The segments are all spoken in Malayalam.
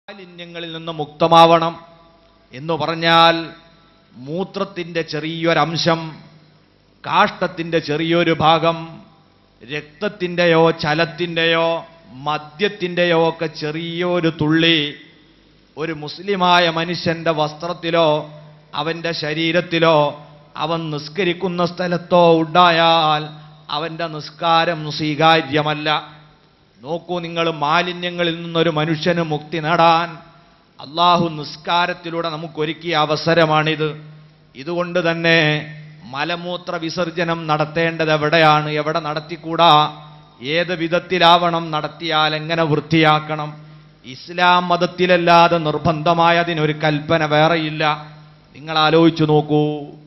മാലിന്യങ്ങളിൽ നിന്ന് മുക്തമാവണം എന്ന് പറഞ്ഞാൽ മൂത്രത്തിൻ്റെ ചെറിയൊരംശം കാഷ്ടത്തിൻ്റെ ചെറിയൊരു ഭാഗം രക്തത്തിൻ്റെയോ ചലത്തിൻ്റെയോ മദ്യത്തിൻ്റെയോ ഒക്കെ ചെറിയൊരു തുള്ളി ഒരു മുസ്ലിമായ മനുഷ്യന്റെ വസ്ത്രത്തിലോ അവന്റെ ശരീരത്തിലോ അവൻ നിസ്കരിക്കുന്ന സ്ഥലത്തോ ഉണ്ടായാൽ അവന്റെ നിസ്കാരം സ്വീകാര്യമല്ല നോക്കൂ നിങ്ങൾ മാലിന്യങ്ങളിൽ നിന്നൊരു മനുഷ്യന് മുക്തി നേടാൻ അള്ളാഹു നിസ്കാരത്തിലൂടെ നമുക്കൊരുക്കിയ അവസരമാണിത് ഇതുകൊണ്ട് തന്നെ മലമൂത്ര വിസർജനം നടത്തേണ്ടത് എവിടെയാണ് എവിടെ നടത്തിക്കൂടാ ഏത് വിധത്തിലാവണം നടത്തിയാൽ എങ്ങനെ വൃത്തിയാക്കണം ഇസ്ലാം മതത്തിലല്ലാതെ നിർബന്ധമായ അതിനൊരു കൽപ്പന വേറെയില്ല നിങ്ങൾ ആലോചിച്ചു നോക്കൂ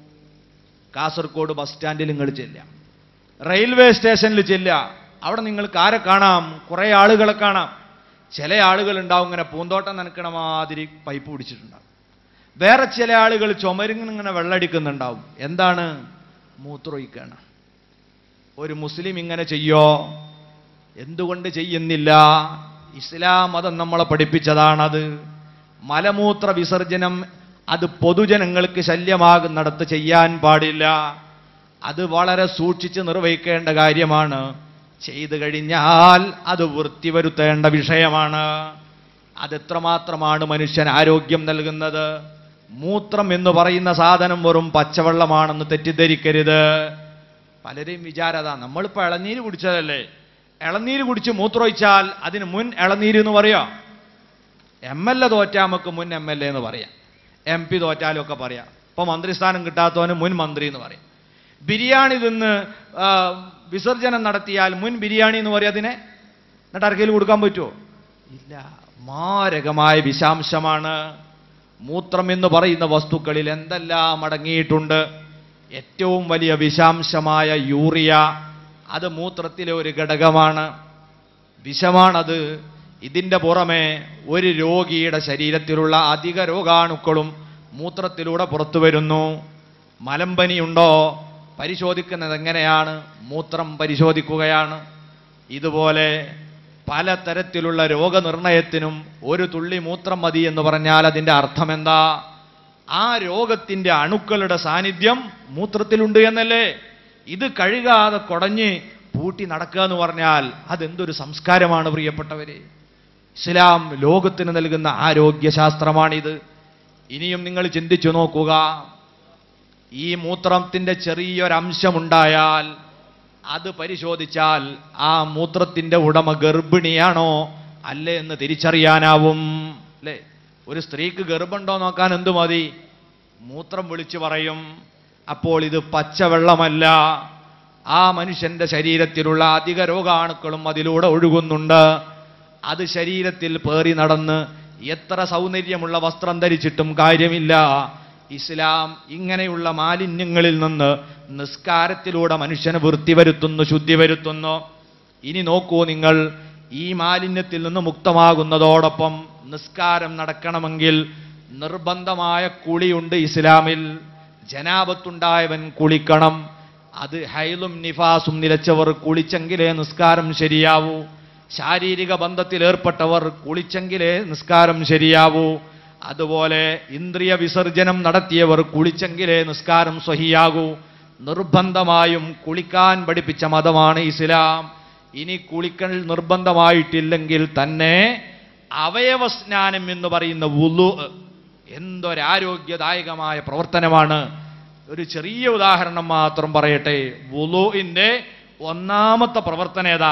കാസർഗോഡ് ബസ് സ്റ്റാൻഡിൽ നിങ്ങൾ ചെല്ലാം റെയിൽവേ സ്റ്റേഷനിൽ ചെല്ലുക അവിടെ നിങ്ങൾക്ക് ആരെ കാണാം കുറേ ആളുകളെ കാണാം ചില ആളുകൾ ഉണ്ടാവും ഇങ്ങനെ പൂന്തോട്ടം നനക്കണ മാതിരി പൈപ്പ് പിടിച്ചിട്ടുണ്ടാവും വേറെ ചില ആളുകൾ ചുമരിങ്ങനെ ഇങ്ങനെ വെള്ളടിക്കുന്നുണ്ടാവും എന്താണ് മൂത്രമൊഴിക്കാണ് ഒരു മുസ്ലിം ഇങ്ങനെ ചെയ്യോ എന്തുകൊണ്ട് ചെയ്യുന്നില്ല ഇസ്ലാം മതം നമ്മളെ പഠിപ്പിച്ചതാണത് മലമൂത്ര വിസർജനം അത് പൊതുജനങ്ങൾക്ക് ശല്യമാകുന്നിടത്ത് ചെയ്യാൻ പാടില്ല അത് വളരെ സൂക്ഷിച്ച് നിർവഹിക്കേണ്ട കാര്യമാണ് ചെയ്തു കഴിഞ്ഞാൽ അത് വൃത്തി വരുത്തേണ്ട വിഷയമാണ് അതെത്രമാത്രമാണ് മനുഷ്യൻ ആരോഗ്യം നൽകുന്നത് മൂത്രം എന്ന് പറയുന്ന സാധനം വെറും പച്ചവെള്ളമാണെന്ന് തെറ്റിദ്ധരിക്കരുത് പലരെയും വിചാരതാ നമ്മളിപ്പോൾ ഇളനീര് കുടിച്ചതല്ലേ ഇളനീര് കുടിച്ച് മൂത്രമൊഴിച്ചാൽ അതിന് മുൻ ഇളനീര് എന്ന് പറയാം എം എൽ എ തോറ്റാൽ നമുക്ക് മുൻ എം എൽ എ എന്ന് പറയാം എം പി തോറ്റാലും ഒക്കെ പറയാം ഇപ്പൊ മന്ത്രിസ്ഥാനം കിട്ടാത്തവന് മുൻ മന്ത്രി എന്ന് പറയും ബിരിയാണി തിന്ന് ആ, വിസർജനം നടത്തിയാൽ മുൻ ബിരിയാണി എന്ന് പറയും അതിനെ എന്നിട്ട് ആർക്കെങ്കിലും കൊടുക്കാൻ പറ്റുമോ ഇല്ല മാരകമായ വിഷാംശമാണ് മൂത്രം എന്ന് പറയുന്ന വസ്തുക്കളിൽ എന്തെല്ലാം അടങ്ങിയിട്ടുണ്ട് ഏറ്റവും വലിയ വിഷാംശമായ യൂറിയ അത് മൂത്രത്തിലെ ഒരു ഘടകമാണ് വിഷമാണത് ഇതിൻ്റെ പുറമെ ഒരു രോഗിയുടെ ശരീരത്തിലുള്ള അധിക രോഗാണുക്കളും മൂത്രത്തിലൂടെ പുറത്തു വരുന്നു മലമ്പനിയുണ്ടോ പരിശോധിക്കുന്നത് എങ്ങനെയാണ് മൂത്രം പരിശോധിക്കുകയാണ് ഇതുപോലെ പലതരത്തിലുള്ള രോഗനിർണയത്തിനും ഒരു തുള്ളി മൂത്രം മതി എന്ന് പറഞ്ഞാൽ അതിൻ്റെ അർത്ഥം എന്താ ആ രോഗത്തിൻ്റെ അണുക്കളുടെ സാന്നിധ്യം മൂത്രത്തിലുണ്ട് എന്നല്ലേ ഇത് കഴുകാതെ കുടഞ്ഞ് പൂട്ടി നടക്കുക എന്ന് പറഞ്ഞാൽ അതെന്തൊരു സംസ്കാരമാണ് പ്രിയപ്പെട്ടവരെ ഇസ്ലാം ലോകത്തിന് നൽകുന്ന ആരോഗ്യശാസ്ത്രമാണിത് ഇനിയും നിങ്ങൾ ചിന്തിച്ചു നോക്കുക ഈ മൂത്രത്തിൻ്റെ ചെറിയൊരംശമുണ്ടായാൽ അത് പരിശോധിച്ചാൽ ആ മൂത്രത്തിൻ്റെ ഉടമ ഗർഭിണിയാണോ അല്ലേ എന്ന് തിരിച്ചറിയാനാവും അല്ലേ ഒരു സ്ത്രീക്ക് ഗർഭമുണ്ടോ നോക്കാൻ എന്തു മതി മൂത്രം വിളിച്ചു പറയും അപ്പോൾ ഇത് പച്ചവെള്ളമല്ല ആ മനുഷ്യന്റെ ശരീരത്തിലുള്ള അധിക രോഗാണുക്കളും അതിലൂടെ ഒഴുകുന്നുണ്ട് അത് ശരീരത്തിൽ പേറി നടന്ന് എത്ര സൗന്ദര്യമുള്ള വസ്ത്രം ധരിച്ചിട്ടും കാര്യമില്ല ഇസ്ലാം ഇങ്ങനെയുള്ള മാലിന്യങ്ങളിൽ നിന്ന് നിസ്കാരത്തിലൂടെ മനുഷ്യന് വൃത്തി വരുത്തുന്നു ശുദ്ധി വരുത്തുന്നു ഇനി നോക്കൂ നിങ്ങൾ ഈ മാലിന്യത്തിൽ നിന്ന് മുക്തമാകുന്നതോടൊപ്പം നിസ്കാരം നടക്കണമെങ്കിൽ നിർബന്ധമായ കുളിയുണ്ട് ഇസ്ലാമിൽ ജനാപത്തുണ്ടായവൻ കുളിക്കണം അത് ഹൈലും നിഫാസും നിലച്ചവർ കുളിച്ചെങ്കിലേ നിസ്കാരം ശരിയാവൂ ശാരീരിക ബന്ധത്തിൽ ഏർപ്പെട്ടവർ കുളിച്ചെങ്കിലേ നിസ്കാരം ശരിയാവൂ അതുപോലെ ഇന്ദ്രിയ വിസർജനം നടത്തിയവർ കുളിച്ചെങ്കിലേ നിസ്കാരം സ്വഹിയാകൂ നിർബന്ധമായും കുളിക്കാൻ പഠിപ്പിച്ച മതമാണ് ഇസ്ലാം ഇനി കുളിക്കൽ നിർബന്ധമായിട്ടില്ലെങ്കിൽ തന്നെ അവയവസ്നാനം എന്ന് പറയുന്ന വുളു എന്തൊരാരോഗ്യദായകമായ പ്രവർത്തനമാണ് ഒരു ചെറിയ ഉദാഹരണം മാത്രം പറയട്ടെ വുളുവിൻ്റെ ഒന്നാമത്തെ പ്രവർത്തനം ഏതാ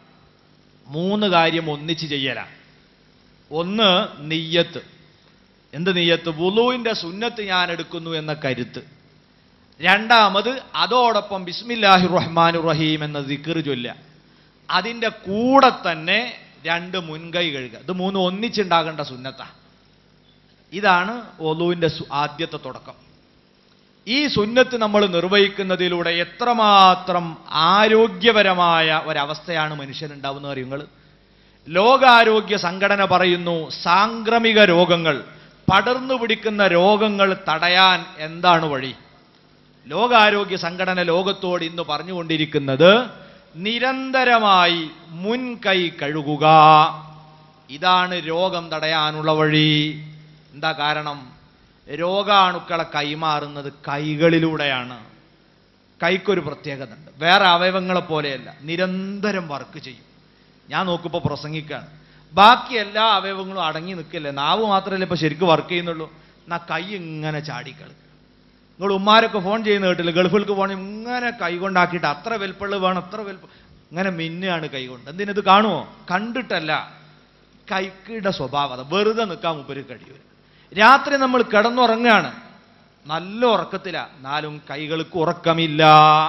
മൂന്ന് കാര്യം ഒന്നിച്ച് ചെയ്യല ഒന്ന് നെയ്യത്ത് എന്ത് നെയ്യത്ത് വുളുവിൻ്റെ സുന്നത്ത് ഞാൻ എടുക്കുന്നു എന്ന കരുത്ത് രണ്ടാമത് അതോടൊപ്പം ബിസ്മില്ലാഹി റഹ്മാൻ റഹീം എന്ന ദിക്കർ ചൊല്ല അതിൻ്റെ കൂടെ തന്നെ രണ്ട് മുൻകൈ കഴുകുക ഇത് മൂന്ന് ഒന്നിച്ചുണ്ടാകേണ്ട സുന്നത്താ ഇതാണ് ഒലുവിൻ്റെ ആദ്യത്തെ തുടക്കം ഈ സുന്നത്ത് നമ്മൾ നിർവഹിക്കുന്നതിലൂടെ എത്രമാത്രം ആരോഗ്യപരമായ ഒരവസ്ഥയാണ് മനുഷ്യനുണ്ടാവുന്നത് അറിയുങ്ങൾ ലോകാരോഗ്യ സംഘടന പറയുന്നു സാംക്രമിക രോഗങ്ങൾ പടർന്നു പിടിക്കുന്ന രോഗങ്ങൾ തടയാൻ എന്താണ് വഴി ലോകാരോഗ്യ സംഘടന ലോകത്തോട് ഇന്ന് പറഞ്ഞുകൊണ്ടിരിക്കുന്നത് നിരന്തരമായി മുൻകൈ കഴുകുക ഇതാണ് രോഗം തടയാനുള്ള വഴി എന്താ കാരണം രോഗാണുക്കളെ കൈമാറുന്നത് കൈകളിലൂടെയാണ് കൈക്കൊരു പ്രത്യേകത ഉണ്ട് വേറെ അവയവങ്ങളെ പോലെയല്ല നിരന്തരം വർക്ക് ചെയ്യും ഞാൻ നോക്കുമ്പോൾ പ്രസംഗിക്കാണ് ബാക്കി എല്ലാ അവയവങ്ങളും അടങ്ങി നിൽക്കില്ലേ നാവ് മാത്രമല്ല ഇപ്പൊ ശരിക്കും വർക്ക് ചെയ്യുന്നുള്ളൂ എന്നാ കൈ ഇങ്ങനെ ചാടിക്കളി നിങ്ങൾ ഉമ്മാരൊക്കെ ഫോൺ ചെയ്യുന്ന കേട്ടില്ല ഗൾഫിലേക്ക് പോകണം ഇങ്ങനെ കൈ കൊണ്ടാക്കിയിട്ട് അത്ര വലിപ്പമുള്ള വേണം അത്ര വലിപ്പം ഇങ്ങനെ മിന്നുകയാണ് കൈ കൊണ്ട് എന്തിനത് കാണുമോ കണ്ടിട്ടല്ല കൈക്കിയുടെ സ്വഭാവത വെറുതെ നിൽക്കാൻ മുമ്പ് കഴിയൂല രാത്രി നമ്മൾ കിടന്നുറങ്ങുകയാണ് നല്ല ഉറക്കത്തില എന്നാലും കൈകൾക്ക് ഉറക്കമില്ല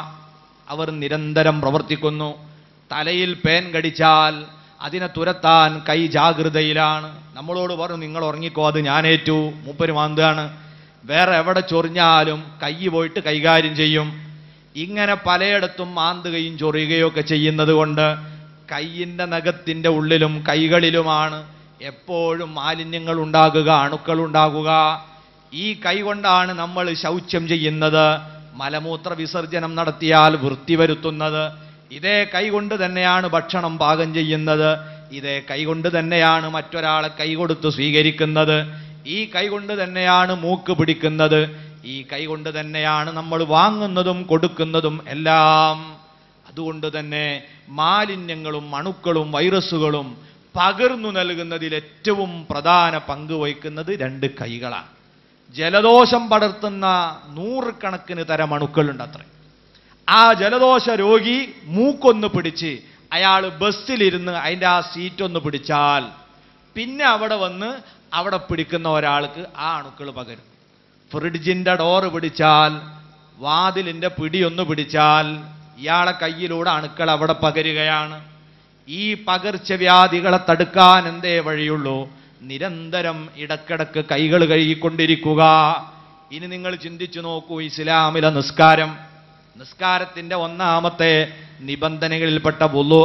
അവർ നിരന്തരം പ്രവർത്തിക്കുന്നു തലയിൽ പേൻ കടിച്ചാൽ അതിനെ തുരത്താൻ കൈ ജാഗ്രതയിലാണ് നമ്മളോട് പറഞ്ഞു നിങ്ങൾ ഉറങ്ങിക്കോ അത് ഞാനേറ്റു മൂപ്പര് മാന്താണ് വേറെ എവിടെ ചൊറിഞ്ഞാലും കൈ പോയിട്ട് കൈകാര്യം ചെയ്യും ഇങ്ങനെ പലയിടത്തും മാന്തുകയും ചൊറിയുകയും ഒക്കെ ചെയ്യുന്നത് കൊണ്ട് കയ്യിൻ്റെ നഖത്തിൻ്റെ ഉള്ളിലും കൈകളിലുമാണ് എപ്പോഴും മാലിന്യങ്ങൾ ഉണ്ടാകുക അണുക്കൾ ഉണ്ടാകുക ഈ കൈ കൊണ്ടാണ് നമ്മൾ ശൗച്യം ചെയ്യുന്നത് മലമൂത്ര വിസർജനം നടത്തിയാൽ വൃത്തി വരുത്തുന്നത് ഇതേ കൈ കൊണ്ട് തന്നെയാണ് ഭക്ഷണം പാകം ചെയ്യുന്നത് ഇതേ കൈ കൊണ്ട് തന്നെയാണ് മറ്റൊരാളെ കൈ കൊടുത്ത് സ്വീകരിക്കുന്നത് ഈ കൈ കൊണ്ട് തന്നെയാണ് മൂക്ക് പിടിക്കുന്നത് ഈ കൈ കൊണ്ട് തന്നെയാണ് നമ്മൾ വാങ്ങുന്നതും കൊടുക്കുന്നതും എല്ലാം അതുകൊണ്ട് തന്നെ മാലിന്യങ്ങളും അണുക്കളും വൈറസുകളും പകർന്നു നൽകുന്നതിൽ ഏറ്റവും പ്രധാന പങ്ക് വഹിക്കുന്നത് രണ്ട് കൈകളാണ് ജലദോഷം പടർത്തുന്ന നൂറുകണക്കിന് തരം അണുക്കളുണ്ട് അത്ര ആ ജലദോഷ രോഗി മൂക്കൊന്ന് പിടിച്ച് അയാൾ ബസ്സിലിരുന്ന് അതിൻ്റെ ആ സീറ്റ് ഒന്ന് പിടിച്ചാൽ പിന്നെ അവിടെ വന്ന് അവിടെ പിടിക്കുന്ന ഒരാൾക്ക് ആ അണുക്കൾ പകരും ഫ്രിഡ്ജിൻ്റെ ഡോറ് പിടിച്ചാൽ വാതിലിൻ്റെ പിടിയൊന്ന് പിടിച്ചാൽ ഇയാളെ കയ്യിലൂടെ അണുക്കൾ അവിടെ പകരുകയാണ് ഈ പകർച്ചവ്യാധികളെ തടുക്കാൻ എന്തേ വഴിയുള്ളൂ നിരന്തരം ഇടക്കിടക്ക് കൈകൾ കഴുകിക്കൊണ്ടിരിക്കുക ഇനി നിങ്ങൾ ചിന്തിച്ചു നോക്കൂ ഇസ്ലാമിലെ നിസ്കാരം നിസ്കാരത്തിന്റെ ഒന്നാമത്തെ നിബന്ധനകളിൽപ്പെട്ട വുളു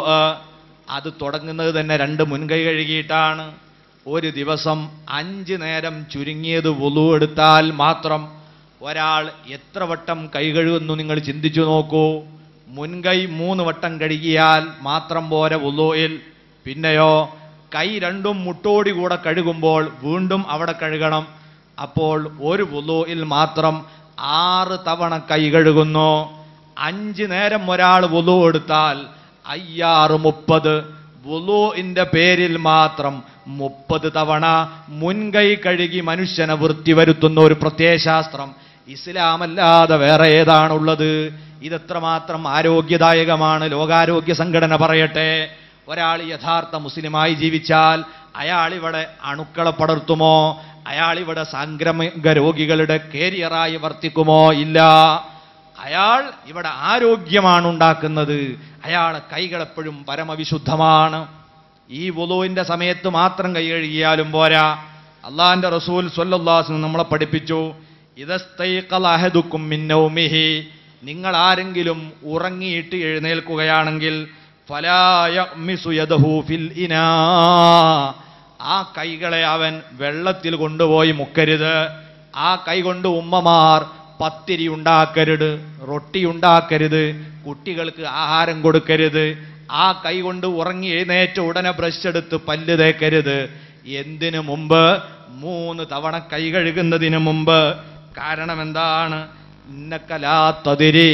അത് തുടങ്ങുന്നത് തന്നെ രണ്ട് മുൻകൈ കഴുകിയിട്ടാണ് ഒരു ദിവസം അഞ്ച് നേരം ചുരുങ്ങിയത് വുളു എടുത്താൽ മാത്രം ഒരാൾ എത്ര വട്ടം കൈ കഴുകുന്നു നിങ്ങൾ ചിന്തിച്ചു നോക്കൂ മുൻകൈ മൂന്ന് വട്ടം കഴുകിയാൽ മാത്രം പോരെ വുളുയിൽ പിന്നെയോ കൈ രണ്ടും മുട്ടോടി കൂടെ കഴുകുമ്പോൾ വീണ്ടും അവിടെ കഴുകണം അപ്പോൾ ഒരു വുളുയിൽ മാത്രം ആറ് തവണ കൈ കഴുകുന്നു അഞ്ച് നേരം ഒരാൾ വുളു എടുത്താൽ അയ്യാറ് മുപ്പത് വുളുവിന്റെ പേരിൽ മാത്രം മുപ്പത് തവണ മുൻകൈ കഴുകി മനുഷ്യനെ വൃത്തി വരുത്തുന്ന ഒരു പ്രത്യയശാസ്ത്രം ഇസ്ലാമല്ലാതെ വേറെ ഏതാണുള്ളത് ഇതെത്രമാത്രം ആരോഗ്യദായകമാണ് ലോകാരോഗ്യ സംഘടന പറയട്ടെ ഒരാൾ യഥാർത്ഥ മുസ്ലിമായി ജീവിച്ചാൽ അയാൾ ഇവിടെ അണുക്കളെ പടർത്തുമോ അയാൾ ഇവിടെ സാംക്രമിക രോഗികളുടെ കേരിയറായി വർത്തിക്കുമോ ഇല്ല അയാൾ ഇവിടെ ആരോഗ്യമാണ് ഉണ്ടാക്കുന്നത് അയാളെ കൈകളെപ്പോഴും പരമവിശുദ്ധമാണ് ഈ വുളുവിന്റെ സമയത്ത് മാത്രം കൈ കഴുകിയാലും പോരാ അള്ളാഹിന്റെ റസൂൽ സ്വല്ലാസ് നമ്മളെ പഠിപ്പിച്ചു ഇതസ്തൈഖല അഹദുക്കും മിൻ നൗമിഹി നിങ്ങൾ ആരെങ്കിലും ഉറങ്ങിയിട്ട് എഴുന്നേൽക്കുകയാണെങ്കിൽ ഫലാ യഗ്മിസു യദഹു ഫിൽ ഇനാ ആ കൈകളെ അവൻ വെള്ളത്തിൽ കൊണ്ടുപോയി മുക്കരുത് ആ കൈ കൊണ്ട് ഉമ്മമാർ പത്തിരി ഉണ്ടാക്കരുത് റൊട്ടി ഉണ്ടാക്കരുത് കുട്ടികൾക്ക് ആഹാരം കൊടുക്കരുത് ആ കൈ കൊണ്ട് ഉറങ്ങി എഴുന്നേറ്റ ഉടനെ ബ്രഷ് എടുത്ത് പല്ല് തേക്കരുത് എന്തിനു മുമ്പ് മൂന്ന് തവണ കൈ കഴുകുന്നതിന് മുമ്പ് കാരണം എന്താണ് ഇന്നക്കലാത്തതിരേ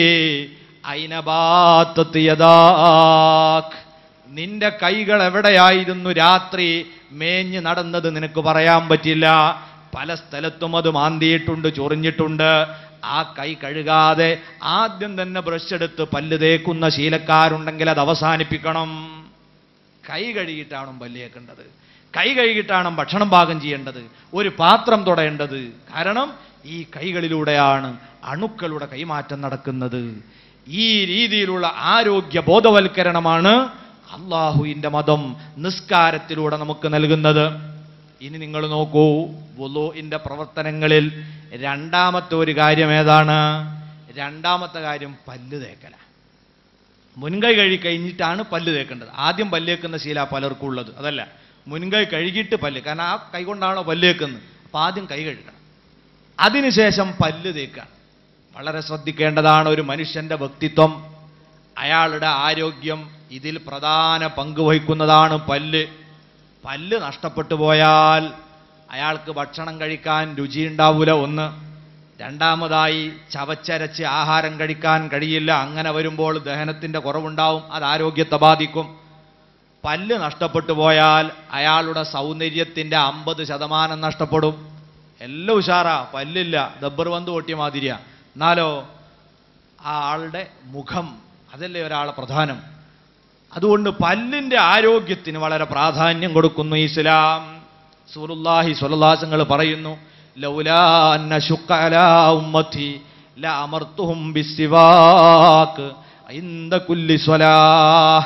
അയിനബാത്തത്തിയതാക്ക് നിന്റെ കൈകൾ എവിടെയായിരുന്നു രാത്രി മേഞ്ഞ് നടന്നത് നിനക്ക് പറയാൻ പറ്റില്ല പല സ്ഥലത്തും അത് മാന്തിയിട്ടുണ്ട് ചൊറിഞ്ഞിട്ടുണ്ട് ആ കൈ കഴുകാതെ ആദ്യം തന്നെ ബ്രഷ് എടുത്ത് പല്ല് തേക്കുന്ന ശീലക്കാരുണ്ടെങ്കിൽ അത് അവസാനിപ്പിക്കണം കൈ കഴുകിയിട്ടാണ് പല്ലിയേക്കേണ്ടത് കൈ കഴുകിയിട്ടാണ് ഭക്ഷണം പാകം ചെയ്യേണ്ടത് ഒരു പാത്രം തൊടേണ്ടത് കാരണം ഈ കൈകളിലൂടെയാണ് അണുക്കളുടെ കൈമാറ്റം നടക്കുന്നത് ഈ രീതിയിലുള്ള ആരോഗ്യ ബോധവൽക്കരണമാണ് അള്ളാഹുവിൻ്റെ മതം നിസ്കാരത്തിലൂടെ നമുക്ക് നൽകുന്നത് ഇനി നിങ്ങൾ നോക്കൂ വുളുവിൻ്റെ പ്രവർത്തനങ്ങളിൽ രണ്ടാമത്തെ ഒരു കാര്യം ഏതാണ് രണ്ടാമത്തെ കാര്യം പല്ല് തേക്കല മുൻകൈ കഴുകി കഴിഞ്ഞിട്ടാണ് പല്ല് തേക്കേണ്ടത് ആദ്യം പല്ല് തേക്കുന്ന ശീല പലർക്കും ഉള്ളത് അതല്ല മുൻകൈ കഴുകിയിട്ട് പല്ല് കാരണം ആ കൈ കൊണ്ടാണോ പല്ല് തേക്കുന്നത് അപ്പം ആദ്യം കൈ കഴുകണം അതിനുശേഷം പല്ല് തേക്കുക വളരെ ശ്രദ്ധിക്കേണ്ടതാണ് ഒരു മനുഷ്യന്റെ വ്യക്തിത്വം അയാളുടെ ആരോഗ്യം ഇതിൽ പ്രധാന പങ്ക് വഹിക്കുന്നതാണ് പല്ല് പല്ല് നഷ്ടപ്പെട്ടു പോയാൽ അയാൾക്ക് ഭക്ഷണം കഴിക്കാൻ രുചിയുണ്ടാവൂല ഒന്ന് രണ്ടാമതായി ചവച്ചരച്ച് ആഹാരം കഴിക്കാൻ കഴിയില്ല അങ്ങനെ വരുമ്പോൾ ദഹനത്തിൻ്റെ കുറവുണ്ടാവും അത് ആരോഗ്യത്തെ ബാധിക്കും പല്ല് നഷ്ടപ്പെട്ടു പോയാൽ അയാളുടെ സൗന്ദര്യത്തിൻ്റെ അമ്പത് ശതമാനം നഷ്ടപ്പെടും എല്ലാം ഉഷാറാ പല്ലില്ല ദബ്ബർ ബന്ധു പൊട്ടിയ മാതിരിയാ എന്നാലോ ആ ആളുടെ മുഖം അതല്ലേ ഒരാളെ പ്രധാനം അതുകൊണ്ട് പല്ലിൻ്റെ ആരോഗ്യത്തിന് വളരെ പ്രാധാന്യം കൊടുക്കുന്നു ഇസ്ലാം സൂറുല്ലാഹി സ്വലല്ലാസങ്ങൾ പറയുന്നു ലൗലാ അന്ന ശുക്ക അലാ ഉമ്മത്തി ലഅമർത്തുഹും ബിസ്സിവാക്ക് ഇന്ദ കുല്ലി സ്വലാഹ്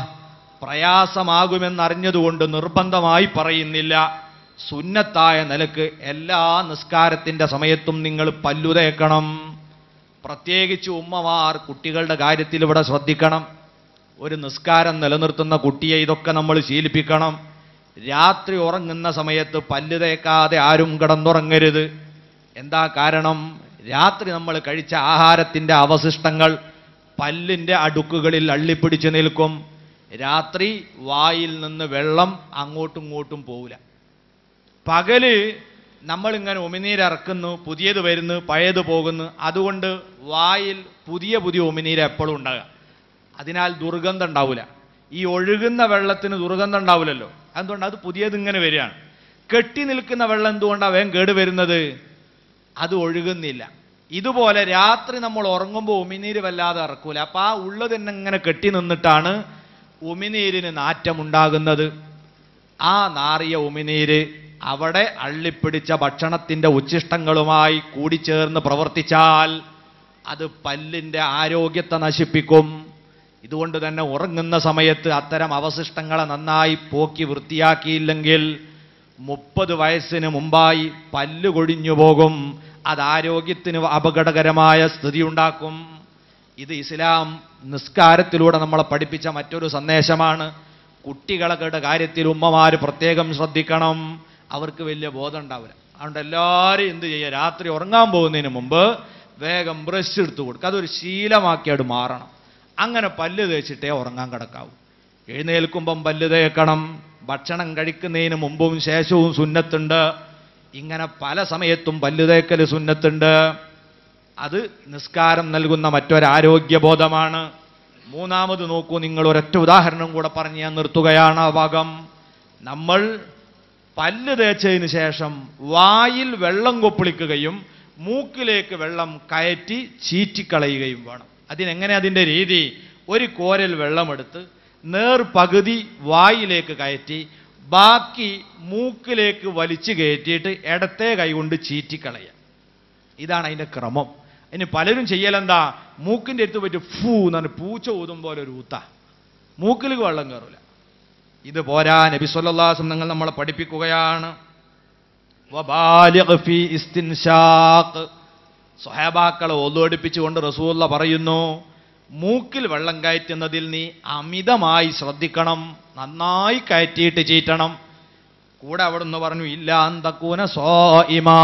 പ്രയാസമാകുമെന്നറിഞ്ഞതുകൊണ്ട് നിർബന്ധമായി പറയുന്നില്ല സുന്നത്തായ നിലക്ക് എല്ലാ നിസ്കാരത്തിൻ്റെ സമയത്തും നിങ്ങൾ പല്ലു തേക്കണം പ്രത്യേകിച്ച് ഉമ്മമാർ കുട്ടികളുടെ കാര്യത്തിൽ ഇവിടെ ശ്രദ്ധിക്കണം ഒരു നിസ്കാരം നിലനിർത്തുന്ന കുട്ടിയെ ഇതൊക്കെ നമ്മൾ ശീലിപ്പിക്കണം രാത്രി ഉറങ്ങുന്ന സമയത്ത് പല്ല് തേക്കാതെ ആരും കിടന്നുറങ്ങരുത് എന്താ കാരണം രാത്രി നമ്മൾ കഴിച്ച ആഹാരത്തിൻ്റെ അവശിഷ്ടങ്ങൾ പല്ലിൻ്റെ അടുക്കുകളിൽ അള്ളിപ്പിടിച്ച് നിൽക്കും രാത്രി വായിൽ നിന്ന് വെള്ളം അങ്ങോട്ടും ഇങ്ങോട്ടും പോവില്ല പകല് നമ്മളിങ്ങനെ ഉമിനീരിറക്കുന്നു പുതിയത് വരുന്നു പഴയത് പോകുന്നു അതുകൊണ്ട് വായിൽ പുതിയ പുതിയ ഉമിനീര് എപ്പോഴും ഉണ്ടാകുക അതിനാൽ ദുർഗന്ധം ഉണ്ടാവില്ല ഈ ഒഴുകുന്ന വെള്ളത്തിന് ദുർഗന്ധം ഉണ്ടാവില്ലല്ലോ അതുകൊണ്ട് അത് പുതിയത് ഇങ്ങനെ വരികയാണ് കെട്ടി നിൽക്കുന്ന വെള്ളം എന്തുകൊണ്ടാണ് വേഗം കേട് വരുന്നത് അത് ഒഴുകുന്നില്ല ഇതുപോലെ രാത്രി നമ്മൾ ഉറങ്ങുമ്പോൾ ഉമിനീര് വല്ലാതെ ഇറക്കൂല അപ്പം ആ ഉള്ളത് തന്നെ ഇങ്ങനെ കെട്ടി നിന്നിട്ടാണ് ഉമിനീരിന് നാറ്റമുണ്ടാകുന്നത് ആ നാറിയ ഉമിനീര് അവിടെ അള്ളിപ്പിടിച്ച ഭക്ഷണത്തിൻ്റെ ഉച്ഛിഷ്ടങ്ങളുമായി കൂടിച്ചേർന്ന് പ്രവർത്തിച്ചാൽ അത് പല്ലിൻ്റെ ആരോഗ്യത്തെ നശിപ്പിക്കും ഇതുകൊണ്ട് തന്നെ ഉറങ്ങുന്ന സമയത്ത് അത്തരം അവശിഷ്ടങ്ങളെ നന്നായി പോക്കി വൃത്തിയാക്കിയില്ലെങ്കിൽ മുപ്പത് വയസ്സിന് മുമ്പായി പല്ല് കൊഴിഞ്ഞു പോകും അത് ആരോഗ്യത്തിന് അപകടകരമായ സ്ഥിതി ഉണ്ടാക്കും ഇത് ഇസ്ലാം നിസ്കാരത്തിലൂടെ നമ്മളെ പഠിപ്പിച്ച മറ്റൊരു സന്ദേശമാണ് കുട്ടികളുടെ കാര്യത്തിൽ ഉമ്മമാർ പ്രത്യേകം ശ്രദ്ധിക്കണം അവർക്ക് വലിയ ബോധം ഉണ്ടാവില്ല അതുകൊണ്ട് എല്ലാവരും എന്ത് ചെയ്യുക രാത്രി ഉറങ്ങാൻ പോകുന്നതിന് മുമ്പ് വേഗം ബ്രഷ് എടുത്തു കൊടുക്കുക അതൊരു ശീലമാക്കിയായിട്ട് മാറണം അങ്ങനെ പല്ല് തേച്ചിട്ടേ ഉറങ്ങാൻ കിടക്കാവൂ എഴുന്നേൽക്കുമ്പം പല്ല് തേക്കണം ഭക്ഷണം കഴിക്കുന്നതിന് മുമ്പും ശേഷവും സുന്നത്തുണ്ട് ഇങ്ങനെ പല സമയത്തും പല്ല് തേക്കൽ സുന്നത്തുണ്ട് അത് നിസ്കാരം നൽകുന്ന മറ്റൊരാരോഗ്യബോധമാണ് മൂന്നാമത് നോക്കൂ നിങ്ങൾ ഒരൊറ്റ ഉദാഹരണം കൂടെ പറഞ്ഞ് ഞാൻ നിർത്തുകയാണ് ആ ഭാഗം നമ്മൾ പല്ല് തേച്ചതിന് ശേഷം വായിൽ വെള്ളം കൊപ്പിളിക്കുകയും മൂക്കിലേക്ക് വെള്ളം കയറ്റി ചീറ്റിക്കളയുകയും വേണം അതിനെങ്ങനെ അതിൻ്റെ രീതി ഒരു കോരൽ വെള്ളമെടുത്ത് നേർ പകുതി വായിലേക്ക് കയറ്റി ബാക്കി മൂക്കിലേക്ക് വലിച്ചു കയറ്റിയിട്ട് ഇടത്തെ കൈകൊണ്ട് ചീറ്റിക്കളയുക ഇതാണ് അതിൻ്റെ ക്രമം ഇനി പലരും ചെയ്യലെന്താ മൂക്കിൻ്റെ അടുത്ത് പറ്റി ഫൂ എന്ന് പറഞ്ഞ് പൂച്ച ഊതും പോലെ ഒരു ഊത്ത മൂക്കിലേക്ക് വെള്ളം കയറില്ല ഇത് പോരാ നബി സല്ലല്ലാഹു നിങ്ങൾ നമ്മളെ പഠിപ്പിക്കുകയാണ് വബാലിഗ് ഫീ ഇസ്തിൻഷാഖ് സ്വഹാബാക്കളെ ഒന്നുപഠിപ്പിച്ചുകൊണ്ട് റസൂല്ല പറയുന്നു മൂക്കിൽ വെള്ളം കയറ്റുന്നതിൽ നീ അമിതമായി ശ്രദ്ധിക്കണം നന്നായി കയറ്റിയിട്ട് ചീറ്റണം കൂടെ അവിടുന്ന് പറഞ്ഞു ഇല്ല അന്തക്കൂന സോയിമാ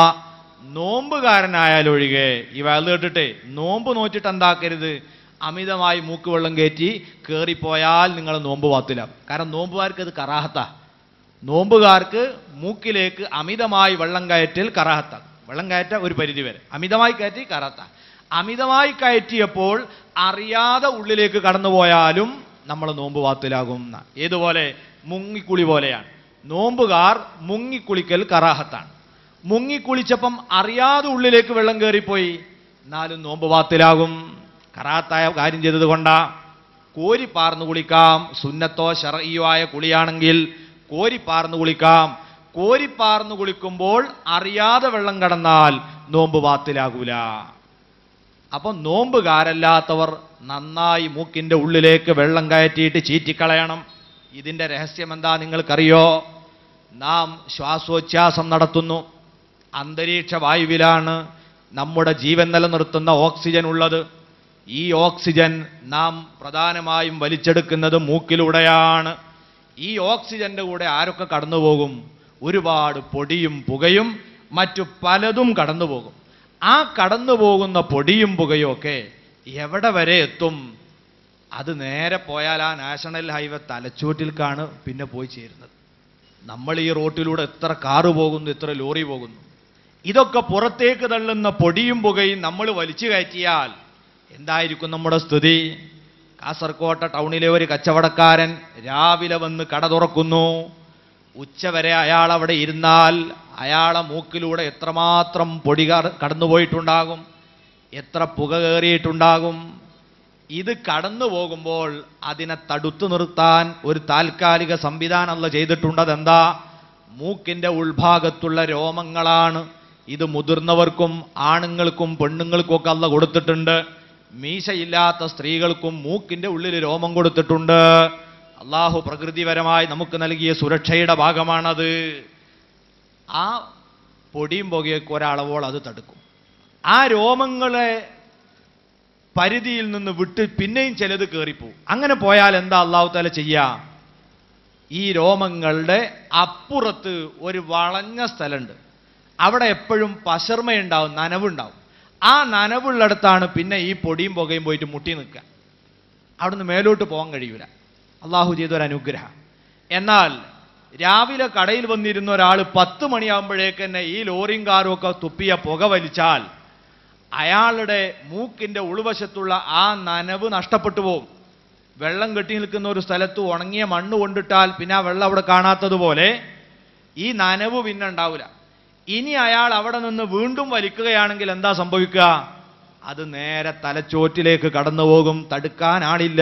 നോമ്പുകാരനായാലൊഴികെ ഈ വയൽ കേട്ടിട്ട് നോമ്പ് നോറ്റിട്ട് എന്താക്കരുത് അമിതമായി മൂക്ക് വെള്ളം കയറ്റി കയറിപ്പോയാൽ നിങ്ങൾ നോമ്പ് പാത്തില്ല കാരണം നോമ്പുകാർക്ക് അത് കറാഹത്ത നോമ്പുകാർക്ക് മൂക്കിലേക്ക് അമിതമായി വെള്ളം കയറ്റൽ കറാഹത്ത വെള്ളം കയറ്റ ഒരു പരിധി വരെ അമിതമായി കയറ്റി കറാത്ത അമിതമായി കയറ്റിയപ്പോൾ അറിയാതെ ഉള്ളിലേക്ക് കടന്നുപോയാലും നമ്മൾ നോമ്പ് പാത്തിലാകും ന്നാ. ഏതുപോലെ മുങ്ങിക്കുളി പോലെയാണ് നോമ്പുകാർ മുങ്ങിക്കുളിക്കൽ കറാഹത്താണ് മുങ്ങിക്കുളിച്ചപ്പം അറിയാതെ ഉള്ളിലേക്ക് വെള്ളം കയറിപ്പോയി എന്നാലും നോമ്പ് പാത്തിലാകും കറാത്തായ കാര്യം ചെയ്തത് കൊണ്ടാ കോരി പാർന്നു കുളിക്കാം സുന്നത്തോ ശറയ്യോ ആയ കുളിയാണെങ്കിൽ കോരി പാർന്നു കുളിക്കാം കോരി പാർന്നു കുളിക്കുമ്പോൾ അറിയാതെ വെള്ളം കടന്നാൽ നോമ്പ് പാത്തിലാകൂല അപ്പം നോമ്പുകാരല്ലാത്തവർ നന്നായി മൂക്കിൻ്റെ ഉള്ളിലേക്ക് വെള്ളം കയറ്റിയിട്ട് ചീറ്റിക്കളയണം ഇതിൻ്റെ രഹസ്യം എന്താ നിങ്ങൾക്കറിയോ നാം ശ്വാസോച്ഛ്വാസം നടത്തുന്നു അന്തരീക്ഷ വായുവിലാണ് നമ്മുടെ ജീവൻ നിലനിർത്തുന്ന ഓക്സിജൻ ഉള്ളത് ഈ ഓക്സിജൻ നാം പ്രധാനമായും വലിച്ചെടുക്കുന്നത് മൂക്കിലൂടെയാണ് ഈ ഓക്സിജന്റെ കൂടെ ആരൊക്കെ കടന്നുപോകും ഒരുപാട് പൊടിയും പുകയും മറ്റു പലതും കടന്നുപോകും ആ കടന്നു പോകുന്ന പൊടിയും പുകയും ഒക്കെ എവിടെ വരെ എത്തും അത് നേരെ പോയാൽ ആ നാഷണൽ ഹൈവേ തലച്ചോട്ടിൽക്കാണ് പിന്നെ പോയി ചേരുന്നത് നമ്മൾ ഈ റോട്ടിലൂടെ എത്ര കാറ് പോകുന്നു എത്ര ലോറി പോകുന്നു ഇതൊക്കെ പുറത്തേക്ക് തള്ളുന്ന പൊടിയും പുകയും നമ്മൾ വലിച്ചു കയറ്റിയാൽ എന്തായിരിക്കും നമ്മുടെ സ്ഥിതി കാസർകോട്ട ടൗണിലെ ഒരു കച്ചവടക്കാരൻ രാവിലെ വന്ന് കട തുറക്കുന്നു ഉച്ചവരെ അയാൾ അവിടെ ഇരുന്നാൽ അയാളെ മൂക്കിലൂടെ എത്രമാത്രം പൊടി കട- കടന്നുപോയിട്ടുണ്ടാകും എത്ര പുക കയറിയിട്ടുണ്ടാകും ഇത് കടന്നു പോകുമ്പോൾ അതിനെ തടുത്തു നിർത്താൻ ഒരു താൽക്കാലിക സംവിധാനം അല്ല ചെയ്തിട്ടുണ്ട് അതെന്താ മൂക്കിന്റെ ഉൾഭാഗത്തുള്ള രോമങ്ങളാണ് ഇത് മുതിർന്നവർക്കും ആണുങ്ങൾക്കും പെണ്ണുങ്ങൾക്കും ഒക്കെ അല്ല കൊടുത്തിട്ടുണ്ട് മീശയില്ലാത്ത സ്ത്രീകൾക്കും മൂക്കിന്റെ ഉള്ളിൽ രോമം കൊടുത്തിട്ടുണ്ട് അള്ളാഹു പ്രകൃതിപരമായി നമുക്ക് നൽകിയ സുരക്ഷയുടെ ഭാഗമാണത് ആ പൊടിയും പുകയൊക്കെ ഒരളവോൾ അത് തടുക്കും ആ രോമങ്ങളെ പരിധിയിൽ നിന്ന് വിട്ട് പിന്നെയും ചിലത് കയറിപ്പോവും അങ്ങനെ പോയാൽ എന്താ അള്ളാഹു താല ചെയ്യുക ഈ രോമങ്ങളുടെ അപ്പുറത്ത് ഒരു വളഞ്ഞ സ്ഥലമുണ്ട് അവിടെ എപ്പോഴും പശർമയുണ്ടാവും നനവുണ്ടാവും ആ നനവുള്ളിടത്താണ് പിന്നെ ഈ പൊടിയും പുകയും പോയിട്ട് മുട്ടി നിൽക്കുക അവിടുന്ന് മേലോട്ട് പോകാൻ കഴിയൂല അള്ളാഹു ചെയ്തൊരു അനുഗ്രഹം എന്നാൽ രാവിലെ കടയിൽ വന്നിരുന്ന ഒരാൾ പത്ത് മണിയാകുമ്പോഴേക്ക് തന്നെ ഈ ലോറിയും കാറും ഒക്കെ തുപ്പിയ പുക വലിച്ചാൽ അയാളുടെ മൂക്കിന്റെ ഉൾവശത്തുള്ള ആ നനവ് നഷ്ടപ്പെട്ടു പോകും വെള്ളം കെട്ടി നിൽക്കുന്ന ഒരു സ്ഥലത്ത് ഉണങ്ങിയ മണ്ണ് കൊണ്ടിട്ടാൽ പിന്നെ ആ വെള്ളം അവിടെ കാണാത്തതുപോലെ ഈ നനവ് പിന്നെ ഉണ്ടാവില്ല ഇനി അയാൾ അവിടെ നിന്ന് വീണ്ടും വലിക്കുകയാണെങ്കിൽ എന്താ സംഭവിക്കുക അത് നേരെ തലച്ചോറ്റിലേക്ക് കടന്നു പോകും തടുക്കാൻ ആളില്ല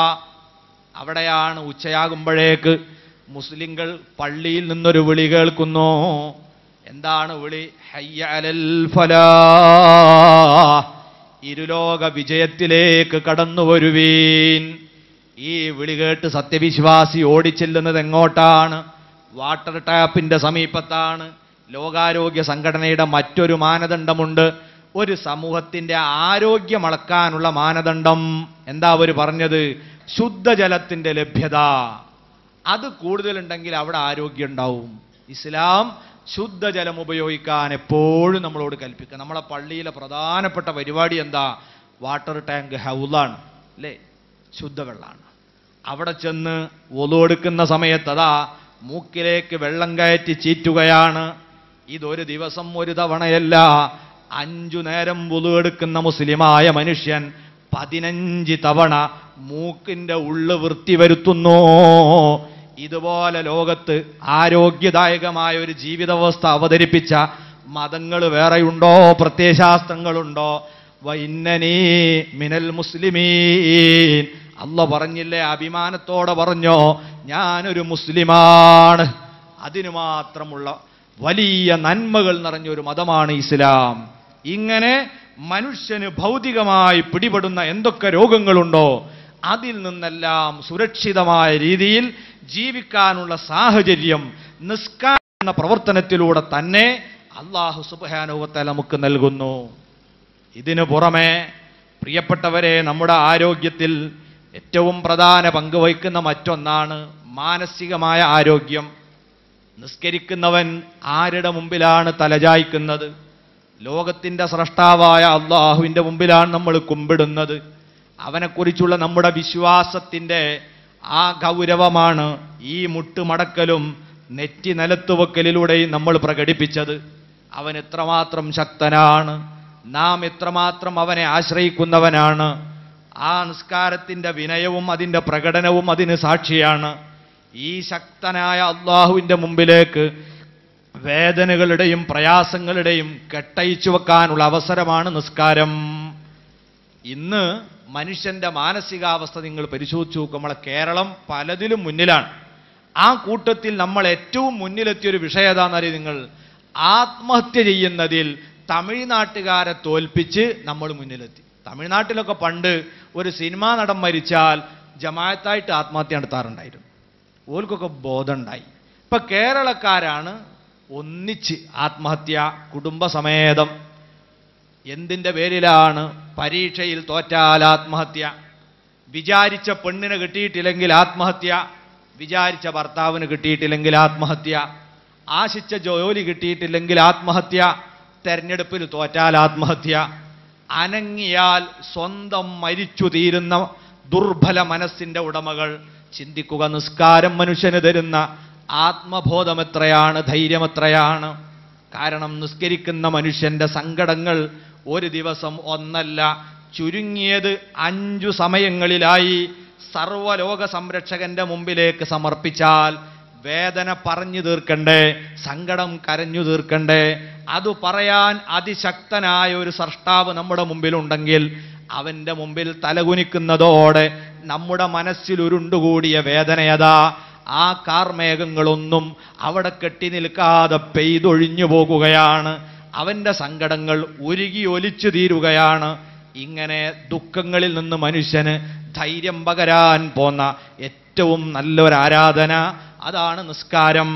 അവിടെയാണ് ഉച്ചയാകുമ്പോഴേക്ക് മുസ്ലിങ്ങൾ പള്ളിയിൽ നിന്നൊരു വിളി കേൾക്കുന്നു എന്താണ് വിളി ഹയ്യ അലൽ ഫലാഹ്. ഇരുലോക വിജയത്തിലേക്ക് കടന്നു വരുവീൻ ഈ വിളി കേട്ട് സത്യവിശ്വാസി ഓടിച്ചെല്ലുന്നത് എങ്ങോട്ടാണ് വാട്ടർ ടാപ്പിന്റെ സമീപത്താണ് ലോകാരോഗ്യ സംഘടനയുടെ മറ്റൊരു മാനദണ്ഡമുണ്ട് ഒരു സമൂഹത്തിന്റെ ആരോഗ്യം അളക്കാനുള്ള മാനദണ്ഡം എന്താ അവർ പറഞ്ഞത് ശുദ്ധജലത്തിന്റെ ലഭ്യത അത് കൂടുതലുണ്ടെങ്കിൽ അവിടെ ആരോഗ്യം ഉണ്ടാവും ഇസ്ലാം ശുദ്ധജലം ഉപയോഗിക്കാൻ എപ്പോഴും നമ്മളോട് കൽപ്പിക്കുക നമ്മളെ പള്ളിയിലെ പ്രധാനപ്പെട്ട പരിപാടി എന്താ വാട്ടർ ടാങ്ക് ഹൗലാണ് അല്ലേ ശുദ്ധവെള്ളമാണ് അവിടെ ചെന്ന് ഒതുവെടുക്കുന്ന സമയത്ത് അതാ മൂക്കിലേക്ക് വെള്ളം കയറ്റി ചീറ്റുകയാണ് ഇതൊരു ദിവസം ഒരു തവണയല്ല അഞ്ചു നേരം ഒതുവെടുക്കുന്ന മുസ്ലിമായ മനുഷ്യൻ പതിനഞ്ച് തവണ മൂക്കിന്റെ ഉള്ളു വൃത്തി വരുത്തുന്നു ഇതുപോലെ ലോകത്ത് ആരോഗ്യദായകമായ ഒരു ജീവിതാവസ്ഥ അവതരിപ്പിച്ച മതങ്ങൾ വേറെയുണ്ടോ പ്രത്യയശാസ്ത്രങ്ങളുണ്ടോ വൈന്നനീ മിനൽ മുസ്ലിമീൻ അല്ല പറഞ്ഞില്ലേ അഭിമാനത്തോടെ പറഞ്ഞോ ഞാനൊരു മുസ്ലിമാണ് അതിനു മാത്രമുള്ള വലിയ നന്മകൾ നിറഞ്ഞൊരു മതമാണ് ഇസ്ലാം ഇങ്ങനെ മനുഷ്യന് ഭൗതികമായി പിടിപെടുന്ന എന്തൊക്കെ രോഗങ്ങളുണ്ടോ അതിൽ നിന്നെല്ലാം സുരക്ഷിതമായ രീതിയിൽ ജീവിക്കാനുള്ള സാഹചര്യം നിസ്കാര എന്ന പ്രവർത്തനത്തിലൂടെ തന്നെ അള്ളാഹു സുബാനുവത്തെ നമുക്ക് നൽകുന്നു ഇതിനു പുറമെ പ്രിയപ്പെട്ടവരെ നമ്മുടെ ആരോഗ്യത്തിൽ ഏറ്റവും പ്രധാന പങ്ക് വഹിക്കുന്ന മറ്റൊന്നാണ് മാനസികമായ ആരോഗ്യം നിസ്കരിക്കുന്നവൻ ആരുടെ മുമ്പിലാണ് തലചായ്ക്കുന്നത് ലോകത്തിന്റെ സ്രഷ്ടാവായ അള്ളാഹുവിൻ്റെ മുമ്പിലാണ് നമ്മൾ കുമ്പിടുന്നത് അവനെക്കുറിച്ചുള്ള നമ്മുടെ വിശ്വാസത്തിൻ്റെ ആ ഗൗരവമാണ് ഈ മുട്ടുമടക്കലും നെറ്റി നിലത്തുവെക്കലിലൂടെയും നമ്മൾ പ്രകടിപ്പിച്ചത് അവൻ എത്രമാത്രം ശക്തനാണ് നാം എത്രമാത്രം അവനെ ആശ്രയിക്കുന്നവനാണ് ആ നിസ്കാരത്തിൻ്റെ വിനയവും അതിൻ്റെ പ്രകടനവും അതിന് സാക്ഷിയാണ് ഈ ശക്തനായ അള്ളാഹുവിൻ്റെ മുമ്പിലേക്ക് വേദനകളുടെയും പ്രയാസങ്ങളുടെയും കെട്ടയിച്ചു വെക്കാനുള്ള അവസരമാണ് നിസ്കാരം ഇന്ന് മനുഷ്യന്റെ മാനസികാവസ്ഥ നിങ്ങൾ പരിശോധിച്ച് നോക്കും നമ്മളെ കേരളം പലതിലും മുന്നിലാണ് ആ കൂട്ടത്തിൽ നമ്മൾ ഏറ്റവും മുന്നിലെത്തിയ ഒരു വിഷയം ഏതാണെന്നറിയ നിങ്ങൾ ആത്മഹത്യ ചെയ്യുന്നതിൽ തമിഴ്നാട്ടുകാരെ തോൽപ്പിച്ച് നമ്മൾ മുന്നിലെത്തി തമിഴ്നാട്ടിലൊക്കെ പണ്ട് ഒരു സിനിമാ നടൻ മരിച്ചാൽ ജമായത്തായിട്ട് ആത്മഹത്യ നടത്താറുണ്ടായിരുന്നു ഓൽക്കൊക്കെ ബോധമുണ്ടായി ഇപ്പൊ കേരളക്കാരാണ് ഒന്നിച്ച് ആത്മഹത്യ കുടുംബസമേതം എന്തിൻ്റെ പേരിലാണ് പരീക്ഷയിൽ തോറ്റാൽ ആത്മഹത്യ വിചാരിച്ച പെണ്ണിനെ കിട്ടിയിട്ടില്ലെങ്കിൽ ആത്മഹത്യ വിചാരിച്ച ഭർത്താവിന് കിട്ടിയിട്ടില്ലെങ്കിൽ ആത്മഹത്യ ആശിച്ച ജോലി കിട്ടിയിട്ടില്ലെങ്കിൽ ആത്മഹത്യ തെരഞ്ഞെടുപ്പിൽ തോറ്റാൽ ആത്മഹത്യ അനങ്ങിയാൽ സ്വന്തം മരിച്ചു തീരുന്ന ദുർബല മനസ്സിന്റെ ഉടമകൾ ചിന്തിക്കുക നിസ്കാരം മനുഷ്യന് തരുന്ന ആത്മബോധം എത്രയാണ് ധൈര്യം എത്രയാണ് കാരണം നിസ്കരിക്കുന്ന മനുഷ്യന്റെ സങ്കടങ്ങൾ ഒരു ദിവസം ഒന്നല്ല ചുരുങ്ങിയത് അഞ്ചു സമയങ്ങളിലായി സർവലോക സംരക്ഷകന്റെ മുമ്പിലേക്ക് സമർപ്പിച്ചാൽ വേദന പറഞ്ഞു തീർക്കണ്ടേ സങ്കടം കരഞ്ഞു തീർക്കണ്ടേ അത് പറയാൻ അതിശക്തനായ ഒരു സൃഷ്ടാവ് നമ്മുടെ മുമ്പിലുണ്ടെങ്കിൽ അവന്റെ മുമ്പിൽ തലകുനിക്കുന്നതോടെ നമ്മുടെ മനസ്സിൽ ഉരുണ്ടുകൂടിയ വേദനയതാ ആ കാർമേഘങ്ങളൊന്നും അവിടെ കെട്ടി നിൽക്കാതെ പെയ്തൊഴിഞ്ഞു പോകുകയാണ് അവന്റെ സങ്കടങ്ങൾ ഉരുകി ഒലിച്ചു തീരുകയാണ് ഇങ്ങനെ ദുഃഖങ്ങളിൽ നിന്ന് മനുഷ്യന് ധൈര്യം പകരാൻ പോന്ന ഏറ്റവും നല്ലൊരാരാധന അതാണ് നിസ്കാരം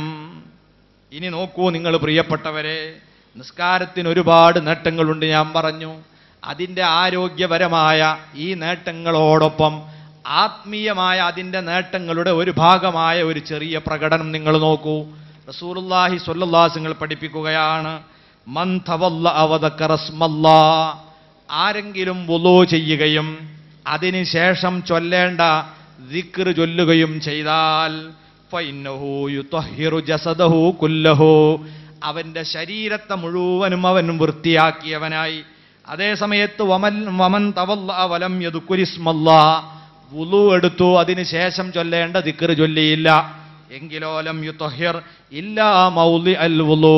ഇനി നോക്കൂ നിങ്ങൾ പ്രിയപ്പെട്ടവരെ നിസ്കാരത്തിന് ഒരുപാട് നേട്ടങ്ങളുണ്ട് ഞാൻ പറഞ്ഞു അതിൻ്റെ ആരോഗ്യപരമായ ഈ നേട്ടങ്ങളോടൊപ്പം ആത്മീയമായ അതിൻ്റെ നേട്ടങ്ങളുടെ ഒരു ഭാഗമായ ഒരു ചെറിയ പ്രകടനം നിങ്ങൾ നോക്കൂ റസൂലുള്ളാഹി സ്വല്ലല്ലാഹുങ്ങൾ പഠിപ്പിക്കുകയാണ് മൻ തവല്ല അവദക്കറ റസ്മല്ലാ ആരെങ്കിലും വുളൂ ചെയ്യുകയും അതിനുശേഷം ചൊല്ലേണ്ട ദിക്ർ ചൊല്ലുകയും ചെയ്താൽ ഫഇന്നഹു യുതഹിറു ജസദഹു കുല്ലഹു അവന്റെ ശരീരത്തെ മുഴുവനും അവൻ വൃത്തിയാക്കിയവനായി അതേ സമയത്ത് വമൻ വമൻ തവല്ല വലം യദുക്കുരിസ്മല്ലാ വുളു എടുത്തു അതിനുശേഷം ചൊല്ലേണ്ട ദിക്ർ ചൊല്ലിയില്ല എങ്കിലോലം യുതഹിർ ഇല്ലാ മൗലി അൽ വുളൂ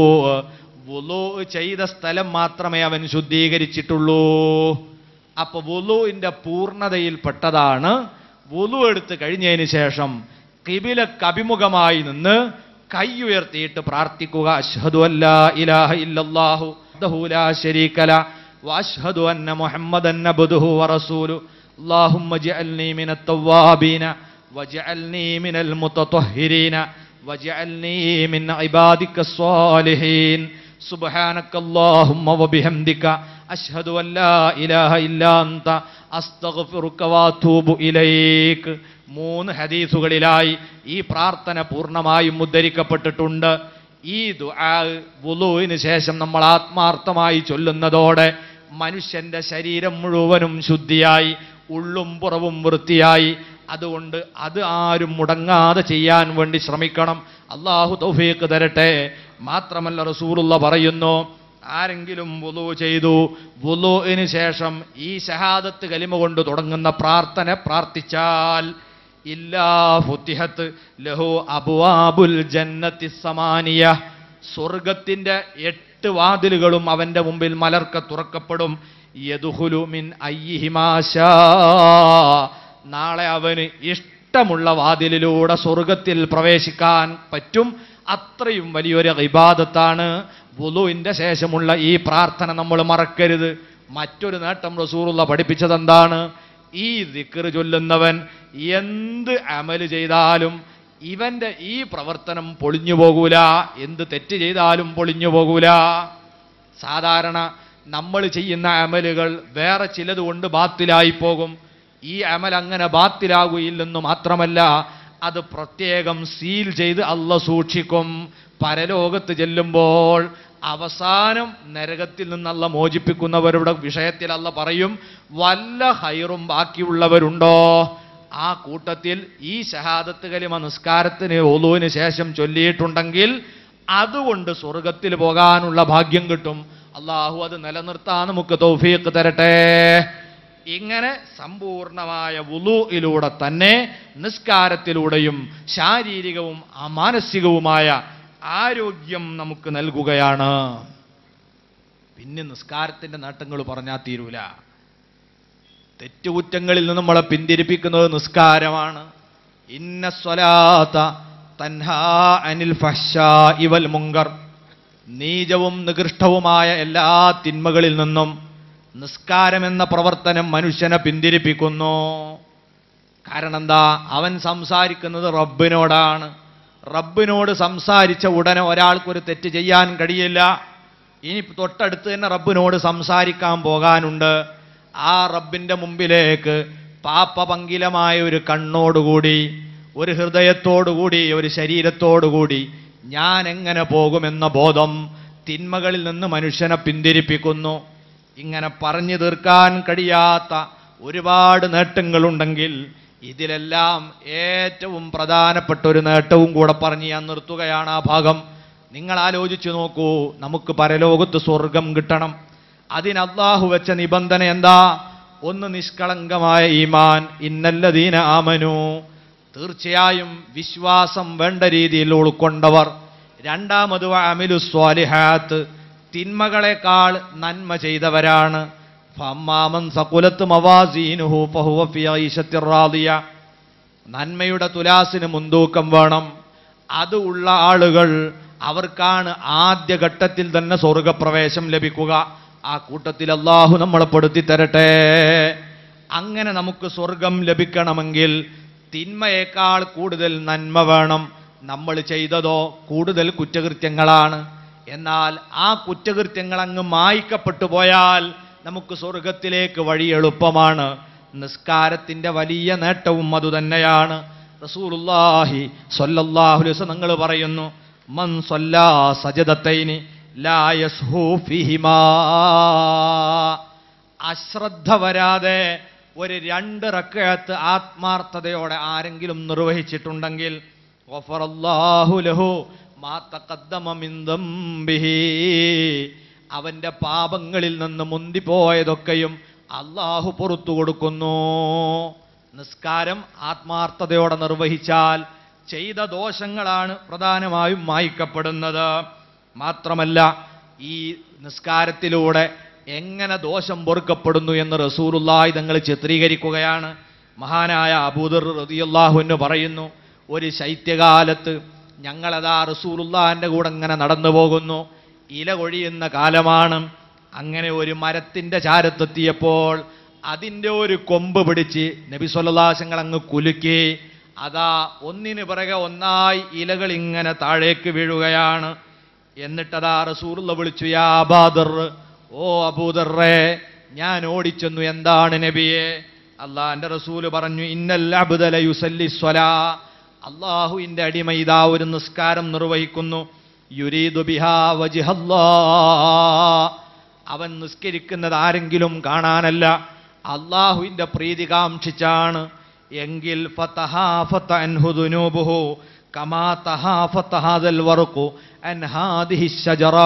വുളു ചെയ്ത സ്ഥലം മാത്രമേ അവൻ ശുദ്ധീകരിച്ചിട്ടുള്ളൂ അപ്പൊ വുളുവിന്റെ പൂർണ്ണതയിൽപ്പെട്ടതാണ് വുളു എടുത്ത് കഴിഞ്ഞതിന് ശേഷം കിബിലക്ക് അഭിമുഖമായി നിന്ന് കൈ ഉയർത്തിയിട്ട് പ്രാർത്ഥിക്കുക അഷ്ഹദു അല്ലാ ഇലാഹ ഇല്ലല്ലാഹു വഹ്ദഹു ലാ ശരീക ല വഅഷ്ഹദു അന്ന മുഹമ്മദൻ അബ്ദുഹു വറസൂലു اللهم اجعلني من التوابين واجعلني من المتطهرين واجعلني من عبادك الصالحين سبحانك اللهم وبحمدك أشهد أن لا إله إلا أنت أستغفرك وأتوب إليك മൂന്ന് ഹദീസുകളിലായി ഈ പ്രാർത്ഥന പൂർണ്ണമായും ഉദ്ധരിക്കപ്പെട്ടിട്ടുണ്ട് ഈ ദുആ വുളുവിന് ശേഷം നമ്മൾ ആത്മാർത്ഥമായി ചൊല്ലുന്നതോടെ മനുഷ്യന്റെ ശരീരം മുഴുവനും ശുദ്ധിയായി ഉള്ളും പുറവും വൃത്തിയായി അതുകൊണ്ട് അത് ആരും മുടങ്ങാതെ ചെയ്യാൻ വേണ്ടി ശ്രമിക്കണം അള്ളാഹു തൗഫീഖ് തരട്ടെ മാത്രമല്ല റസൂലുള്ള പറയുന്നു ആരെങ്കിലും വുളു ചെയ്തു വുളുവിന് ശേഷം ഈ ഷഹാദത്ത് കലിമ കൊണ്ട് തുടങ്ങുന്ന പ്രാർത്ഥന പ്രാർത്ഥിച്ചാൽ ഇല്ലാ ഫുത്തിഹത്ത് ലഹു അബുവാബുൽ ജന്നത്തി സമാനിയ സ്വർഗത്തിന്റെ എട്ട് വാതിലുകളും അവന്റെ മുമ്പിൽ മലർക്ക തുറക്കപ്പെടും യദുഹുലു മിൻ അയ്യിഹിമാശാ നാളെ അവന് ഇഷ്ടമുള്ള വാതിലിലൂടെ സ്വർഗത്തിൽ പ്രവേശിക്കാൻ പറ്റും അത്രയും വലിയൊരു ഇബാദത്താണ് വുളുവിന്റെ ശേഷമുള്ള ഈ പ്രാർത്ഥന നമ്മൾ മറക്കരുത് മറ്റൊരു നേട്ടം റസൂറുള്ള പഠിപ്പിച്ചത് എന്താണ് ഈ ദിക്ർ ചൊല്ലുന്നവൻ എന്ത് അമല് ചെയ്താലും ഇവന്റെ ഈ പ്രവർത്തനം പൊളിഞ്ഞു പോകൂല എന്ത് തെറ്റ് ചെയ്താലും പൊളിഞ്ഞു പോകൂല സാധാരണ നമ്മൾ ചെയ്യുന്ന അമലുകൾ വേറെ ചിലത് കൊണ്ട് ബാത്തിലായി പോകും ഈ അമൽ അങ്ങനെ ബാത്തിലാകുകയില്ലെന്ന് മാത്രമല്ല അത് പ്രത്യേകം സീൽ ചെയ്ത് അല്ല സൂക്ഷിക്കും പരലോകത്ത് ചെല്ലുമ്പോൾ അവസാനം നരകത്തിൽ നിന്നല്ല മോചിപ്പിക്കുന്നവരുടെ വിഷയത്തിൽ അല്ല പറയും വല്ല ഹൈറും ബാക്കിയുള്ളവരുണ്ടോ ആ കൂട്ടത്തിൽ ഈ ഷഹാദത്ത് കലിമ നിസ്കാരത്തിന് ഒലുവിന് ശേഷം ചൊല്ലിയിട്ടുണ്ടെങ്കിൽ അതുകൊണ്ട് സ്വർഗത്തിൽ പോകാനുള്ള ഭാഗ്യം കിട്ടും അള്ളാഹു അത് നിലനിർത്താൻ നമുക്ക് തൗഫീഖ് തരട്ടെ ഇങ്ങനെ സമ്പൂർണമായ വുളുയിലൂടെ തന്നെ നിസ്കാരത്തിലൂടെയും ശാരീരികവും ആ മാനസികവുമായ ആരോഗ്യം നമുക്ക് നൽകുകയാണ് പിന്നെ നിസ്കാരത്തിന്റെ നേട്ടങ്ങൾ പറഞ്ഞാൽ തീരൂല തെറ്റുകുറ്റങ്ങളിൽ നിന്ന് നമ്മളെ പിന്തിരിപ്പിക്കുന്നത് നിസ്കാരമാണ് ഇന്ന സ്വലാത്ത തൻഹാ അനിൽ ഫഹ്ശാഇ വൽ മുങ്കർ നീചവും നികൃഷ്ടവുമായ എല്ലാ തിന്മകളിൽ നിന്നും നിസ്കാരം എന്ന പ്രവർത്തനം മനുഷ്യനെ പിന്തിരിപ്പിക്കുന്നു കാരണം എന്താ അവൻ സംസാരിക്കുന്നത് റബ്ബിനോടാണ് റബ്ബിനോട് സംസാരിച്ച ഉടനെ ഒരാൾക്കൊരു തെറ്റ് ചെയ്യാൻ കഴിയില്ല ഇനി തൊട്ടടുത്ത് തന്നെ റബ്ബിനോട് സംസാരിക്കാൻ പോകാനുണ്ട് ആ റബ്ബിന്റെ മുമ്പിലേക്ക് പാപ്പപങ്കിലമായ ഒരു കണ്ണോടുകൂടി ഒരു ഹൃദയത്തോടുകൂടി ഒരു ശരീരത്തോടുകൂടി ഞാൻ എങ്ങനെ പോകുമെന്ന ബോധം തിന്മകളിൽ നിന്ന് മനുഷ്യനെ പിന്തിരിപ്പിക്കുന്നു ഇങ്ങനെ പറഞ്ഞു തീർക്കാൻ കഴിയാത്ത ഒരുപാട് നേട്ടങ്ങളുണ്ടെങ്കിൽ ഇതിലെല്ലാം ഏറ്റവും പ്രധാനപ്പെട്ട ഒരു നേട്ടവും കൂടെ പറഞ്ഞ് ഞാൻ നിർത്തുകയാണ് ആ ഭാഗം നിങ്ങൾ ആലോചിച്ചു നോക്കൂ നമുക്ക് പരലോകത്ത് സ്വർഗം കിട്ടണം അതിന് അള്ളാഹു വെച്ച നിബന്ധന എന്താ ഒന്ന് നിഷ്കളങ്കമായ ഈമാൻ ഇന്നല്ലദീന ആമനു തീർച്ചയായും വിശ്വാസം വേണ്ട രീതിയിൽ ഉൾക്കൊണ്ടവർ രണ്ടാമത് അമിലു സ്വാലിഹാത്ത് തിന്മകളെക്കാൾ നന്മ ചെയ്തവരാണ് ഫമ്മാമൻ സകുലത്ത് മവാസീനുഹു ഫഹുവ ഫി ഐശത്തിർ റാദിയ നന്മയുടെ തുലാസിന് മുൻതൂക്കം വേണം അത് ഉള്ള ആളുകൾ അവർക്കാണ് ആദ്യഘട്ടത്തിൽ തന്നെ സ്വർഗപ്രവേശം ലഭിക്കുക ആ കൂട്ടത്തിൽ അള്ളാഹു നമ്മളെ പെടുത്തി തരട്ടെ അങ്ങനെ നമുക്ക് സ്വർഗം ലഭിക്കണമെങ്കിൽ തിന്മയേക്കാൾ കൂടുതൽ നന്മ വേണം നമ്മൾ ചെയ്തതോ കൂടുതൽ കുറ്റകൃത്യങ്ങളാണ് എന്നാൽ ആ കുറ്റകൃത്യങ്ങൾ അങ്ങ് മായ്ക്കപ്പെട്ടു പോയാൽ നമുക്ക് സ്വർഗത്തിലേക്ക് വഴി എളുപ്പമാണ് നിസ്കാരത്തിന്റെ വലിയ നേട്ടവും അതുതന്നെയാണ് റസൂലുള്ളാഹി സ്വല്ലല്ലാഹു അലൈഹി വസല്ലം നിങ്ങൾ പറയുന്നു മൻ സ്വല്ലാ സജദത്തൈനി ലാ യസ്ഹു ഫിഹിമാ അശ്രദ്ധ വരാതെ ഒരു രണ്ട് റക്കയത്ത് ആത്മാർത്ഥതയോടെ ആരെങ്കിലും നിർവഹിച്ചിട്ടുണ്ടെങ്കിൽ ഗഫറല്ലാഹു ലഹു മാ തഖദ്ദമ മിൻ ദംബിഹി അവന്റെ പാപങ്ങളിൽ നിന്ന് മുന്തിപ്പോയതൊക്കെയും അള്ളാഹു പുറത്തു കൊടുക്കുന്നു നിസ്കാരം ആത്മാർത്ഥതയോടെ നിർവഹിച്ചാൽ ചെയ്ത ദോഷങ്ങളാണ് പ്രധാനമായും മായ്ക്കപ്പെടുന്നത് മാത്രമല്ല ഈ നിസ്കാരത്തിലൂടെ എങ്ങനെ ദോഷം പൊറുക്കപ്പെടുന്നു എന്ന് റസൂലുള്ളാഹി തങ്ങൾ ചിത്രീകരിക്കുകയാണ് മഹാനായ അബൂദർ റളിയല്ലാഹു എന്ന് പറയുന്നു ഒരു ശൈത്യകാലത്ത് ഞങ്ങളതാ റസൂലുള്ളാഹിന്റെ കൂടെ ഇങ്ങനെ നടന്നു പോകുന്നു ഇല കൊഴിയുന്ന കാലമാണ് അങ്ങനെ ഒരു മരത്തിന്റെ ചാരത്തെത്തിയപ്പോൾ അതിൻ്റെ ഒരു കൊമ്പ് പിടിച്ച് നബി സ്വല്ലാസങ്ങൾ അങ്ങ് കുലുക്കി അതാ ഒന്നിന് പിറകെ ഒന്നായി ഇലകൾ ഇങ്ങനെ താഴേക്ക് വീഴുകയാണ് എന്നിട്ടതാ റസൂറുള്ള വിളിച്ചു യാ അബാദർ ഓ അബൂദറേ ഞാൻ ഓടിച്ചെന്നു എന്താണ് നബിയെ അള്ളാന്റെ റസൂല് പറഞ്ഞു ഇന്നൽ അബ്ദല യുസല്ലി സ്വലാ അള്ളാഹുവിന്റെ അടിമ ഇതാ ഒരു നിസ്കാരം നിർവഹിക്കുന്നു യുരീദു ബിഹാ വജിഹല്ലാ അവൻ നിസ്കരിക്കുന്നത് ആരെങ്കിലും കാണാനല്ല അള്ളാഹുവിന്റെ പ്രീതി കാംക്ഷിച്ചാണ് എങ്കിൽ ഫതഹാഫത അൻഹു ദുനൂബുഹു കമാ തഹാഫത ഹാദൽ വർഖു അൻ ഹാദിഹി ശജറാ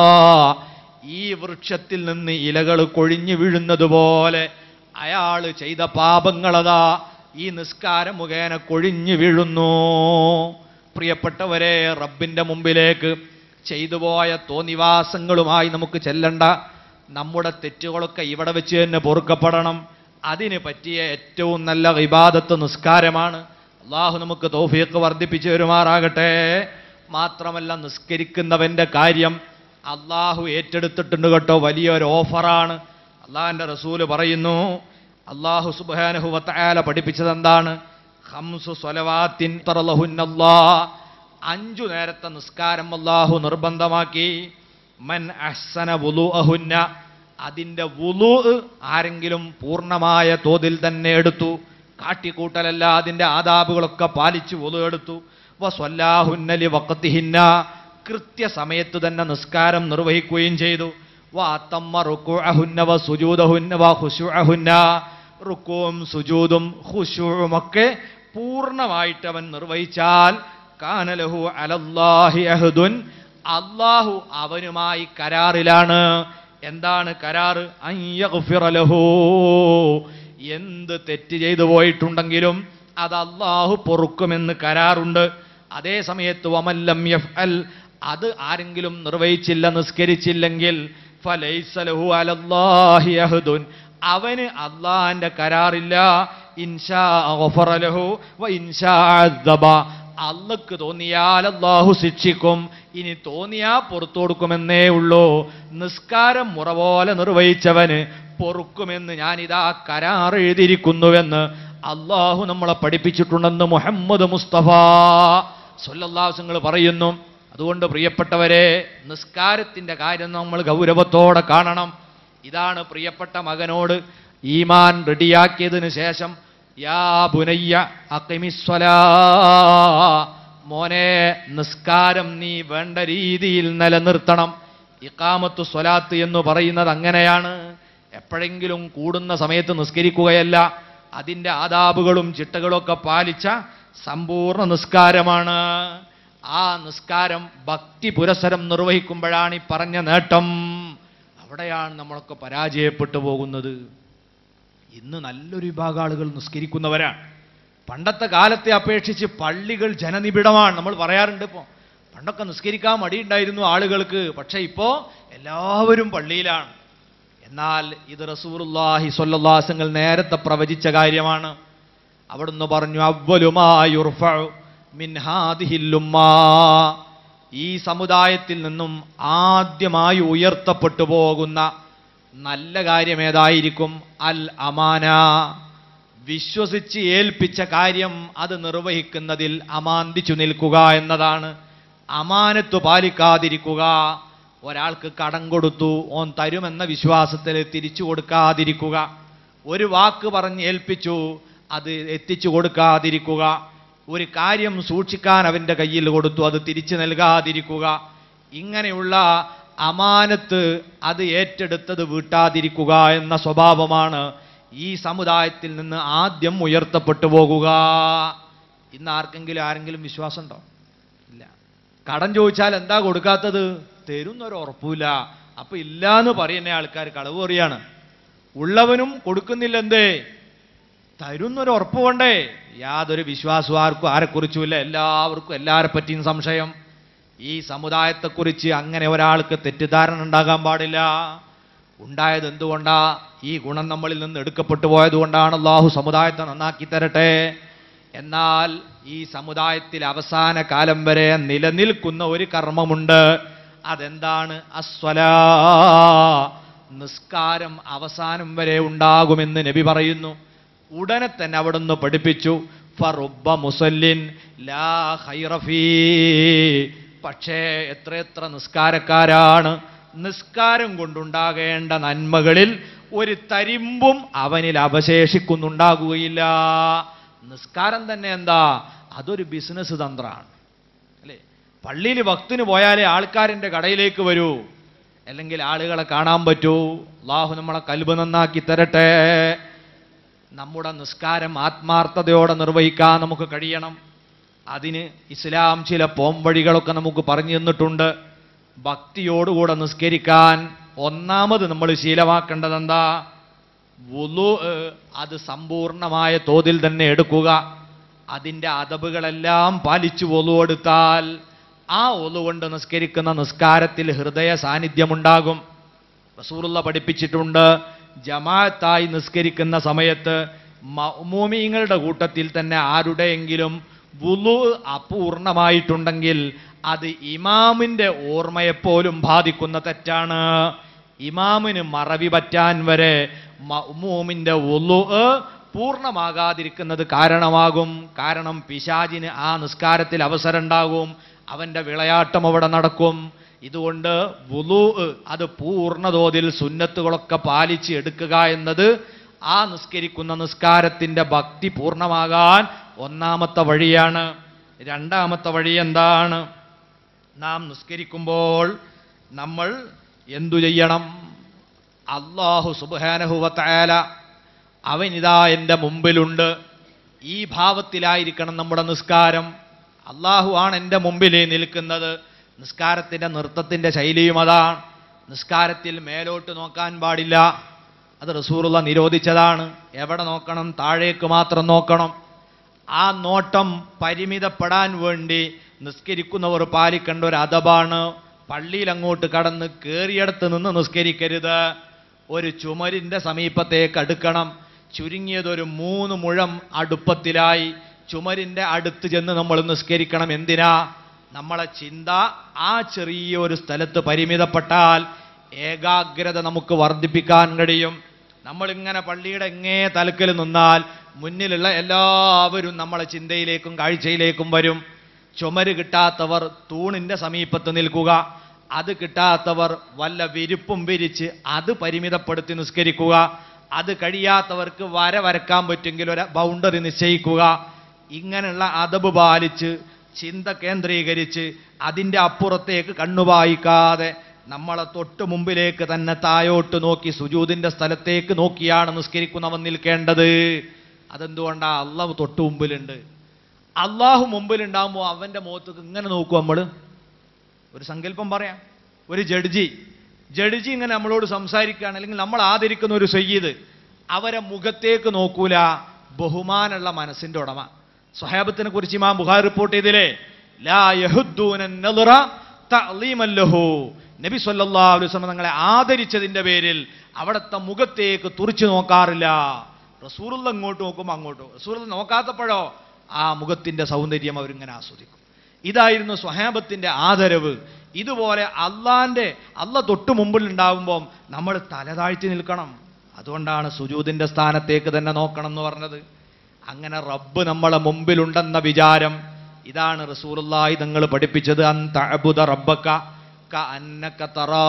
ഈ വൃക്ഷത്തിൽ നിന്ന് ഇലകൾ കൊഴിഞ്ഞു വീഴുന്നത് പോലെ അയാൾ ചെയ്ത പാപങ്ങളതാ ഈ നിസ്കാരം മുഖേന കൊഴിഞ്ഞു വീഴുന്നു പ്രിയപ്പെട്ടവരെ റബ്ബിന്റെ മുമ്പിലേക്ക് ചെയ്തു പോയ തോന്നിവാസങ്ങളുമായി നമുക്ക് ചെല്ലണ്ട നമ്മുടെ തെറ്റുകളൊക്കെ ഇവിടെ വെച്ച് തന്നെ പൊറുക്കപ്പെടണം അതിന് പറ്റിയ ഏറ്റവും നല്ല ഇബാദത്ത് നിസ്കാരമാണ് അള്ളാഹു നമുക്ക് തൗഫീഖ് വർദ്ധിപ്പിച്ചു വരുമാറാകട്ടെ മാത്രമല്ല നിസ്കരിക്കുന്നവന്റെ കാര്യം അള്ളാഹു ഏറ്റെടുത്തിട്ടുണ്ട് കേട്ടോ വലിയൊരു ഓഫറാണ് അള്ളാഹിന്റെ റസൂല് പറയുന്നു അള്ളാഹു സുബാനഹു വത്തയാല പഠിപ്പിച്ചത് എന്താണ് ഹംസു സ്വലവാത്തിൻ തറലഹുന്നല്ലാ അഞ്ചു നേരത്തെ നിസ്കാരം അള്ളാഹു നിർബന്ധമാക്കി മൻ അഹ്സന വുലു അഹുന്ന അതിൻ്റെ വുലു ആരെങ്കിലും പൂർണ്ണമായ തോതിൽ തന്നെ എടുത്തു കാട്ടിക്കൂട്ടലല്ല അതിൻ്റെ ആദാബുകളൊക്കെ പാലിച്ചു വുലു എടുത്തു വസ്വല്ലാഹുന്നലി വക്കത്തിഹിന്ന കൃത്യസമയത്ത് തന്നെ നിസ്കാരം നിർവഹിക്കുകയും ചെയ്തു വാത്തമ്മ റുക്കുഅഹുന്ന വ സുജൂദഹുന്ന വ ഖുശുഅഹുന്ന റുക്കുവും സുജൂദും ഖുശുവും ഒക്കെ പൂർണ്ണമായിട്ട് അവൻ നിർവഹിച്ചാൽ കാനലഹു അലല്ലാഹി അഹ്ദുൻ അള്ളാഹു അവനുമായി കരാറിലാണ് എന്താണ് കരാറ് അയ്യഗ്ഫിറ ലഹു എന്ത് തെറ്റ് ചെയ്തു പോയിട്ടുണ്ടെങ്കിലും അത് അള്ളാഹു പൊറുക്കുമെന്ന് കരാറുണ്ട് അതേ സമയത്ത് വമല്ലം യഫ്അൽ അത് ആരെങ്കിലും നിർവഹിച്ചില്ല നിസ്കരിച്ചില്ലെങ്കിൽ ഫലൈസ ലഹു അലല്ലാഹി അഹ്ദുൻ അവന് അള്ളാഹിന്റെ കരാറില്ല ഇൻഷാ ഗഫറ ലഹു വ ഇൻഷാ അദ്ദബ അള്ളക്ക് തോന്നിയാൽ അള്ളാഹു ശിക്ഷിക്കും ഇനി തോന്നിയാ പുറത്തു കൊടുക്കുമെന്നേ ഉള്ളൂ നിസ്കാരം മുറ പോലെ നിർവഹിച്ചവന് പൊറുക്കുമെന്ന് ഞാനിതാ കരാർ എഴുതിയിരിക്കുന്നുവെന്ന് അള്ളാഹു നമ്മളെ പഠിപ്പിച്ചിട്ടുണ്ടെന്ന് മുഹമ്മദ് മുസ്തഫ സൊല്ലാസങ്ങൾ പറയുന്നു അതുകൊണ്ട് പ്രിയപ്പെട്ടവരെ നിസ്കാരത്തിന്റെ കാര്യം നമ്മൾ ഗൗരവത്തോടെ കാണണം ഇതാണ് പ്രിയപ്പെട്ട മകനോട് ഈമാൻ റെഡിയാക്കിയതിന് ശേഷം യാ ബുനയ്യ അക്കിമിസ്വലാ മോനെ നിസ്കാരം നീ വേണ്ട രീതിയിൽ നിലനിർത്തണം ഇക്കാമത്ത് സ്വലാത്ത് എന്ന് പറയുന്നത് അങ്ങനെയാണ് എപ്പോഴെങ്കിലും കൂടുന്ന സമയത്ത് നിസ്കരിക്കുകയല്ല അതിൻ്റെ ആദാബുകളും ചിട്ടകളും ഒക്കെ പാലിച്ച സമ്പൂർണ്ണ നിസ്കാരമാണ് ആ നിസ്കാരം ഭക്തി പുരസരം നിർവഹിക്കുമ്പോഴാണ് ഈ പറഞ്ഞ നേട്ടം അവിടെയാണ് നമ്മളൊക്കെ പരാജയപ്പെട്ടു പോകുന്നത് ഇന്ന് നല്ലൊരു വിഭാഗം ആളുകൾ നിസ്കരിക്കുന്നവരാണ് പണ്ടത്തെ കാലത്തെ അപേക്ഷിച്ച് പള്ളികൾ ജനനിബിഡമാണ് നമ്മൾ പറയാറുണ്ട് ഇപ്പോൾ പണ്ടൊക്കെ നിസ്കരിക്കാൻ മടിയുണ്ടായിരുന്നു ആളുകൾക്ക് പക്ഷേ ഇപ്പോൾ എല്ലാവരും പള്ളിയിലാണ് എന്നാൽ ഇത് റസൂറുല്ലാഹി സ്വല്ലാസങ്ങൾ നേരത്തെ പ്രവചിച്ച കാര്യമാണ് അവിടുന്ന് പറഞ്ഞു അവലുമായുർഫഉ മിൻ ഹാദിഹിൽ ഉമ്മാ. ഈ സമുദായത്തിൽ നിന്നും ആദ്യമായി ഉയർത്തപ്പെട്ടു പോകുന്ന നല്ല കാര്യം ഏതായിരിക്കും അൽ അമാന വിശ്വസിച്ച് ഏൽപ്പിച്ച കാര്യം അത് നിർവഹിക്കുന്നതിൽ അമാന്തിച്ചു നിൽക്കുക എന്നതാണ് അമാനത്ത് പാലിക്കാതിരിക്കുക ഒരാൾക്ക് കടം കൊടുത്തു ഓൻ തരുമെന്ന വിശ്വാസത്തിൽ തിരിച്ചു കൊടുക്കാതിരിക്കുക ഒരു വാക്ക് പറഞ്ഞ് ഏൽപ്പിച്ചു അത് എത്തിച്ചു കൊടുക്കാതിരിക്കുക ഒരു കാര്യം സൂക്ഷിക്കാൻ അവൻ്റെ കയ്യിൽ കൊടുത്തു അത് തിരിച്ചു നൽകാതിരിക്കുക ഇങ്ങനെയുള്ള അമാനത്ത് അത് ഏറ്റെടുത്തത് വീട്ടാതിരിക്കുക എന്ന സ്വഭാവമാണ് ഈ സമുദായത്തിൽ നിന്ന് ആദ്യം ഉയർത്തപ്പെട്ടു പോകുക ഇന്ന് ആർക്കെങ്കിലും ആരെങ്കിലും വിശ്വാസമുണ്ടോ ഇല്ല കടം ചോദിച്ചാൽ എന്താ കൊടുക്കാത്തത് തരുന്നൊരു ഉറപ്പില്ല അപ്പൊ ഇല്ലാന്ന് പറയുന്ന ആൾക്കാർ കളവ് പറയാണ് ഉള്ളവനും കൊടുക്കുന്നില്ല എന്തേ തരുന്നൊരു ഉറപ്പ് കൊണ്ടേ യാതൊരു വിശ്വാസവും ആർക്കും ആരെക്കുറിച്ചുമില്ല എല്ലാവർക്കും എല്ലാരെ പറ്റിയും സംശയം ഈ സമുദായത്തെക്കുറിച്ച് അങ്ങനെ ഒരാൾക്ക് തെറ്റിദ്ധാരണ ഉണ്ടാകാൻ പാടില്ല ഉണ്ടായത് എന്തുകൊണ്ടാ ഈ ഗുണം നമ്മളിൽ നിന്ന് എടുക്കപ്പെട്ടു പോയത് കൊണ്ടാണ് അള്ളാഹു സമുദായത്തെ നന്നാക്കി തരട്ടെ എന്നാൽ ഈ സമുദായത്തിൽ അവസാന കാലം വരെ നിലനിൽക്കുന്ന ഒരു കർമ്മമുണ്ട് അതെന്താണ് അസ്വലാ നിസ്കാരം അവസാനം വരെ ഉണ്ടാകുമെന്ന് നബി പറയുന്നു ഉടനെ തന്നെ അവിടുന്ന് പഠിപ്പിച്ചു ഫറുബ്ബ മുസല്ലിൻ ലാ ഖൈറ ഫീ പക്ഷേ എത്രയെത്ര നിസ്കാരക്കാരാണ് നിസ്കാരം കൊണ്ടുണ്ടാകേണ്ട നന്മകളിൽ ഒരു തരിമ്പും അവനിൽ അവശേഷിക്കുന്നുണ്ടാകുകയില്ല നിസ്കാരം തന്നെ എന്താ അതൊരു ബിസിനസ് തന്ത്രമാണ് അല്ലേ പള്ളിയിൽ ഭക്തിന് പോയാലേ ആൾക്കാരിൻ്റെ കടയിലേക്ക് വരൂ അല്ലെങ്കിൽ ആളുകളെ കാണാൻ പറ്റൂ അള്ളാഹു നമ്മളെ കൽബ് നന്നാക്കി തരട്ടെ നമ്മുടെ നിസ്കാരം ആത്മാർത്ഥതയോടെ നിർവഹിക്കാൻ നമുക്ക് കഴിയണം അതിന് ഇസ്ലാം ചില പോംവഴികളൊക്കെ നമുക്ക് പറഞ്ഞു തന്നിട്ടുണ്ട് ഭക്തിയോടുകൂടെ നിസ്കരിക്കാൻ ഒന്നാമത് നമ്മൾ ശീലമാക്കേണ്ടത് എന്താ വുളു അത് സമ്പൂർണമായ തോതിൽ തന്നെ എടുക്കുക അതിൻ്റെ അതബുകളെല്ലാം പാലിച്ചു ഒലു എടുത്താൽ ആ ഒലു കൊണ്ട് നിസ്കരിക്കുന്ന നിസ്കാരത്തിൽ ഹൃദയ സാന്നിധ്യമുണ്ടാകും റസൂലുള്ള പഠിപ്പിച്ചിട്ടുണ്ട് ജമാഅത്തായി നിസ്കരിക്കുന്ന സമയത്ത് മൗമൂമിങ്ങളുടെ കൂട്ടത്തിൽ തന്നെ ആരുടെയെങ്കിലും വുളു അപൂർണമായിട്ടുണ്ടെങ്കിൽ അത് ഇമാമിന്റെ ഓർമ്മയെപ്പോലും ബാധിക്കുന്ന തെറ്റാണ് ഇമാമിന് മറവി പറ്റാൻ വരെ മൗമൂമിന്റെ വുളു പൂർണ്ണമാകാതിരിക്കുന്നത് കാരണമാകും കാരണം പിശാജിന് ആ നിസ്കാരത്തിൽ അവസരം ഉണ്ടാകും അവന്റെ വിളയാട്ടം അവിടെ നടക്കും ഇതുകൊണ്ട് വുളു അത് പൂർണ്ണതോതിൽ സുന്നത്തുകളൊക്കെ പാലിച്ച് എടുക്കുക എന്നത് ആ നിസ്കരിക്കുന്ന നിസ്കാരത്തിന്റെ ഭക്തി പൂർണ്ണമാകാൻ ഒന്നാമത്തെ വഴിയാണ് രണ്ടാമത്തെ വഴി എന്താണ് നാം നിസ്കരിക്കുമ്പോൾ നമ്മൾ എന്തു ചെയ്യണം അള്ളാഹു സുബാനഹുവത്തായാല അവനിതാ എൻ്റെ മുമ്പിലുണ്ട് ഈ ഭാവത്തിലായിരിക്കണം നമ്മുടെ നിസ്കാരം അള്ളാഹു ആണ് എൻ്റെ മുമ്പിൽ നിൽക്കുന്നത് നിസ്കാരത്തിൻ്റെ നൃത്തത്തിൻ്റെ ശൈലിയും അതാണ് നിസ്കാരത്തിൽ മേലോട്ട് നോക്കാൻ പാടില്ല അത് റസൂറുള്ള നിരോധിച്ചതാണ് എവിടെ നോക്കണം താഴേക്ക് മാത്രം നോക്കണം ആ നോട്ടം പരിമിതപ്പെടാൻ വേണ്ടി നിസ്കരിക്കുന്നവർ പാലിക്കേണ്ട ഒരു അതബാണ് പള്ളിയിൽ അങ്ങോട്ട് കടന്ന് കയറിയടത്ത് നിന്ന് നിസ്കരിക്കരുത് ഒരു ചുമരിൻ്റെ സമീപത്തേക്ക് അടുക്കണം ചുരുങ്ങിയതൊരു മൂന്ന് മുഴം അടുപ്പത്തിലായി ചുമരിൻ്റെ അടുത്ത് ചെന്ന് നമ്മൾ നിസ്കരിക്കണം എന്തിനാ നമ്മളെ ചിന്ത ആ ചെറിയ ഒരു സ്ഥലത്ത് പരിമിതപ്പെട്ടാൽ ഏകാഗ്രത നമുക്ക് വർദ്ധിപ്പിക്കാൻ കഴിയും നമ്മളിങ്ങനെ പള്ളിയുടെ എങ്ങേ തലക്കൽ നിന്നാൽ മുന്നിലുള്ള എല്ലാവരും നമ്മളെ ചിന്തയിലേക്കും കാഴ്ചയിലേക്കും വരും ചുമര് കിട്ടാത്തവർ തൂണിൻ്റെ സമീപത്ത് നിൽക്കുക അത് കിട്ടാത്തവർ വല്ല വിരിപ്പും വിരിച്ച് അത് പരിമിതപ്പെടുത്തി നിസ്കരിക്കുക അത് കഴിയാത്തവർക്ക് വര വരക്കാൻ പറ്റുമെങ്കിൽ ഒരു ബൗണ്ടറി നിശ്ചയിക്കുക ഇങ്ങനെയുള്ള അതബ് പാലിച്ച് ചിന്ത കേന്ദ്രീകരിച്ച് അതിൻ്റെ അപ്പുറത്തേക്ക് കണ്ണുവായിക്കാതെ നമ്മളെ തൊട്ട് മുമ്പിലേക്ക് തന്നെ തായോട്ട് നോക്കി സുജൂതിൻ്റെ സ്ഥലത്തേക്ക് നോക്കിയാണ് നിസ്കരിക്കുന്നവൻ നിൽക്കേണ്ടത് അതെന്തുകൊണ്ടാ അള്ളാഹ് തൊട്ട് മുമ്പിലുണ്ട് അള്ളാഹു മുമ്പിലുണ്ടാകുമ്പോൾ അവൻ്റെ മുഖത്തേക്ക് ഇങ്ങനെ നോക്കും നമ്മൾ ഒരു സങ്കല്പം പറയാം ഒരു ജഡ്ജി ജഡ്ജി ഇങ്ങനെ നമ്മളോട് സംസാരിക്കുകയാണ് അല്ലെങ്കിൽ നമ്മൾ ആദരിക്കുന്ന ഒരു സയ്യിദ് അവരെ മുഖത്തേക്ക് നോക്കൂല ബഹുമാനുള്ള മനസ്സിന്റെ ഉടമ സ്വഹാബത്തിനെ കുറിച്ച് ഇമാം ബുഖാർ റിപ്പോർട്ട് ചെയ്തില്ലേ ലാ യഹുദ്ദൂന നദ്റ തഅലീമൻ ലഹു നബി സല്ലല്ലാഹു അലൈഹി വസല്ലം തങ്ങളെ ആദരിച്ചതിന്റെ പേരിൽ അവിടുത്തെ മുഖത്തേക്ക് തുറിച്ചു നോക്കാറില്ല റസൂലുള്ള അങ്ങോട്ട് നോക്കുമ്പോൾ അങ്ങോട്ടോ റസൂലുള്ള നോക്കാത്തപ്പോഴോ ആ മുഖത്തിന്റെ സൗന്ദര്യം അവരിങ്ങനെ ആസ്വദിക്കും ഇതായിരുന്നു സ്വഹാബത്തിന്റെ ആദരവ് ഇതുപോലെ അള്ളാന്റെ അല്ല തൊട്ട് മുമ്പിൽ ഉണ്ടാകുമ്പോൾ നമ്മൾ തലതാഴ്ത്തി നിൽക്കണം അതുകൊണ്ടാണ് സുജൂദിന്റെ സ്ഥാനത്തേക്ക് തന്നെ നോക്കണം എന്ന് പറഞ്ഞത് അങ്ങനെ റബ്ബ് നമ്മളെ മുമ്പിലുണ്ടെന്ന വിചാരം ഇതാണ് റസൂലുള്ളാഹി തങ്ങൾ പഠിപ്പിച്ചത് അൻ തഅബുദ റബ്ബക കഅന്നക തറാ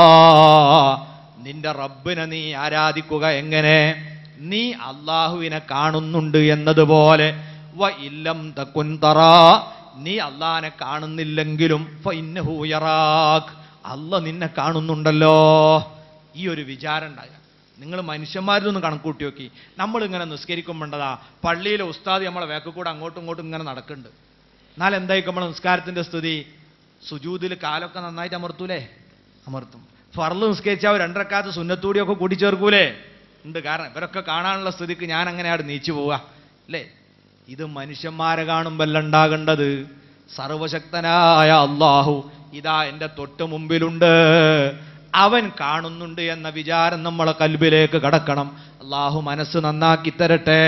നിന്റെ റബ്ബിനെ നീ ആരാധിക്കുക എങ്ങനെ നീ അള്ളാഹുവിനെ കാണുന്നുണ്ട് എന്നതുപോലെ വ ഇല്ലം തക്കുൻ തറാ നീ അള്ളാഹിനെ കാണുന്നില്ലെങ്കിലും ഫഇന്നഹു യറാക് അല്ല നിന്നെ കാണുന്നുണ്ടല്ലോ ഈ ഒരു വിചാരം ഉണ്ടാകുക നിങ്ങൾ മനുഷ്യന്മാരിലൊന്ന് കണക്കൂട്ടി നോക്കി നമ്മളിങ്ങനെ നിസ്കരിക്കുമ്പോണ്ടതാ പള്ളിയിലെ ഉസ്താദ് നമ്മളെ വേക്ക് കൂടെ അങ്ങോട്ടും ഇങ്ങോട്ടും ഇങ്ങനെ നടക്കുന്നുണ്ട് എന്നാൽ എന്തായിരിക്കും നമ്മളെ നിസ്കാരത്തിന്റെ സ്ഥിതി സുജൂദിൽ കാലൊക്കെ നന്നായിട്ട് അമർത്തൂലേ അമർത്തും ഫർള് നിസ്കരിച്ചാൽ രണ്ടരക്കാത്ത സുന്നത്തൂടിയൊക്കെ കൂട്ടിച്ചേർക്കൂലേ ഉണ്ട് കാരണം ഇവരൊക്കെ കാണാനുള്ള സ്ഥിതിക്ക് ഞാൻ അങ്ങനെയാണ് നീച്ചു പോവുക അല്ലേ ഇത് മനുഷ്യന്മാരെ കാണുമ്പല്ല ഉണ്ടാകേണ്ടത് സർവശക്തനായ അള്ളാഹു ഇതാ എൻ്റെ തൊട്ട് മുമ്പിലുണ്ട് അവൻ കാണുന്നുണ്ട് എന്ന വിചാരം നമ്മളെ കൽബിലേക്ക് കടക്കണം അള്ളാഹു മനസ്സ് നന്നാക്കി തരട്ടെ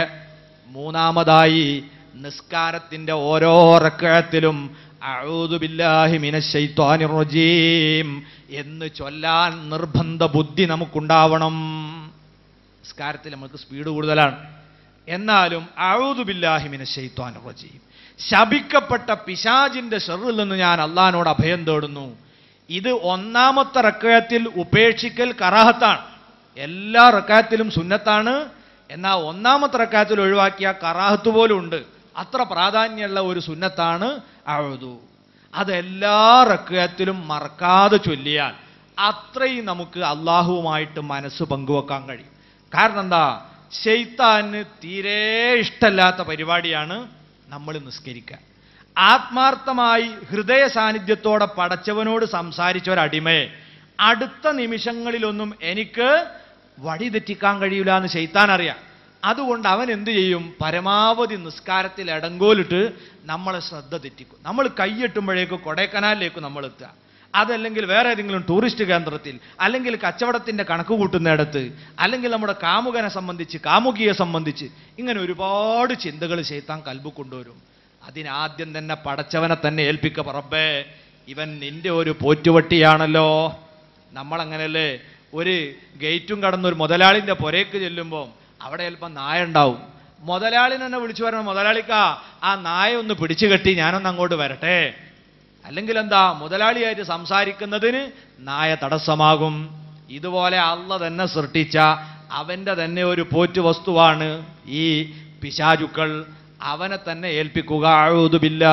മൂന്നാമതായി നിസ്കാരത്തിന്റെ ഓരോ റക്കഴത്തിലും അഊദു ബില്ലാഹി മിനശ് ശൈത്വാനിർ റജീം എന്ന് ചൊല്ലാൻ നിർബന്ധ ബുദ്ധി നമുക്കുണ്ടാവണം നിസ്കാരത്തിൽ നമുക്ക് സ്പീഡ് കൂടുതലാണ് എന്നാലും അഊദു ബില്ലാഹി മിനശ് ശൈത്വാനിർ റജീം ശപിക്കപ്പെട്ട പിശാജിന്റെ ഷെറിൽ നിന്ന് ഞാൻ അള്ളഹാനോട് അഭയം തേടുന്നു ഇത് ഒന്നാമത്തെ റക്കയത്തിൽ ഉപേക്ഷിക്കൽ കറാഹത്താണ് എല്ലാ റക്കായത്തിലും സുന്നത്താണ് എന്നാൽ ഒന്നാമത്തെ റക്കായത്തിൽ ഒഴിവാക്കിയ കറാഹത്ത് പോലും ഉണ്ട് അത്ര പ്രാധാന്യമുള്ള ഒരു സുന്നത്താണ് അഴുതു അതെല്ലാ റക്കയത്തിലും മറക്കാതെ ചൊല്ലിയാൽ അത്രയും നമുക്ക് അള്ളാഹുവുമായിട്ട് മനസ്സ് പങ്കുവെക്കാൻ കഴിയും കാരണം എന്താ ഷെയ്ത്താന് തീരെ ഇഷ്ടമല്ലാത്ത പരിപാടിയാണ് നമ്മൾ നിസ്കരിക്കുക ആത്മാർത്ഥമായി ഹൃദയ സാന്നിധ്യത്തോടെ പടച്ചവനോട് സംസാരിച്ച ഒരടിമയെ അടുത്ത നിമിഷങ്ങളിലൊന്നും എനിക്ക് വഴി തെറ്റിക്കാൻ കഴിയില്ല എന്ന് ചെയ്ത്താൻ അറിയാം അതുകൊണ്ട് അവൻ എന്ത് ചെയ്യും പരമാവധി നിസ്കാരത്തിൽ ഇടങ്കോലിട്ട് നമ്മളെ ശ്രദ്ധ തെറ്റിക്കും നമ്മൾ കൈയെട്ടുമ്പോഴേക്ക് കൊടൈക്കനാലിലേക്ക് നമ്മൾ എത്തുക അതല്ലെങ്കിൽ വേറെ ഏതെങ്കിലും ടൂറിസ്റ്റ് കേന്ദ്രത്തിൽ അല്ലെങ്കിൽ കച്ചവടത്തിന്റെ കണക്ക് കൂട്ടുന്നിടത്ത് അല്ലെങ്കിൽ നമ്മുടെ കാമുകനെ സംബന്ധിച്ച് കാമുകിയെ സംബന്ധിച്ച് ഇങ്ങനെ ഒരുപാട് ചിന്തകൾ ചെയ്ത്താൻ കൽബ് കൊണ്ടുവരും അതിനാദ്യം തന്നെ പടച്ചവനെ തന്നെ ഏൽപ്പിക്ക പറമ്പേ ഇവൻ നിന്റെ ഒരു പോറ്റുവട്ടിയാണല്ലോ നമ്മളങ്ങനല്ലേ ഒരു ഗേറ്റും കടന്ന് ഒരു മുതലാളിന്റെ പുരയ്ക്ക് ചെല്ലുമ്പോൾ അവിടെ ചിലപ്പോൾ നായ ഉണ്ടാവും മുതലാളിനെ തന്നെ വിളിച്ചു പറയണം മുതലാളിക്കാ ആ നായ ഒന്ന് പിടിച്ചു കെട്ടി ഞാനൊന്ന് അങ്ങോട്ട് വരട്ടെ അല്ലെങ്കിൽ എന്താ മുതലാളിയായിട്ട് സംസാരിക്കുന്നതിന് നായ തടസ്സമാകും ഇതുപോലെ അള്ള തന്നെ സൃഷ്ടിച്ച അവന്റെ തന്നെ ഒരു പോറ്റു വസ്തുവാണ് ഈ പിശാചുക്കൾ അവനെ തന്നെ ഏൽപ്പിക്കുക അഴുതുബില്ലാ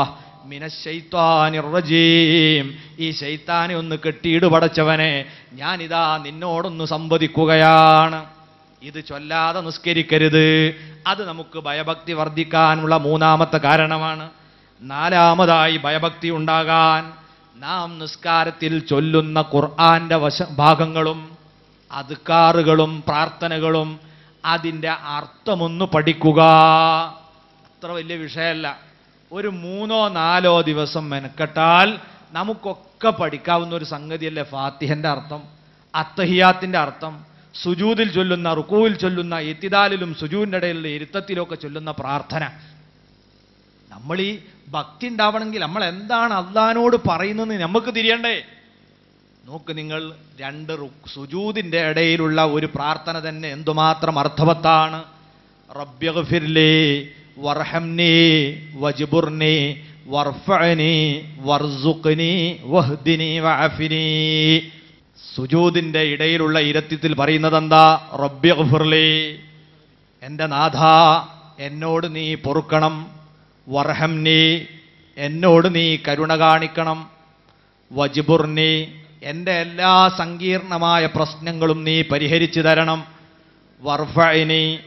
മിനശൈത്താനിറജീം ഈ ശൈത്താനെ ഒന്ന് കെട്ടിയിട് പടച്ചവനെ ഞാനിതാ നിന്നോടൊന്ന് സംവദിക്കുകയാണ് ഇത് ചൊല്ലാതെ നിസ്കരിക്കരുത് അത് നമുക്ക് ഭയഭക്തി വർദ്ധിക്കാനുള്ള മൂന്നാമത്തെ കാരണമാണ് നാലാമതായി ഭയഭക്തി ഉണ്ടാകാൻ നാം നിസ്കാരത്തിൽ ചൊല്ലുന്ന ഖുർആന്റെ വശ ഭാഗങ്ങളും അതുക്കാറുകളും പ്രാർത്ഥനകളും അതിൻ്റെ അർത്ഥമൊന്ന് പഠിക്കുക അത്ര വലിയ വിഷയമല്ല ഒരു മൂന്നോ നാലോ ദിവസം മെനക്കെട്ടാൽ നമുക്കൊക്കെ പഠിക്കാവുന്ന ഒരു സംഗതിയല്ലേ ഫാത്തിഹന്റെ അർത്ഥം അത്തഹിയാത്തിന്റെ അർത്ഥം സുജൂദിൽ ചൊല്ലുന്ന റുക്കുവിൽ ചൊല്ലുന്ന എത്തിദാലിലും സുജൂവിൻ്റെ ഇടയിലുള്ള ഇരുത്തത്തിലൊക്കെ ചൊല്ലുന്ന പ്രാർത്ഥന നമ്മൾ ഈ ഭക്തി ഉണ്ടാവണമെങ്കിൽ നമ്മൾ എന്താണ് അള്ളഹാനോട് പറയുന്നതെന്ന് നമുക്ക് തിരിയണ്ടേ നോക്ക് നിങ്ങൾ രണ്ട് റുക്ക് സുജൂദിന്റെ ഇടയിലുള്ള ഒരു പ്രാർത്ഥന തന്നെ എന്തുമാത്രം അർത്ഥവത്താണ് റബ്യഗ്ഫിർലി വർഹംനി വജ്ബുർനി വർഫഅനി വർസുഖ്നി വഹ്ദിനി വഅഫിനി സുജൂദിന്റെ ഇടയിലുള്ള ഇരത്യത്തിൽ പറയുന്നത് എന്താ റബ്യഗ്ഫിർലി എൻ്റെ നാഥ എന്നോട് നീ പൊറുക്കണം വർഹംനി എന്നോട് നീ കരുണ കാണിക്കണം വജിബുർനി എൻ്റെ എല്ലാ സങ്കീർണമായ പ്രശ്നങ്ങളും നീ പരിഹരിച്ചു തരണം വർഫഇനി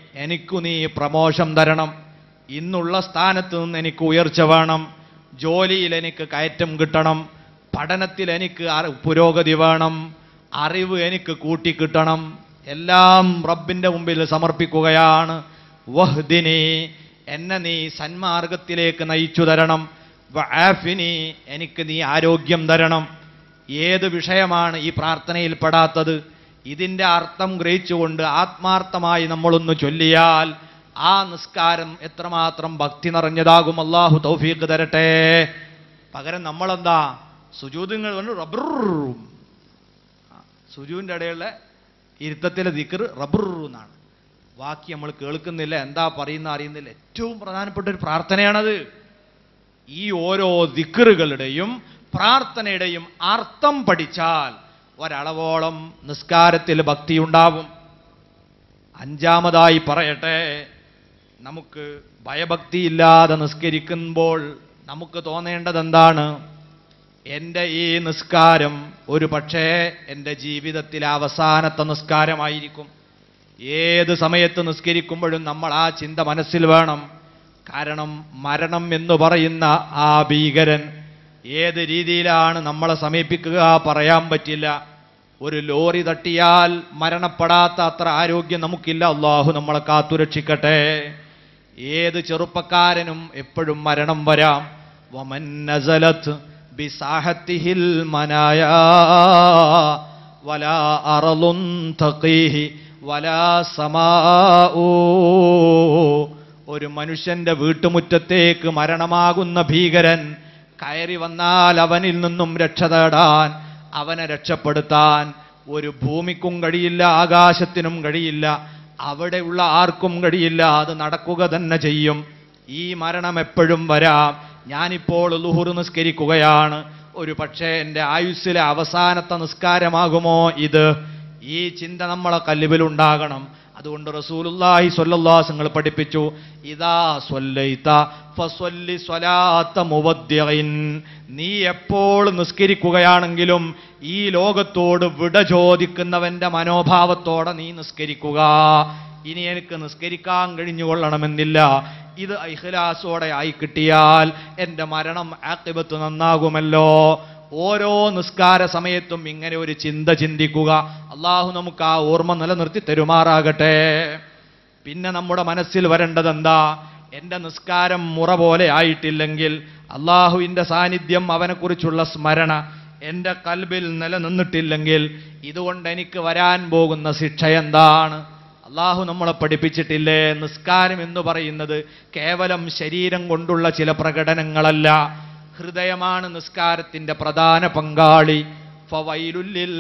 എനിക്കു നീ പ്രമോഷൻ തരണം ഇന്നുള്ള സ്ഥാനത്ത് നിന്ന് എനിക്ക് ഉയർച്ച വേണം ജോലിയിൽ എനിക്ക് കയറ്റം കിട്ടണം പഠനത്തിൽ എനിക്ക് അറി- പുരോഗതി വേണം അറിവ് എനിക്ക് കൂട്ടിക്കിട്ടണം എല്ലാം റബ്ബിന്റെ മുമ്പിൽ സമർപ്പിക്കുകയാണ് വഹ്ദിനി എന്നെ നീ സന്മാർഗത്തിലേക്ക് നയിച്ചു തരണം വആഫിനി എനിക്ക് നീ ആരോഗ്യം തരണം ഏത് വിഷയമാണ് ഈ പ്രാർത്ഥനയിൽ പെടാത്തത് ഇതിന്റെ അർത്ഥം ഗ്രഹിച്ചുകൊണ്ട് ആത്മാർത്ഥമായി നമ്മളൊന്ന് ചൊല്ലിയാൽ ആ നിസ്കാരം എത്രമാത്രം ഭക്തി നിറഞ്ഞതാകും അള്ളാഹു തൗഫീഖ് തരട്ടെ പകരം നമ്മളെന്താ സുജൂതുങ്ങൾ കൊണ്ട് റബ്ബറും സുജുവിൻ്റെ ഇടയിലുള്ള ഇരുത്തത്തിലെ ദിക്കർ റബ്ബർ എന്നാണ് ബാക്കി നമ്മൾ കേൾക്കുന്നില്ല എന്താ പറയുന്ന അറിയുന്നില്ല ഏറ്റവും പ്രധാനപ്പെട്ട ഒരു പ്രാർത്ഥനയാണത് ഈ ഓരോ ദിക്കറുകളുടെയും പ്രാർത്ഥനയുടെയും അർത്ഥം പഠിച്ചാൽ ഒരളവോളം നിസ്കാരത്തിൽ ഭക്തിയുണ്ടാവും അഞ്ചാമതായി പറയട്ടെ നമുക്ക് ഭയഭക്തിയില്ലാതെ നിസ്കരിക്കുമ്പോൾ നമുക്ക് തോന്നേണ്ടത് എന്താണ് എൻ്റെ ഈ നിസ്കാരം ഒരു പക്ഷേ എൻ്റെ ജീവിതത്തിലെ അവസാനത്തെ നിസ്കാരമായിരിക്കും ഏത് സമയത്ത് നിസ്കരിക്കുമ്പോഴും നമ്മൾ ആ ചിന്ത മനസ്സിൽ വേണം കാരണം മരണം എന്ന് പറയുന്ന ആ ഭീകരൻ ഏത് രീതിയിലാണ് നമ്മളെ സമീപിക്കുക പറയാൻ പറ്റില്ല ഒരു ലോറി തട്ടിയാൽ മരണപ്പെടാത്ത അത്ര ആരോഗ്യം നമുക്കില്ല അള്ളാഹു നമ്മളെ കാത്തുരക്ഷിക്കട്ടെ ഏത് ചെറുപ്പക്കാരനും എപ്പോഴും മരണം വരാം വമൻ നസലത്ത് ബിസാഹത്തിഹിൽ മനായാ വലാ അറളുൻ തഖീഹി വലാ സമാഊ ഒരു മനുഷ്യന്റെ വീട്ടുമുറ്റത്തേക്ക് മരണമാകുന്ന ഭീകരൻ കയറി വന്നാൽ അവനിൽ നിന്നും രക്ഷ തേടാൻ അവനെ രക്ഷപ്പെടുത്താൻ ഒരു ഭൂമിക്കും കഴിയില്ല ആകാശത്തിനും കഴിയില്ല അവിടെയുള്ള ആർക്കും കഴിയില്ല അത് നടക്കുക തന്നെ ചെയ്യും ഈ മരണം എപ്പോഴും വരാം ഞാനിപ്പോൾ ലുഹുർ നിസ്കരിക്കുകയാണ് ഒരു പക്ഷേ എൻ്റെ ആയുസ്സിലെ അവസാനത്തെ നിസ്കാരമാകുമോ ഇത് ഈ ചിന്ത നമ്മളെ കല്ലുവിലുണ്ടാകണം അതുകൊണ്ട് റസൂലുള്ളാഹി സ്വല്ലല്ലാഹു നിങ്ങൾ പഠിപ്പിച്ചു ഇദാ സ്വല്ലൈത ഫസ്വല്ലി സ്വലാത്ത മുവദ്ദിഇൻ നീ എപ്പോൾ നിസ്കരിക്കുകയാണെങ്കിലും ഈ ലോകത്തോട് വിട ചോദിക്കുന്നവന്റെ മനോഭാവത്തോടെ നീ നിസ്കരിക്കുക ഇനി എനിക്ക് നിസ്കരിക്കാൻ കഴിഞ്ഞുകൊള്ളണമെന്നില്ല ഇത് ഇഖ്ലാസോടെ ആയി കിട്ടിയാൽ എൻ്റെ മരണം ആക്കിബത്ത് നന്നാകുമല്ലോ ഓരോ നിസ്കാര സമയത്തും ഇങ്ങനെ ഒരു ചിന്ത ചിന്തിക്കുക അള്ളാഹു നമുക്ക് ആ ഓർമ്മ നിലനിർത്തി തരുമാറാകട്ടെ പിന്നെ നമ്മുടെ മനസ്സിൽ വരേണ്ടത് എന്താ എൻ്റെ നിസ്കാരം മുറ പോലെ ആയിട്ടില്ലെങ്കിൽ അള്ളാഹുവിൻ്റെ സാന്നിധ്യം അവനെക്കുറിച്ചുള്ള സ്മരണ എൻ്റെ കൽബിൽ നിലനിന്നിട്ടില്ലെങ്കിൽ ഇതുകൊണ്ട് എനിക്ക് വരാൻ പോകുന്ന ശിക്ഷ എന്താണ് അള്ളാഹു നമ്മളെ പഠിപ്പിച്ചിട്ടില്ലേ നിസ്കാരം എന്ന് പറയുന്നത് കേവലം ശരീരം കൊണ്ടുള്ള ചില പ്രകടനങ്ങളല്ല ഹൃദയമാണ് നിസ്കാരത്തിന്റെ പ്രധാന പങ്കാളി ഫവൈലുല്ലിൽ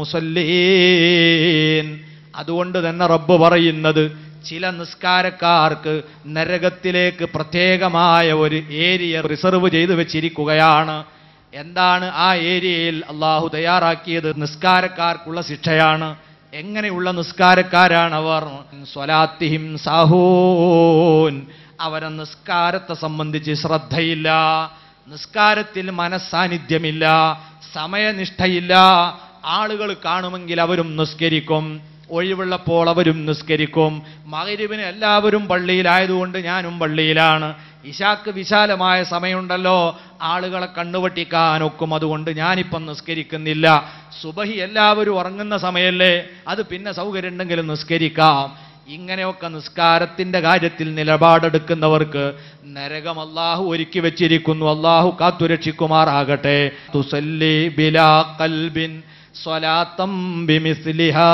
മുസല്ലീൻ അതുകൊണ്ട് തന്നെ റബ്ബ് പറയുന്നത് ചില നിസ്കാരക്കാർക്ക് നരകത്തിലേക്ക് പ്രത്യേകമായ ഒരു ഏരിയ റിസർവ് ചെയ്തു വെച്ചിരിക്കുകയാണ് എന്താണ് ആ ഏരിയയിൽ അള്ളാഹു തയ്യാറാക്കിയത് നിസ്കാരക്കാർക്കുള്ള ശിക്ഷയാണ് എങ്ങനെയുള്ള നിസ്കാരക്കാരാണ് അവർ സ്വലാത്തിഹിം സാഹൂൻ അവരെ നിസ്കാരത്തെ സംബന്ധിച്ച് ശ്രദ്ധയില്ല നിസ്കാരത്തിൽ മനസ്സാന്നിധ്യമില്ല സമയനിഷ്ഠയില്ല ആളുകൾ കാണുമെങ്കിൽ അവരും നിസ്കരിക്കും ഒഴിവുള്ളപ്പോൾ അവരും നിസ്കരിക്കും മകരിവിന് എല്ലാവരും പള്ളിയിലായതുകൊണ്ട് ഞാനും പള്ളിയിലാണ് ഇശാക്ക് വിശാലമായ സമയമുണ്ടല്ലോ ആളുകളെ കണ്ണുവട്ടിക്കാനൊക്കും അതുകൊണ്ട് ഞാനിപ്പം നിസ്കരിക്കുന്നില്ല സുബഹി എല്ലാവരും ഉറങ്ങുന്ന സമയല്ലേ അത് പിന്നെ സൗകര്യം ഉണ്ടെങ്കിലും നിസ്കരിക്കാം ഇങ്ങനെയൊക്കെ നിസ്കാരത്തിന്റെ കാര്യത്തിൽ നിലപാടെടുക്കുന്നവർക്ക് നരകം അള്ളാഹു ഒരുക്കി വെച്ചിരിക്കുന്നു അള്ളാഹു കാത്തുരക്ഷിക്കുമാറാകട്ടെ തുസല്ലി ബിലാ കൽബിൻ സ്വലാത്തം ബിമിസ്ലിഹാ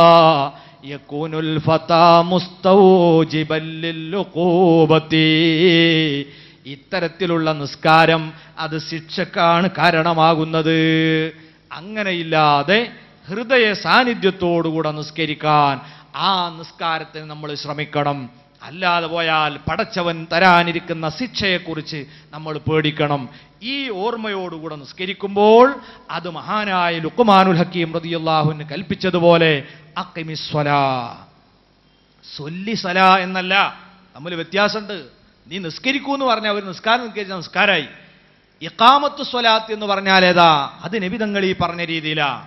യകൂനുൽ ഫതാ മുസ്തൗജിബൻ ലിൽഉഖൂബത്തി ഇത്തരത്തിലുള്ള നിസ്കാരം അത് ശിക്ഷക്കാണ് കാരണമാകുന്നത് അങ്ങനെയില്ലാതെ ഹൃദയ സാന്നിധ്യത്തോടുകൂടെ നിസ്കരിക്കാൻ ആ നിസ്കാരത്തിന് നമ്മൾ ശ്രമിക്കണം അല്ലാതെ പോയാൽ പടച്ചവൻ തരാനിരിക്കുന്ന ശിക്ഷയെക്കുറിച്ച് നമ്മൾ പേടിക്കണം ഈ ഓർമ്മയോടുകൂടെ നിസ്കരിക്കുമ്പോൾ അത് മഹാനായ ലുക്കുമാനുൽ ഹക്കീം റതിയുള്ളാഹുവിന് കൽപ്പിച്ചതുപോലെ അക്കിമിസ്വലാ സൊല്ലി സല എന്നല്ല തമ്മിൽ വ്യത്യാസമുണ്ട് നീ നിസ്കരിക്കൂ എന്ന് പറഞ്ഞാൽ ഒരു നിസ്കാരം നിസ്കരിച്ച നിസ്കാരായി ഇക്കാമത്ത് സ്വലാത്ത് എന്ന് പറഞ്ഞാൽ ഏതാ അത് നബിതങ്ങൾ ഈ പറഞ്ഞ രീതിയിലാ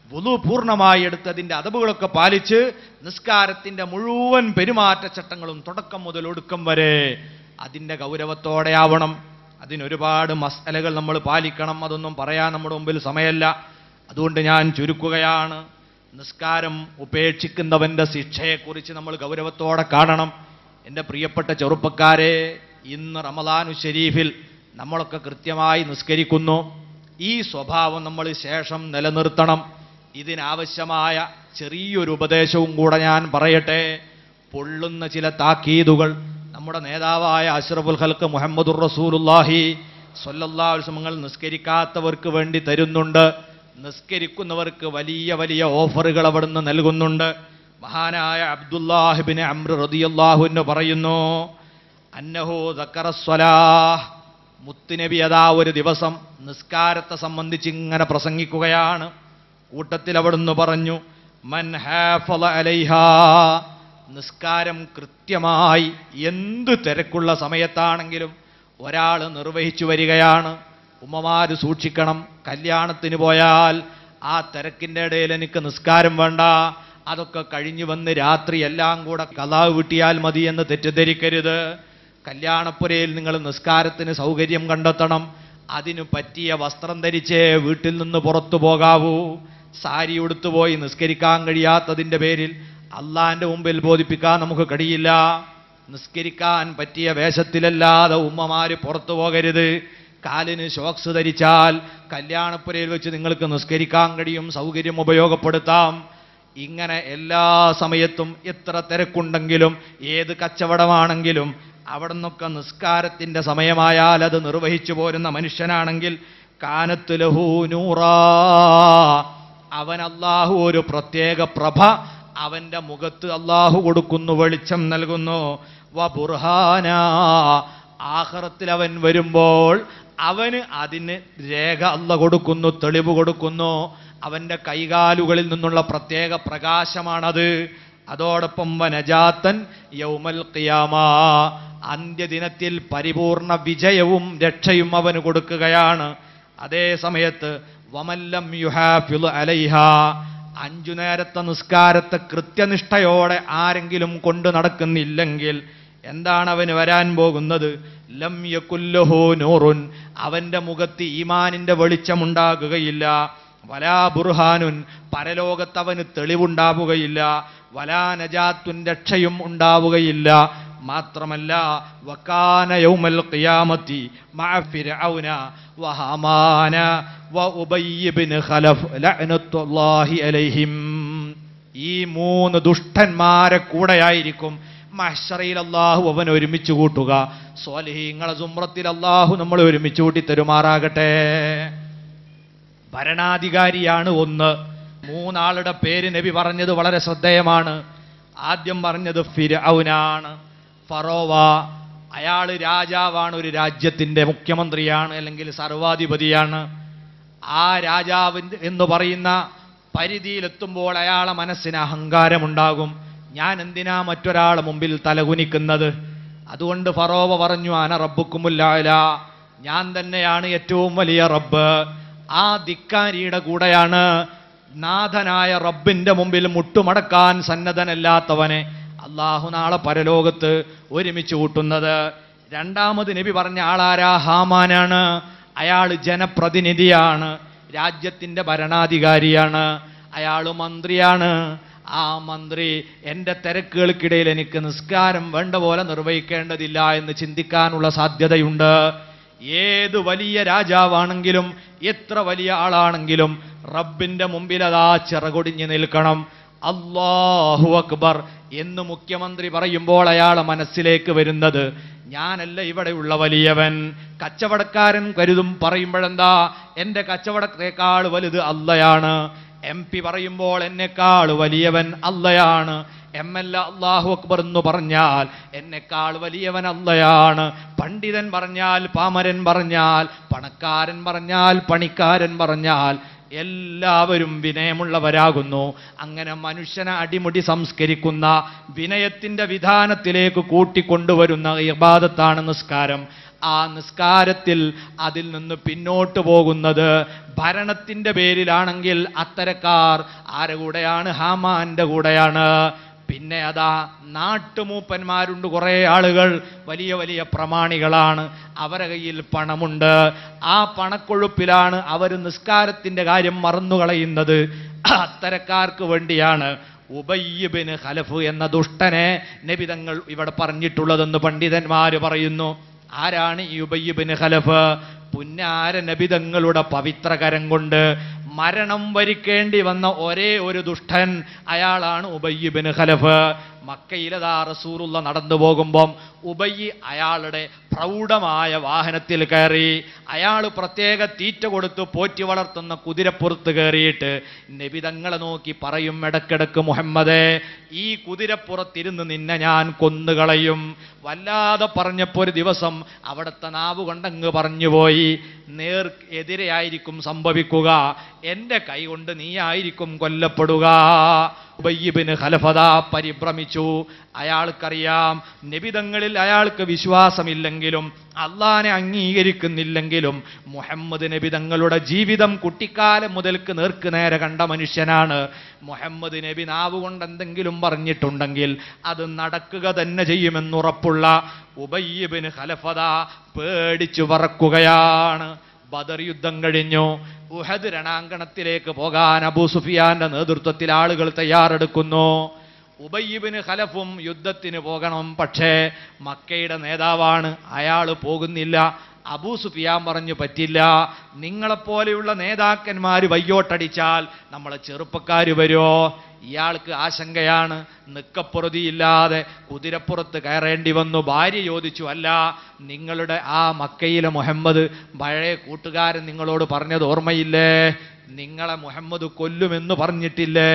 വുളു പൂർണ്ണമായി എടുത്തതിൻ്റെ അതവുകളൊക്കെ പാലിച്ച് നിസ്കാരത്തിൻ്റെ മുഴുവൻ പെരുമാറ്റച്ചട്ടങ്ങളും തുടക്കം മുതൽ ഒടുക്കം വരെ അതിൻ്റെ ഗൗരവത്തോടെ ആവണം അതിനൊരുപാട് മസലകൾ നമ്മൾ പാലിക്കണം അതൊന്നും പറയാൻ നമ്മുടെ മുമ്പിൽ സമയമല്ല അതുകൊണ്ട് ഞാൻ ചുരുക്കുകയാണ് നിസ്കാരം ഉപേക്ഷിക്കുന്നവൻ്റെ ശിക്ഷയെക്കുറിച്ച് നമ്മൾ ഗൗരവത്തോടെ കാണണം എൻ്റെ പ്രിയപ്പെട്ട ചെറുപ്പക്കാരെ ഇന്ന് റമദാനു ഷരീഫിൽ നമ്മളൊക്കെ കൃത്യമായി നിസ്കരിക്കുന്നു ഈ സ്വഭാവം നമ്മൾ ശേഷം നിലനിർത്തണം ഇതിനാവശ്യമായ ചെറിയൊരു ഉപദേശവും കൂടെ ഞാൻ പറയട്ടെ പൊള്ളുന്ന ചില താക്കീതുകൾ നമ്മുടെ നേതാവായ അഷ്റഫുൽ ഖൽക്ക് മുഹമ്മദുർ റസൂലുല്ലാഹി സ്വല്ലല്ലാഹുസ്മങ്ങൾ നിസ്കരിക്കാത്തവർക്ക് വേണ്ടി തരുന്നുണ്ട് നിസ്കരിക്കുന്നവർക്ക് വലിയ വലിയ ഓഫറുകൾ അവിടുന്ന് നൽകുന്നുണ്ട് മഹാനായ അബ്ദുല്ലാഹിബിന് അമ്ര റദിയല്ലാഹു എന്ന് പറയുന്നു അന്നഹു ദക്കറസ്വലാഹ് മുത്തുനബി അതാ ഒരു ദിവസം നിസ്കാരത്തെ സംബന്ധിച്ച് ഇങ്ങനെ പ്രസംഗിക്കുകയാണ് കൂട്ടത്തിൽ അവിടുന്ന് പറഞ്ഞു മൻ ഹാഫള അലൈഹാ നിസ്കാരം കൃത്യമായി എന്ത് തിരക്കുള്ള സമയത്താണെങ്കിലും ഒരാൾ നിർവഹിച്ചു വരികയാണ് ഉമ്മമാര് സൂക്ഷിക്കണം കല്യാണത്തിന് പോയാൽ ആ തിരക്കിൻ്റെ ഇടയിൽ എനിക്ക് നിസ്കാരം വേണ്ട അതൊക്കെ കഴിഞ്ഞു വന്ന് രാത്രി എല്ലാം കൂടെ കലാവ് വിട്ടിയാൽ മതി എന്ന് തെറ്റിദ്ധരിക്കരുത് കല്യാണപ്പുരയിൽ നിങ്ങൾ നിസ്കാരത്തിന് സൗകര്യം കണ്ടെത്തണം അതിനു പറ്റിയ വസ്ത്രം ധരിച്ചേ വീട്ടിൽ നിന്ന് പുറത്തു പോകാവൂ സാരി ഉടുത്തു പോയി നിസ്കരിക്കാൻ കഴിയാത്തതിൻ്റെ പേരിൽ അള്ളാന്റെ മുമ്പിൽ ബോധിപ്പിക്കാൻ നമുക്ക് കഴിയില്ല നിസ്കരിക്കാൻ പറ്റിയ വേഷത്തിലല്ലാതെ ഉമ്മമാര് പുറത്തു പോകരുത് കാലിന് ഷോക്സ് ധരിച്ചാൽ കല്യാണപ്പുരയിൽ വെച്ച് നിങ്ങൾക്ക് നിസ്കരിക്കാൻ കഴിയും സൗകര്യം ഉപയോഗപ്പെടുത്താം ഇങ്ങനെ എല്ലാ സമയത്തും എത്ര തിരക്കുണ്ടെങ്കിലും ഏത് കച്ചവടമാണെങ്കിലും അവിടെ നിന്നൊക്കെ നിസ്കാരത്തിൻ്റെ സമയമായാൽ അത് നിർവഹിച്ചു പോരുന്ന മനുഷ്യനാണെങ്കിൽ കാനത്ത് ലഹു നൂറാ അവൻ അള്ളാഹു ഒരു പ്രത്യേക പ്രഭ അവന്റെ മുഖത്ത് അള്ളാഹു കൊടുക്കുന്നു വെളിച്ചം നൽകുന്നു വ ബുർഹാന ആഹ്റത്തിൽ അവൻ വരുമ്പോൾ അവന് അതിന് രേഖ അല്ല കൊടുക്കുന്നു തെളിവ് കൊടുക്കുന്നു അവന്റെ കൈകാലുകളിൽ നിന്നുള്ള പ്രത്യേക പ്രകാശമാണത് അതോടൊപ്പം വനജാത്തൻ യൗമൽ ഖിയാമ അന്ത്യദിനത്തിൽ പരിപൂർണ വിജയവും രക്ഷയും അവന് കൊടുക്കുകയാണ് അതേ സമയത്ത് വമല്ലം യുഹാഫിള് അലൈഹ അഞ്ചു നേരത്തെ നിസ്കാരത്തെ കൃത്യനിഷ്ഠയോടെ ആരെങ്കിലും കൊണ്ടു നടക്കുന്നില്ലെങ്കിൽ എന്താണ് അവന് വരാൻ പോകുന്നത് ലം യകുല്ലഹു നൂറുൻ അവന്റെ മുഖത്ത് ഈമാനിന്റെ വെളിച്ചമുണ്ടാകുകയില്ല വലാ ബുർഹാനുൻ പരലോകത്ത് അവന് തെളിവുണ്ടാവുകയില്ല വലാ നജാത്തുൻ രക്ഷയും ഉണ്ടാവുകയില്ല മാത്രമല്ല വക്കാന യൗമൽ ഖിയാമത്തി മഅ ഫിർഔന വഹമാന വഉബയ്യ് ഇബ്നു ഖലഫ് ലഅനത്തുല്ലാഹി അലൈഹിം ഈ മൂന്ന് ദുഷ്ടന്മാരെ കൂടെയായിരിക്കും മഹ്ശറയിൽ അള്ളാഹു അവൻ ഒരുമിച്ച് കൂട്ടുക സ്വാലിഹീങ്ങളെ സുമ്രത്തിൽ അള്ളാഹു നമ്മൾ ഒരുമിച്ച് കൂട്ടി തരുമാറാകട്ടെ ഭരണാധികാരിയാണ് ഒന്ന് മൂന്നാളുടെ പേര് നബി പറഞ്ഞത് വളരെ ശ്രദ്ധേയമാണ് ആദ്യം പറഞ്ഞത് ഫിരൗനാണ് ഫറോവ അയാൾ രാജാവാണ് ഒരു രാജ്യത്തിൻ്റെ മുഖ്യമന്ത്രിയാണ് അല്ലെങ്കിൽ സർവാധിപതിയാണ് ആ രാജാവിൻ്റെ എന്ന് പറയുന്ന പരിധിയിലെത്തുമ്പോൾ അയാളെ മനസ്സിന് അഹങ്കാരമുണ്ടാകും ഞാൻ എന്തിനാ മറ്റൊരാളെ മുമ്പിൽ തലകുനിക്കുന്നത് അതുകൊണ്ട് ഫറോവ പറഞ്ഞു അന റബ്ബുക്കുമുല്ലാല ഞാൻ തന്നെയാണ് ഏറ്റവും വലിയ റബ്ബ് ആ ധിക്കാരിയുടെ കൂടെയാണ് നാഥനായ റബ്ബിന്റെ മുമ്പിൽ മുട്ടുമടക്കാൻ സന്നദ്ധനല്ലാത്തവനെ അള്ളാഹു നാളെ പരലോകത്ത് ഒരുമിച്ച് കൂട്ടുന്നത് രണ്ടാമത് നബി പറഞ്ഞ ആളാരാ ഹാമാനാണ് അയാൾ ജനപ്രതിനിധിയാണ് രാജ്യത്തിൻ്റെ ഭരണാധികാരിയാണ് അയാൾ മന്ത്രിയാണ് ആ മന്ത്രി എൻ്റെ തിരക്കുകൾക്കിടയിൽ എനിക്ക് നിസ്കാരം വേണ്ട പോലെ നിർവഹിക്കേണ്ടതില്ല എന്ന് ചിന്തിക്കാനുള്ള സാധ്യതയുണ്ട് ഏത് വലിയ രാജാവാണെങ്കിലും എത്ര വലിയ ആളാണെങ്കിലും റബ്ബിന്റെ മുമ്പിൽ അതാ ചിറകൊടിഞ്ഞ് നിൽക്കണം അള്ളാഹു അക്ബർ എന്ന് മുഖ്യമന്ത്രി പറയുമ്പോൾ അയാളെ മനസ്സിലേക്ക് വരുന്നത് ഞാനല്ല ഇവിടെയുള്ള വലിയവൻ കച്ചവടക്കാരൻ കരുതും പറയുമ്പോഴെന്താ എൻ്റെ കച്ചവടത്തേക്കാൾ വലുത് അല്ലയാണ് എം പി പറയുമ്പോൾ എന്നെക്കാൾ വലിയവൻ അല്ലയാണ് എം എൽ എ അള്ളാഹു അക്ബർ എന്ന് പറഞ്ഞാൽ എന്നെക്കാൾ വലിയവൻ അല്ലയാണ് പണ്ഡിതൻ പറഞ്ഞാൽ പാമരൻ പറഞ്ഞാൽ പണക്കാരൻ പറഞ്ഞാൽ പണിക്കാരൻ പറഞ്ഞാൽ എല്ലാവരും വിനയമുള്ളവരാകുന്നു അങ്ങനെ മനുഷ്യനെ അടിമുടി സംസ്കരിക്കുന്ന വിനയത്തിന്റെ വിധാനത്തിലേക്ക് കൂട്ടിക്കൊണ്ടുവരുന്ന ഇബാദത്താണ് നിസ്കാരം ആ നിസ്കാരത്തിൽ അതിൽ നിന്ന് പിന്നോട്ട് പോകുന്നത് ഭരണത്തിന്റെ പേരിലാണെങ്കിൽ അത്തരക്കാർ ആരെ കൂടെയാണ് ഹാമാന്റെ കൂടെയാണ് പിന്നെ അതാ നാട്ടുമൂപ്പന്മാരുണ്ട് കുറേ ആളുകൾ വലിയ വലിയ പ്രമാണികളാണ് അവരെ കയ്യിൽ പണമുണ്ട് ആ പണക്കൊഴുപ്പിലാണ് അവർ നിസ്കാരത്തിന്റെ കാര്യം മറന്നുകളയുന്നത് അത്തരക്കാർക്ക് വേണ്ടിയാണ് ഉബയ്യബിന് ഖലഫ് എന്ന ദുഷ്ടനെ നബിതങ്ങൾ ഇവിടെ പറഞ്ഞിട്ടുള്ളതെന്ന് പണ്ഡിതന്മാര് പറയുന്നു ആരാണ് ഈ ഉബയ്യബിന് ഖലഫ് പുന്നാര നബിതങ്ങളുടെ പവിത്രകരം കൊണ്ട് മരണം വരിക്കേണ്ടി വന്ന ഒരേ ഒരു ദുഷ്ടൻ അയാളാണ് ഉബയ്യബിന് ഖലഫ് മക്കയിലതാ റസൂറുള്ള നടന്നു പോകുമ്പം ഉബയ്യ് അയാളുടെ പ്രൗഢമായ വാഹനത്തിൽ കയറി അയാൾ പ്രത്യേക തീറ്റ കൊടുത്ത് പോറ്റി വളർത്തുന്ന കുതിരപ്പുറത്ത് കയറിയിട്ട് നബിതങ്ങളെ നോക്കി പറയും ഇടക്കിടക്ക് മുഹമ്മദേ ഈ കുതിരപ്പുറത്തിരുന്ന് നിന്നെ ഞാൻ കൊന്നുകളയും വല്ലാതെ പറഞ്ഞപ്പോൾ ഒരു ദിവസം അവിടുത്തെ നാവ് കൊണ്ടങ്ങ് പറഞ്ഞുപോയി നേർ എതിരെയായിരിക്കും സംഭവിക്കുക എൻ്റെ കൈ കൊണ്ട് നീയായിരിക്കും കൊല്ലപ്പെടുക ഉബയ്യിബിന് ഖലഫത പരിഭ്രമിച്ചു അയാൾക്കറിയാം നിബിതങ്ങളിൽ അയാൾക്ക് വിശ്വാസമില്ലെങ്കിലും അള്ളാനെ അംഗീകരിക്കുന്നില്ലെങ്കിലും മുഹമ്മദ് നബി തങ്ങളുടെ ജീവിതം കുട്ടിക്കാലം മുതൽക്ക് നേർക്ക് നേരെ കണ്ട മനുഷ്യനാണ് മുഹമ്മദ് നബി നാവ് കൊണ്ട് എന്തെങ്കിലും പറഞ്ഞിട്ടുണ്ടെങ്കിൽ അത് നടക്കുക തന്നെ ചെയ്യുമെന്നുറപ്പുള്ള ഉബയ്യിബിന് ഖലഫത പേടിച്ചു പറക്കുകയാണ് ബദർ യുദ്ധം കഴിഞ്ഞു ഉഹദ് രണാങ്കണത്തിലേക്ക് പോകാൻ അബൂ സുഫിയാന്റെ നേതൃത്വത്തിൽ ആളുകൾ തയ്യാറെടുക്കുന്നു ഉബയ്യബിന് ഖലഫും യുദ്ധത്തിന് പോകണം പക്ഷേ മക്കയുടെ നേതാവാണ് അയാൾ പോകുന്നില്ല അബൂ സുഫിയാൻ പറഞ്ഞു പറ്റില്ല നിങ്ങളെപ്പോലെയുള്ള നേതാക്കന്മാർ വയ്യോട്ടടിച്ചാൽ നമ്മളെ ചെറുപ്പക്കാർ വരുമോ ഇയാൾക്ക് ആശങ്കയാണ് നിക്കപ്പുറതിയില്ലാതെ കുതിരപ്പുറത്ത് കയറേണ്ടി വന്നു ഭാര്യ ചോദിച്ചു അല്ല നിങ്ങളുടെ ആ മക്കയിലെ മുഹമ്മദ് പഴയ കൂട്ടുകാരൻ നിങ്ങളോട് പറഞ്ഞത് ഓർമ്മയില്ലേ നിങ്ങളെ മുഹമ്മദ് കൊല്ലുമെന്ന് പറഞ്ഞിട്ടില്ലേ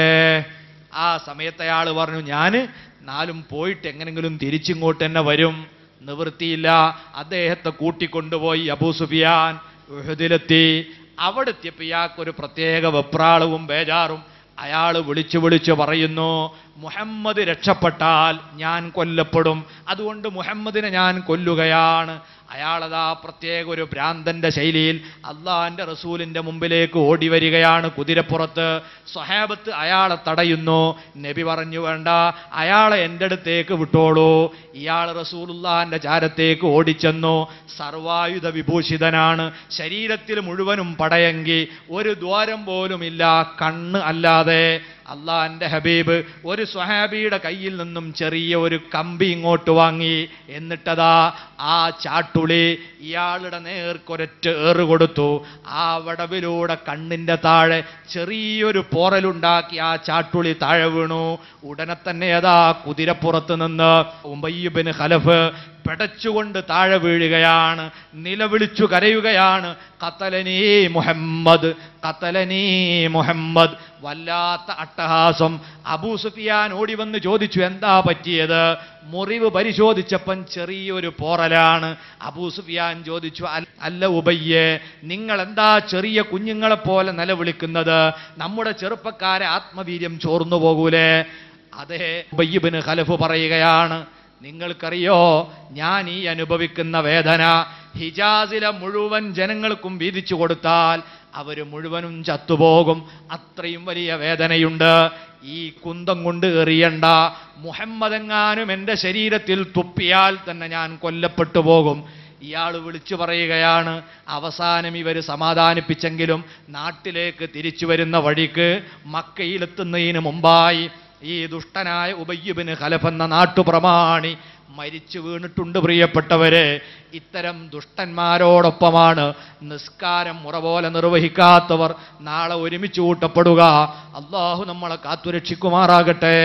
ആ സമയത്ത് അയാൾ പറഞ്ഞു ഞാൻ നാലും പോയിട്ട് എങ്ങനെങ്കിലും തിരിച്ചിങ്ങോട്ട് തന്നെ വരും നിവൃത്തിയില്ല അദ്ദേഹത്തെ കൂട്ടിക്കൊണ്ടുപോയി അബൂ സുഫിയാൻ ഉഹദിലെത്തി അവിടെ എത്തിയപ്പോൾ ഇയാൾക്കൊരു പ്രത്യേക വെപ്രാളവും ബേജാറും അയാൾ വിളിച്ചു വിളിച്ചു പറയുന്നു മുഹമ്മദ് രക്ഷപ്പെട്ടാൽ ഞാൻ കൊല്ലപ്പെടും അതുകൊണ്ട് മുഹമ്മദിനെ ഞാൻ കൊല്ലുകയാണ് അയാളതാ പ്രത്യേക ഒരു ഭ്രാന്തന്റെ ശൈലിയിൽ അള്ളാഹിന്റെ റസൂലിന്റെ മുമ്പിലേക്ക് ഓടി വരികയാണ് കുതിരപ്പുറത്ത് സ്വഹാബത്ത് അയാളെ തടയുന്നു നബി പറഞ്ഞു വേണ്ട അയാളെ എൻ്റെ അടുത്തേക്ക് വിട്ടോളൂ ഇയാൾ റസൂലുള്ളാഹിന്റെ ചാരത്തേക്ക് ഓടിച്ചെന്നു സർവായുധ വിഭൂഷിതനാണ് ശരീരത്തിൽ മുഴുവനും പടയങ്കി ഒരു ദ്വാരം പോലുമില്ല കണ്ണ് അല്ലാതെ അള്ളാന്റെ ഹബീബ് ഒരു സ്വഹാബിയുടെ കയ്യിൽ നിന്നും ചെറിയ ഒരു കമ്പി ഇങ്ങോട്ട് വാങ്ങി എന്നിട്ടതാ ആ ചാട്ടുളി ഇയാളുടെ നേർക്കൊരൊറ്റ ഏറ് കൊടുത്തു ആ വടവിലൂടെ കണ്ണിന്റെ താഴെ ചെറിയൊരു പോറലുണ്ടാക്കി ആ ചാട്ടുളി താഴെ വീണു ഉടനെ തന്നെ അതാ കുതിരപ്പുറത്ത് നിന്ന് ഉബയ്യബിന് ഖലഫ് പെടച്ചുകൊണ്ട് താഴെ വീഴുകയാണ് നിലവിളിച്ചു കരയുകയാണ് കത്തലനീ മുഹമ്മദ് കത്തലനീ മുഹമ്മദ് വല്ലാത്ത അട്ടഹാസം അബൂ സുഫിയാൻ ഓടി വന്ന് ചോദിച്ചു എന്താ പറ്റിയത് മുറിവ് പരിശോധിച്ചപ്പം ചെറിയൊരു പോറലാണ് അബൂ സുഫിയാൻ ചോദിച്ചു "അൽ- അല്ല ഉബയ്യേ നിങ്ങൾ എന്താ ചെറിയ കുഞ്ഞുങ്ങളെ പോലെ നിലവിളിക്കുന്നത് നമ്മുടെ ചെറുപ്പക്കാരെ ആത്മവീര്യം ചോർന്നു പോകൂലേ അതേ ഉബയ്യബിന് ഖലഫ് പറയുകയാണ് നിങ്ങൾക്കറിയോ ഞാൻ ഈ അനുഭവിക്കുന്ന വേദന ഹിജാസിലെ മുഴുവൻ ജനങ്ങൾക്കും വീതിച്ചു കൊടുത്താൽ അവർ മുഴുവനും ചത്തുപോകും അത്രയും വലിയ വേദനയുണ്ട് ഈ കുന്തം കൊണ്ട് എറിയണ്ട മുഹമ്മദെങ്ങാനും എൻ്റെ ശരീരത്തിൽ തുപ്പിയാൽ തന്നെ ഞാൻ കൊല്ലപ്പെട്ടു പോകും ഇയാൾ വിളിച്ചു പറയുകയാണ് അവസാനം ഇവർ സമാധാനിപ്പിച്ചെങ്കിലും നാട്ടിലേക്ക് തിരിച്ചു വരുന്ന വഴിക്ക് മക്കയിലെത്തുന്നതിന് മുമ്പായി ഈ ദുഷ്ടനായ ഉബയ്യബിന് ഖലഫ് എന്ന നാട്ടുപ്രമാണി മരിച്ചു വീണിട്ടുണ്ട് പ്രിയപ്പെട്ടവരെ ഇത്തരം ദുഷ്ടന്മാരോടൊപ്പമാണ് നിസ്കാരം മുറ പോലെ നിർവഹിക്കാത്തവർ നാളെ ഒരുമിച്ച് കൂട്ടപ്പെടുക അള്ളാഹു നമ്മളെ കാത്തുരക്ഷിക്കുമാറാകട്ടെ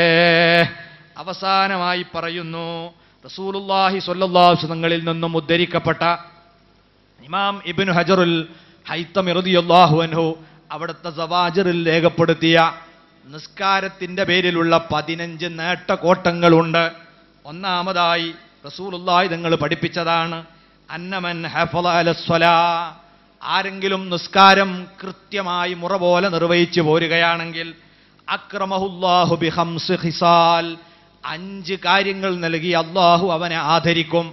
അവസാനമായി പറയുന്നു റസൂലുള്ളാഹി സ്വല്ലല്ലാഹു അലൈഹി വസല്ലങ്ങളിൽ നിന്നും ഉദ്ധരിക്കപ്പെട്ട ഇമാം ഇബ്നു ഹജറുൽ ഹൈത്തമി റളിയല്ലാഹു അൻഹു അവിടുത്തെ സവാജറിൽ രേഖപ്പെടുത്തിയ നിസ്കാരത്തിന്റെ പേരിലുള്ള പതിനഞ്ച് നേട്ടക്കോട്ടങ്ങളുണ്ട് ഒന്നാമതായി റസൂലുള്ളാഹി നിങ്ങൾ പഠിപ്പിച്ചതാണ് അന്നമൻ ഹഫള അലസ്വലാ ആരെങ്കിലും നിസ്കാരം കൃത്യമായി മുറ പോലെ നിർവഹിച്ചു പോരുകയാണെങ്കിൽ അക്രമഹുല്ലാഹു ബിഹംസ് ഹിസാൽ അഞ്ച് കാര്യങ്ങൾ നൽകി അള്ളാഹു അവനെ ആദരിക്കും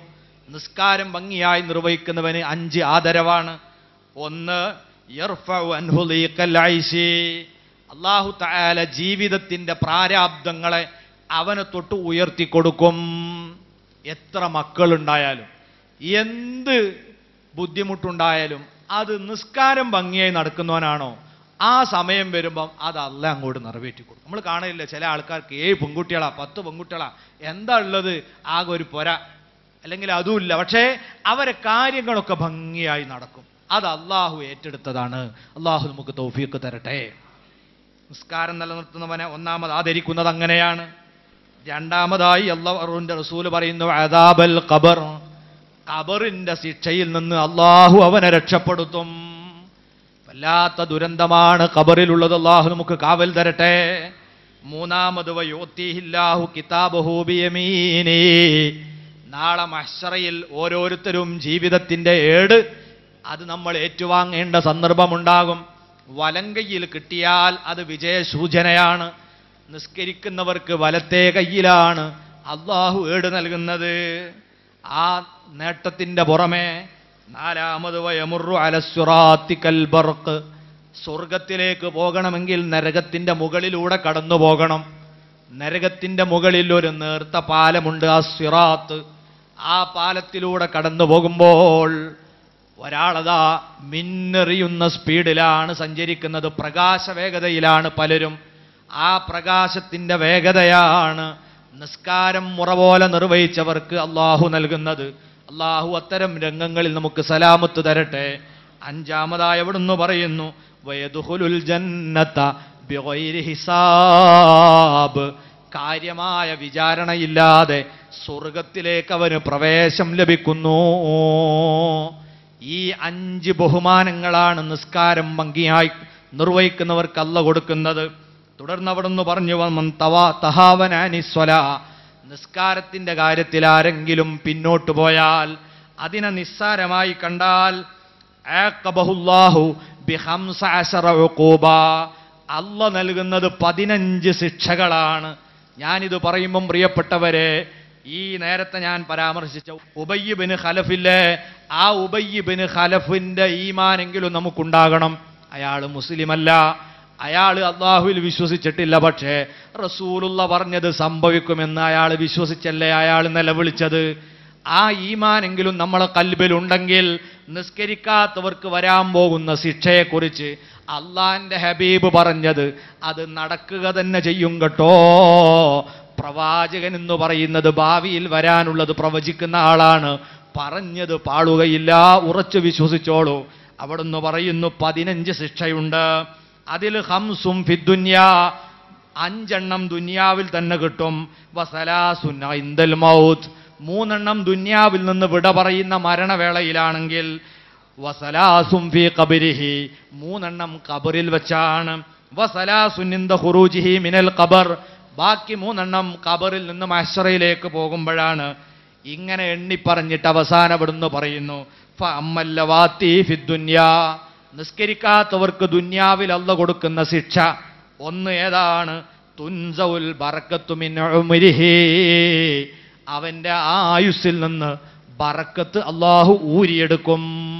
നിസ്കാരം ഭംഗിയായി നിർവഹിക്കുന്നവന് അഞ്ച് ആദരവാണ് ഒന്ന് യർഫഉ അൻഹു ലീഖൽ ഐശി. അള്ളാഹു തആല ജീവിതത്തിന്റെ പ്രാരാബ്ദങ്ങളെ അവന് തൊട്ട് ഉയർത്തിക്കൊടുക്കും എത്ര മക്കളുണ്ടായാലും എന്ത് ബുദ്ധിമുട്ടുണ്ടായാലും അത് നിസ്കാരം ഭംഗിയായി നടക്കുന്നവനാണോ ആ സമയം വരുമ്പം അത് അല്ല അങ്ങോട്ട് നിറവേറ്റി കൊടുക്കും നമ്മൾ കാണലില്ല ചില ആൾക്കാർക്ക് ഏഴ് പെൺകുട്ടികളാ പത്ത് പെൺകുട്ടികളാ എന്താ ഉള്ളത് ആകെ ഒരു പൊര അല്ലെങ്കിൽ അതുമില്ല പക്ഷേ അവരെ കാര്യങ്ങളൊക്കെ ഭംഗിയായി നടക്കും അത് അള്ളാഹു ഏറ്റെടുത്തതാണ് അള്ളാഹു നമുക്ക് തൗഫീക്ക് തരട്ടെ നിസ്കാരം നിലനിർത്തുന്നവനെ ഒന്നാമത് ആദരിക്കുന്നത് അങ്ങനെയാണ് രണ്ടാമതായി അള്ളാഹുവിന്റെ റസൂല് പറയുന്നു അദാബൽ ഖബർ ഖബറിന്റെ ശിക്ഷയിൽ നിന്ന് അള്ളാഹു അവനെ രക്ഷപ്പെടുത്തും വല്ലാത്ത ദുരന്തമാണ് ഖബറിലുള്ളത് അള്ളാഹു നമുക്ക് കാവൽ തരട്ടെ മൂന്നാമത് വയോത്തിഹില്ലാഹു കിതാബഹു ബിയമീനി നാളെ മഹ്ശറയിൽ ഓരോരുത്തരും ജീവിതത്തിന്റെ ഏട് അത് നമ്മൾ ഏറ്റുവാങ്ങേണ്ട സന്ദർഭമുണ്ടാകും വലങ്കയിൽ കിട്ടിയാൽ അത് വിജയസൂചനയാണ് നിസ്കരിക്കുന്നവർക്ക് വലത്തെ കയ്യിലാണ് അള്ളാഹു ഏട് നൽകുന്നത് ആ നേട്ടത്തിന്റെ പുറമെ നാലാമത് വയമുറു അലസുറാത്തി കൽബർക്ക് സ്വർഗത്തിലേക്ക് പോകണമെങ്കിൽ നരകത്തിന്റെ മുകളിലൂടെ കടന്നു പോകണം നരകത്തിന്റെ മുകളിൽ ഒരു നേർത്ത പാലമുണ്ട് ആ സിറാത്ത് ആ പാലത്തിലൂടെ കടന്നു പോകുമ്പോൾ ഒരാളതാ മിന്നെറിയുന്ന സ്പീഡിലാണ് സഞ്ചരിക്കുന്നത് പ്രകാശ വേഗതയിലാണ് പലരും ആ പ്രകാശത്തിന്റെ വേഗതയാണ് നിസ്കാരം മുറ പോലെ നിർവഹിച്ചവർക്ക് അള്ളാഹു നൽകുന്നത് അള്ളാഹു അത്തരം രംഗങ്ങളിൽ നമുക്ക് സലാമത്ത് തരട്ടെ അഞ്ചാമതായി എവിടുന്ന് പറയുന്നു വയദുഹുലുൽ ജന്നത്ത ബിഗൈരി ഹിസാബ് കാര്യമായ വിചാരണയില്ലാതെ സ്വർഗത്തിലേക്ക് അവന് പ്രവേശം ലഭിക്കുന്നു ഈ അഞ്ച് ബഹുമാനങ്ങളാണ് നിസ്കാരം ഭംഗിയായി നിർവഹിക്കുന്നവർക്ക് അല്ല കൊടുക്കുന്നത് തുടർന്ന് അവിടുന്ന് പറഞ്ഞു വന്നു തവാ തഹാവനാനിസ്വല നിസ്കാരത്തിന്റെ കാര്യത്തിൽ ആരെങ്കിലും പിന്നോട്ട് പോയാൽ അതിനെ നിസ്സാരമായി കണ്ടാൽ ആഖബഹുല്ലാഹു ബിഹംസ അശറ ഉഖൂബ. അല്ല നൽകുന്നത് പതിനഞ്ച് ശിക്ഷകളാണ് ഞാനിത് പറയുമ്പം പ്രിയപ്പെട്ടവരെ ഈ നേരത്തെ ഞാൻ പരാമർശിച്ച ഉബയ്യബിന് ഖലഫില്ലേ ആ ഉബയ്യബിന് ഖലഫിന്റെ ഈമാനെങ്കിലും നമുക്കുണ്ടാകണം അയാൾ മുസ്ലിമല്ല അയാൾ അള്ളാഹുവിൽ വിശ്വസിച്ചിട്ടില്ല പക്ഷേ റസൂലുള്ള പറഞ്ഞത് സംഭവിക്കുമെന്ന് അയാൾ വിശ്വസിച്ചല്ലേ അയാൾ നിലവിളിച്ചത് ആ ഈമാനെങ്കിലും നമ്മളെ കൽബിലുണ്ടെങ്കിൽ നിസ്കരിക്കാത്തവർക്ക് വരാൻ പോകുന്ന ശിക്ഷയെക്കുറിച്ച് അള്ളാന്റെ ഹബീബ് പറഞ്ഞത് അത് നടക്കുക തന്നെ ചെയ്യും കേട്ടോ പ്രവാചകൻ എന്ന് പറയുന്നത് ഭാവിയിൽ വരാനുള്ളത് പ്രവചിക്കുന്ന ആളാണ് പറഞ്ഞത് പാളുകയില്ല ഉറച്ചു വിശ്വസിച്ചോളൂ അവിടുന്ന് പറയുന്നു പതിനഞ്ച് ശിക്ഷയുണ്ട് അതിൽ ഹംസും ഫിദ്ദുന്യ അഞ്ചെണ്ണം ദുന്യാവിൽ തന്നെ കിട്ടും വസലാസുന്ന ഇന്ദൽ മൗത്ത് മൂന്നെണ്ണം ദുന്യാവിൽ നിന്ന് വിട പറയുന്ന മരണവേളയിലാണെങ്കിൽ വസലാസും ഫി ഖബരിഹി മൂന്നെണ്ണം ഖബറിൽ വെച്ചാണ് വസലാസുൻ ഇന്ദ ഖുറൂജിഹി മിനൽ ഖബർ ബാക്കി മൂന്നെണ്ണം ഖബറിൽ നിന്ന് മഹ്ശറയിലേക്ക് പോകുമ്പോഴാണ് ഇങ്ങനെ എണ്ണി പറഞ്ഞിട്ട് അവസാനപ്പെടുന്നു പറയുന്നു ഫഅമ്മല്ലവാത്തി ഫിദ്ദുന്യാ നിസ്കരിക്കാത്തവർക്ക് ദുന്യാവിൽ അല്ല കൊടുക്കുന്ന ശിക്ഷ ഒന്ന് ഏതാണ് തുൻസൗൽ ബറക്കത്തുമിൻ ഉമരിഹി അവന്റെ ആ ആയുസ്സിൽ നിന്ന് ബറക്കത്ത് അള്ളാഹു ഊരിയെടുക്കും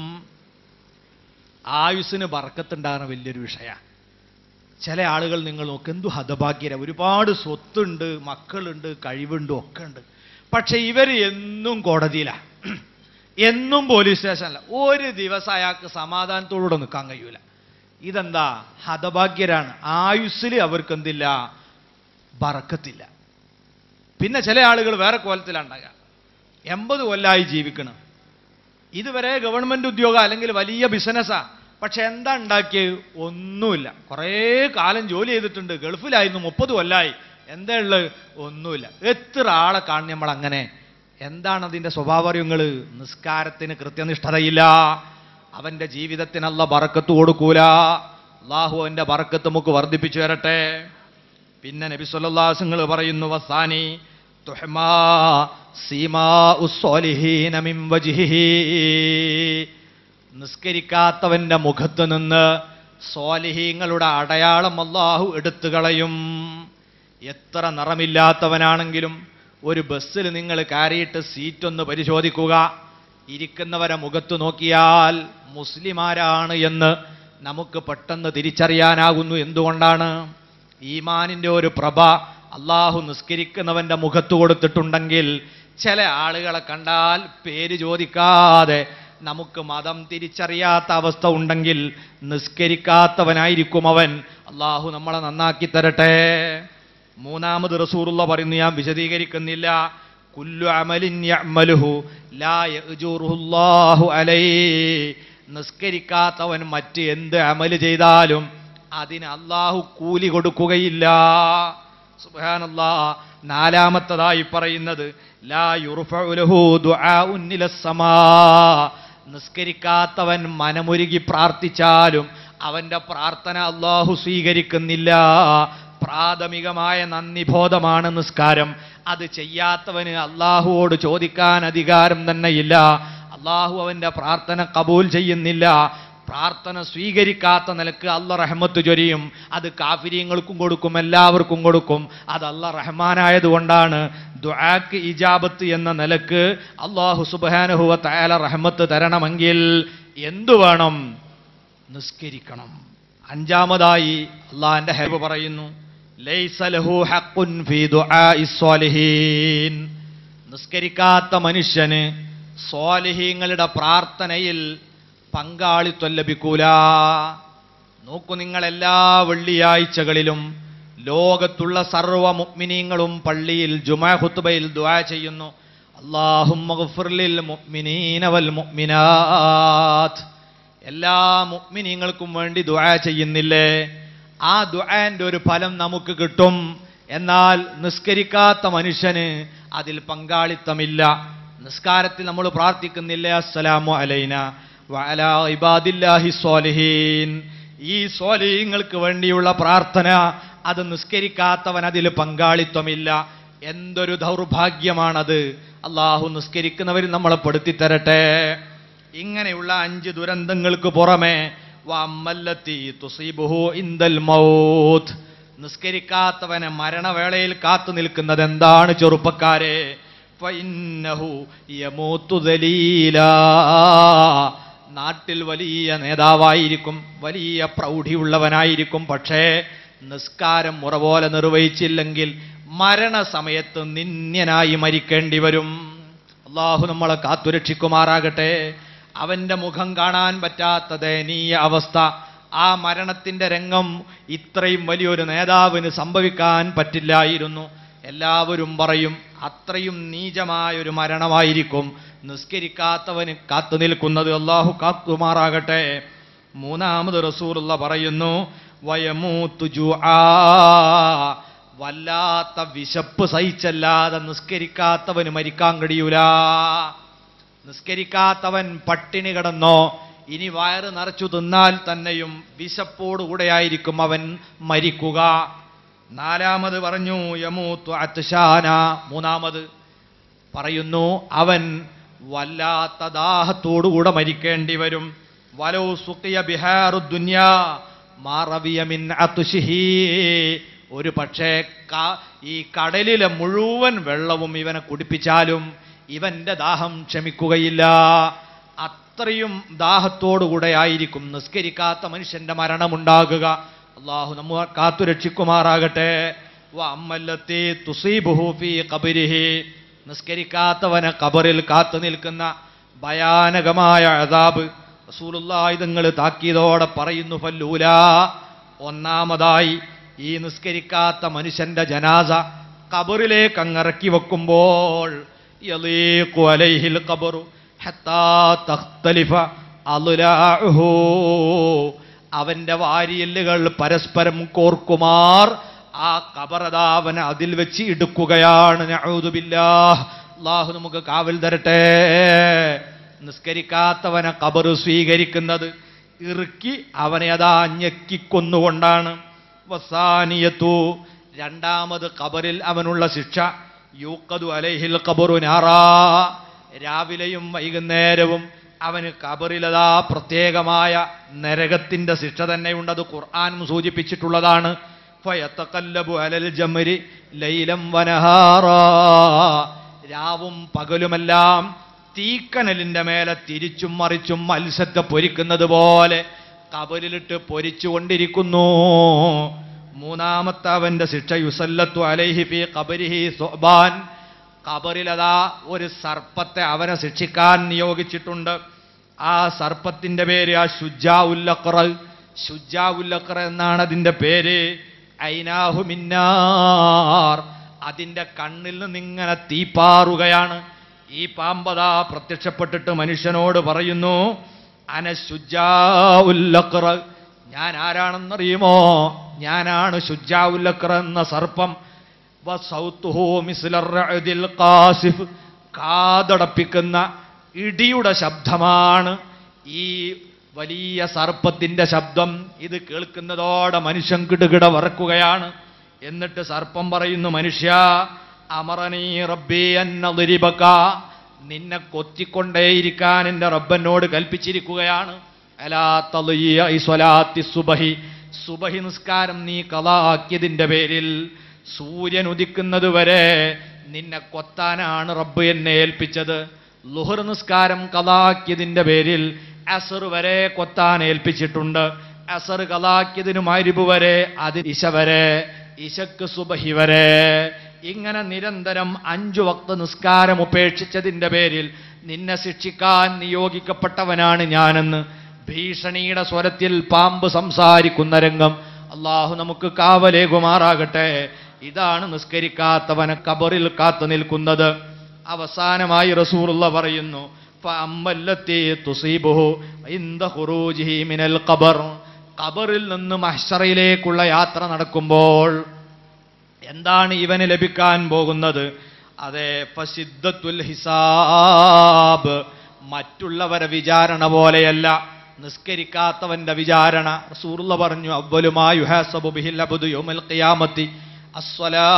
ആയുസ്സിന് ബറക്കത്തുണ്ടാകുന്ന വലിയൊരു വിഷയമാണ് ചില ആളുകൾ നിങ്ങൾ നോക്ക് എന്തു ഹതഭാഗ്യര ഒരുപാട് സ്വത്തുണ്ട് മക്കളുണ്ട് കഴിവുണ്ട് ഒക്കെ ഉണ്ട് പക്ഷെ ഇവർ എന്നും കോടതിയിലാണ് എന്നും പോലീസ് സ്റ്റേഷനില്ല ഒരു ദിവസം അയാൾക്ക് സമാധാനത്തോടുകൂടെ നിൽക്കാൻ കഴിയൂല ഇതെന്താ ഹതഭാഗ്യരാണ് ആയുസ്സിൽ അവർക്ക് എന്തില്ല ബറക്കത്തില്ല പിന്നെ ചില ആളുകൾ വേറെ കോലത്തിലുണ്ടാകുക എൺപത് കൊല്ലമായി ജീവിക്കണം ഇതുവരെ ഗവൺമെന്റ് ഉദ്യോഗം അല്ലെങ്കിൽ വലിയ ബിസിനസ്സാ പക്ഷെ എന്താ ഉണ്ടാക്കിയത് ഒന്നുമില്ല കുറേ കാലം ജോലി ചെയ്തിട്ടുണ്ട് ഗൾഫിലായിരുന്നു മുപ്പത് കൊല്ലായി എന്താ ഉള്ളത് ഒന്നുമില്ല എത്ര ആളെ കാണും നമ്മൾ അങ്ങനെ എന്താണ് അതിന്റെ സ്വഭാവങ്ങൾ നിസ്കാരത്തിന് കൃത്യനിഷ്ഠതയില്ല അവന്റെ ജീവിതത്തിനല്ല ബറക്കത്ത് കൊടുക്കൂല അള്ളാഹു അവന്റെ ബറക്കത്ത് നമുക്ക് വർദ്ധിപ്പിച്ചു തരട്ടെ പിന്നെ നബി സല്ലല്ലാഹുങ്ങൾ പറയുന്നു വസാനി തുഹ്മാ സീമാ ഉസ്സോലിഹീന മിൻ വജ്ഹിഹി നിസ്കരിക്കാത്തവന്റെ മുഖത്ത് നിന്ന് സ്വാലിഹീങ്ങളുടെ അടയാളം അള്ളാഹു എടുത്തു കളയും എത്ര നിറമില്ലാത്തവനാണെങ്കിലും ഒരു ബസ്സിൽ നിങ്ങൾ കയറിയിട്ട് സീറ്റൊന്ന് പരിശോധിക്കുക ഇരിക്കുന്നവരെ മുഖത്ത് നോക്കിയാൽ മുസ്ലിമാരാണ് എന്ന് നമുക്ക് പെട്ടെന്ന് തിരിച്ചറിയാനാകുന്നു എന്തുകൊണ്ടാണ് ഈമാനിൻ്റെ ഒരു പ്രഭ അള്ളാഹു നിസ്കരിക്കുന്നവന്റെ മുഖത്ത് കൊടുത്തിട്ടുണ്ടെങ്കിൽ ചില ആളുകളെ കണ്ടാൽ പേര് ചോദിക്കാതെ നമുക്ക് മതം തിരിച്ചറിയാത്ത അവസ്ഥ ഉണ്ടെങ്കിൽ നിസ്കരിക്കാത്തവനായിരിക്കും അവൻ അള്ളാഹു നമ്മളെ നന്നാക്കി തരട്ടെ മൂന്നാമത് റസൂറുള്ള പറയുന്നു ഞാൻ വിശദീകരിക്കുന്നില്ല കുല്ലു അമലിൻ യഅ്മലുഹു ലാ യഅ്ജുറുഹുല്ലാഹു അലൈ നിസ്കരിക്കാത്തവൻ മറ്റ് എന്ത് അമല് ചെയ്താലും അതിന് അള്ളാഹു കൂലി കൊടുക്കുകയില്ല സുബ്ഹാനല്ലാ നാലാമത്തതായി പറയുന്നത് ലാ യുർഫഉ ലഹു ദുആഉൻ ഇലസ്സമാ നിസ്കരിക്കാത്തവൻ മനമുരുകി പ്രാർത്ഥിച്ചാലും അവന്റെ പ്രാർത്ഥന അള്ളാഹു സ്വീകരിക്കുന്നില്ല പ്രാഥമികമായ നന്ദിബോധമാണ് നിസ്കാരം അത് ചെയ്യാത്തവന് അള്ളാഹുവോട് ചോദിക്കാൻ അധികാരം തന്നെയില്ല അള്ളാഹു അവന്റെ പ്രാർത്ഥന കബൂൽ ചെയ്യുന്നില്ല പ്രാർത്ഥന സ്വീകരിക്കാത്ത നിലക്ക് അല്ല റഹ്മത്ത് ചൊരിയും അത് കാഫിര്യങ്ങൾക്കും കൊടുക്കും എല്ലാവർക്കും കൊടുക്കും അത് അല്ല റഹ്മാനായതുകൊണ്ടാണ് ദുആക്ക് ഇജാബത്ത് എന്ന നിലക്ക് അള്ളാഹു സുബാനുഹുവ തയാല റഹ്മത്ത് തരണമെങ്കിൽ എന്തു വേണം നിസ്കരിക്കണം അഞ്ചാമതായി അള്ളാഹിന്റെ ഹെബ് പറയുന്നു ലൈസ ലഹു ഹഖുൻ ഫീ ദുആഇ സ്വാലിഹീൻ നിസ്കരിക്കാത്ത മനുഷ്യന് സ്വാലിഹീങ്ങളുടെ പ്രാർത്ഥനയിൽ പങ്കാളിത്വം ലഭിക്കൂല നോക്കൂ നിങ്ങൾ എല്ലാ വെള്ളിയാഴ്ചകളിലും ലോകത്തുള്ള സർവ്വ മുഅ്മിനീങ്ങളും പള്ളിയിൽ ജുമാ ഖുത്ബയിൽ ദുആ ചെയ്യുന്നു അല്ലാഹുമ്മഗ്ഫിർലിൽ മുഅ്മിനീന വൽ മുഅ്മിനാത്ത് എല്ലാ മുഅ്മിനീങ്ങൾക്കും വേണ്ടി ദുആ ചെയ്യുന്നില്ലേ ആ ദുആന്റെ ഒരു ഫലം നമുക്ക് കിട്ടും എന്നാൽ നിസ്കരിക്കാത്ത മനുഷ്യന് അതിൽ പങ്കാളിത്തമില്ല നിസ്കാരത്തിൽ നമ്മൾ പ്രാർത്ഥിക്കുന്നില്ലേ അസ്സലാമു അലൈന വഅലാ ഇബാദില്ലാഹി സ്വാലിഹീൻ ഈ സ്വാലിഹീങ്ങൾക്ക് വേണ്ടിയുള്ള പ്രാർത്ഥന അത് നിസ്കരിക്കാത്തവൻ അതിൽ പങ്കാളിത്തമില്ല എന്തൊരു ദൗർഭാഗ്യമാണത് അള്ളാഹു നിസ്കരിക്കുന്നവരിൽ നമ്മളെ പെടുത്തി തരട്ടെ ഇങ്ങനെയുള്ള അഞ്ച് ദുരന്തങ്ങൾക്ക് പുറമെ വമ്മല്ലത്തി തുസീബുഹു ഇന്ദൽ മൗത്ത് നിസ്കരിക്കാത്തവനെ മരണവേളയിൽ കാത്തു നിൽക്കുന്നത് എന്താണ് ചെറുപ്പക്കാരെ ഫഇന്നഹു യമൂത്തു ദലീലാ. നാട്ടിൽ വലിയ നേതാവായിരിക്കും വലിയ പ്രൗഢിയുള്ളവനായിരിക്കും പക്ഷേ നിസ്കാരം മുറ പോലെ നിർവഹിച്ചില്ലെങ്കിൽ മരണസമയത്ത് നിന്യനായി മരിക്കേണ്ടി വരും അള്ളാഹു നമ്മളെ കാത്തുരക്ഷിക്കുമാറാകട്ടെ അവന്റെ മുഖം കാണാൻ പറ്റാത്ത ദയനീയ അവസ്ഥ ആ മരണത്തിന്റെ രംഗം ഇത്രയും വലിയൊരു നേതാവിന് സംഭവിക്കാൻ പറ്റില്ലായിരുന്നു എല്ലാവരും പറയും അത്രയും നീചമായൊരു മരണമായിരിക്കും നിസ്കരിക്കാത്തവന് കാത്തു നിൽക്കുന്നത് അള്ളാഹു കാത്തുമാറാകട്ടെ മൂന്നാമത് റസൂലുള്ള പറയുന്നു വയമൂത്തു ജുആ വല്ലാത്ത വിശപ്പ് സഹിച്ചല്ലാതെ നിസ്കരിക്കാത്തവന് മരിക്കാൻ കഴിയൂല നിസ്കരിക്കാത്തവൻ പട്ടിണി കിടന്നോ ഇനി വയറ് നിറച്ചു തിന്നാൽ തന്നെയും വിശപ്പോടുകൂടെയായിരിക്കും അവൻ മരിക്കുക നാലാമത് പറഞ്ഞു യമൂത്തു അത്ഷാന മൂന്നാമത് പറയുന്നു അവൻ വല്ലാത്ത ദാഹത്തോടുകൂടെ മരിക്കേണ്ടി വരും വലോ സുഖിയ ബിഹാറു ദുന്യാ മാറവിയ മിൻ അത്ഷിഹി ഒരു പക്ഷേ ക- ഈ കടലിലെ മുഴുവൻ വെള്ളവും ഇവനെ കുടിപ്പിച്ചാലും ഇവന്റെ ദാഹം ക്ഷമിക്കുകയില്ല അത്രയും ദാഹത്തോടുകൂടെ ആയിരിക്കും നിസ്കരിക്കാത്ത മനുഷ്യന്റെ മരണമുണ്ടാകുക അള്ളാഹു നമ്മ കാത്തുരക്ഷിക്കുമാറാകട്ടെ വഅമ്മല്ലത്തി തുസീബുഹു ഫീ ഖബരിഹി നിസ്കരിക്കാത്തവനെ ഖബറിൽ കാത്തു നിൽക്കുന്ന ഭയാനകമായ അതാബ് റസൂലുള്ളാഹി തങ്ങൾ താക്കീതോടെ പറയുന്നു ഫല്ലൂല ഒന്നാമതായി ഈ നിസ്കരിക്കാത്ത മനുഷ്യന്റെ ജനാസ ഖബറിലേക്ക് അങ്ങിറക്കി വെക്കുമ്പോൾ യലീഖു അലൈഹിൽ ഖബറു ഹത്താ തഖ്തലിഫ അളുലാഹു അവന്റെ വാരിയല്ലുകൾ പരസ്പരം കോർക്കുമാർ ആ കബറതാവൻ അതിൽ വെച്ച് ഇടുക്കുകയാണ് നഊദുബില്ലാഹ് അള്ളാഹു നമുക്ക് കാവൽ തരട്ടെ നിസ്കരിക്കാത്തവനെ കബറ് സ്വീകരിക്കുന്നത് ഇറുക്കി അവനെ അതാ ഞെക്കിക്കൊന്നുകൊണ്ടാണ് വസാനിയത്തു രണ്ടാമത് കബറിൽ അവനുള്ള ശിക്ഷ യൂക്കതു അലൈഹിൽ കബറു നാറാ രാവിലെയും വൈകുന്നേരവും അവന് കബറിലതാ പ്രത്യേകമായ നരകത്തിന്റെ ശിക്ഷ തന്നെയുണ്ട് അത് ഖുർആാനും സൂചിപ്പിച്ചിട്ടുള്ളതാണ് ഫയത്തക്കല്ലബു അലൽ ജമരി ലൈലം വനഹാറാ രാവും പകലുമെല്ലാം തീക്കനലിന്റെ മേലെ തിരിച്ചും മറിച്ചും മത്സ്യത്തെ പൊരിക്കുന്നത് പോലെ കബലിലിട്ട് പൊരിച്ചുകൊണ്ടിരിക്കുന്നു മൂന്നാമത്തെ അവന്റെ ശിക്ഷ യുസല്ലത്തു അലൈഹി ഫി ഖബരിഹി സുബ്ബാൻ ഖബറിലതാ ഒരു സർപ്പത്തെ അവനെ ശിക്ഷിക്കാൻ നിയോഗിച്ചിട്ടുണ്ട് ആ സർപ്പത്തിന്റെ പേര് ആ ഷുജാ ഉല്ലഖറ ഷുജാ ഉല്ലഖറ എന്നാണ് അതിന്റെ പേര് ഐനാഹു മിന്നാർ അതിന്റെ കണ്ണിൽ നിന്ന് ഇങ്ങനെ തീപ്പാറുകയാണ് ഈ പാമ്പതാ പ്രത്യക്ഷപ്പെട്ടിട്ട് മനുഷ്യനോട് പറയുന്നു അനശുജാഉല്ലഖറ ഞാൻ ആരാണെന്നറിയുമോ ഞാനാണ് ഷുജാഉല്ലഖറ എന്ന സർപ്പം വസൗത്തുഹു മിസ്ലർ റഅദിൽ ഖാസിഫ് കാതടപ്പിക്കുന്ന ഇടിയുടെ ശബ്ദമാണ് ഈ വലിയ സർപ്പത്തിന്റെ ശബ്ദം ഇത് കേൾക്കുന്നതോടെ മനുഷ്യൻ കിടുകിട വറക്കുകയാണ് എന്നിട്ട് സർപ്പം പറയുന്നു മനുഷ്യ അമറനീ റബ്ബി എന്നതിരിബക്ക നിന്നെ കൊത്തിക്കൊണ്ടേയിരിക്കാൻ എൻ്റെ റബ്ബനോട് കൽപ്പിച്ചിരിക്കുകയാണ് അലാ തളിയ ഈ സ്വലാത്തി സുബഹി സുബഹി നിസ്കാരം നീ കലാക്കിയതിൻ്റെ പേരിൽ സൂര്യൻ ഉദിക്കുന്നത് വരെ നിന്നെ കൊത്താനാണ് റബ്ബ് എന്നെ ഏൽപ്പിച്ചത് ലുഹർ നിസ്കാരം കലാക്കിയതിൻ്റെ പേരിൽ അസർ വരെ കൊത്താൻ ഏൽപ്പിച്ചിട്ടുണ്ട് അസർ കലാക്കിയതിന് മരിബ് വരെ അത് ഇശ വരെ ഇശക്ക് സുബഹി വരെ ഇങ്ങനെ നിരന്തരം അഞ്ചു വക്ത നിസ്കാരം ഉപേക്ഷിച്ചതിൻ്റെ പേരിൽ നിന്നെ ശിക്ഷിക്കാൻ നിയോഗിക്കപ്പെട്ടവനാണ് ഞാനെന്ന് ഭീഷണിയുടെ സ്വരത്തിൽ പാമ്പ് സംസാരിക്കുന്ന രംഗം അള്ളാഹു നമുക്ക് കാവലേകുമാറാകട്ടെ ഇതാണ് നിസ്കരിക്കാത്തവനെ കബറിൽ കാത്തു നിൽക്കുന്നത് അവസാനമായി റസൂറുള്ള പറയുന്നു ഫഅമ്മല്ലത്തി തുസീബുഹു ഇന്ദ ഖുറൂജിഹി മിനൽ ഖബർ ഖബറിൽ നിന്ന് മഹ്ശറയിലേക്കുള്ള യാത്ര നടക്കുമ്പോൾ എന്താണ് ഇവന് ലഭിക്കാൻ പോകുന്നത് അതെ ഫസിദ്ധത്തുൽ ഹിസാബ് മറ്റുള്ളവരെ വിചാരണ പോലെയല്ല നിസ്കരിക്കാത്തവന്റെ വിചാരണ റസൂറുള്ള പറഞ്ഞു അവലുമായി യുഹാസബു ബിഹിൽ അബ്ദു യൗമൽ ഖിയാമത്തി അസ്വലാ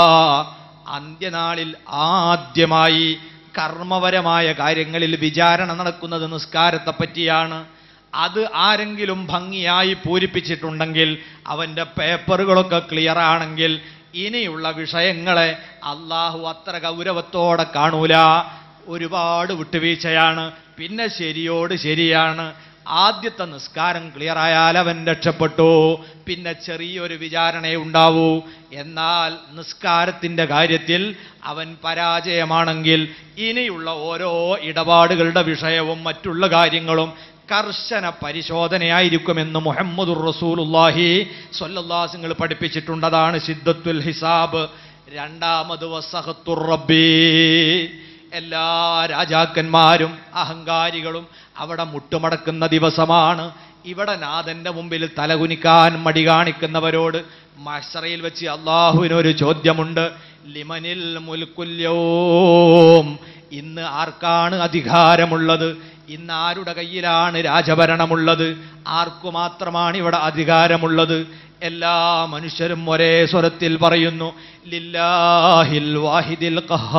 അന്ത്യനാളിൽ ആദ്യമായി കർമ്മപരമായ കാര്യങ്ങളിൽ വിചാരണ നടക്കുന്നത് നിസ്കാരത്തെ പറ്റിയാണ് അത് ആരെങ്കിലും ഭംഗിയായി പൂരിപ്പിച്ചിട്ടുണ്ടെങ്കിൽ അവന്റെ പേപ്പറുകളൊക്കെ ക്ലിയർ ആണെങ്കിൽ ഇനിയുള്ള വിഷയങ്ങളെ അള്ളാഹു അത്ര ഗൗരവത്തോടെ കാണൂല ഒരുപാട് വിട്ടുവീഴ്ചയാണ് പിന്നെ ശരിയോട് ശരിയാണ് ആദ്യത്തെ നിസ്കാരം ക്ലിയർ ആയാൽ അവൻ രക്ഷപ്പെട്ടു പിന്നെ ചെറിയൊരു വിചാരണയെ ഉണ്ടാവൂ എന്നാൽ നിസ്കാരത്തിന്റെ കാര്യത്തിൽ അവൻ പരാജയമാണെങ്കിൽ ഇനിയുള്ള ഓരോ ഇടപാടുകളുടെ വിഷയവും മറ്റുള്ള കാര്യങ്ങളും കർശന പരിശോധനയായിരിക്കുമെന്ന് മുഹമ്മദുർ റസൂലുല്ലാഹി സ്വല്ലല്ലാസിങ്ങൾ പഠിപ്പിച്ചിട്ടുണ്ട് അതാണ് സിദ്ധത്തുൽ ഹിസാബ് രണ്ടാമത് വസഹത്തുർ റബ്ബി എല്ലാ രാജാക്കന്മാരും അഹങ്കാരികളും അവിടെ മുട്ടുമടക്കുന്ന ദിവസമാണ് ഇവിടെ നാഥന്റെ മുമ്പിൽ തലകുനിക്കാൻ മടി കാണിക്കുന്നവരോട് മഷറയിൽ വെച്ച് അള്ളാഹുവിനൊരു ചോദ്യമുണ്ട് ലിമനിൽ മുൽക്കുല്യോം ഇന്ന് ആർക്കാണ് അധികാരമുള്ളത് ഇന്ന് ആരുടെ കയ്യിലാണ് രാജഭരണമുള്ളത് ആർക്കു മാത്രമാണ് ഇവിടെ അധികാരമുള്ളത് എല്ലാ മനുഷ്യരും ഒരേ സ്വരത്തിൽ പറയുന്നു ലില്ലാഹിൽ വാഹിദിൽ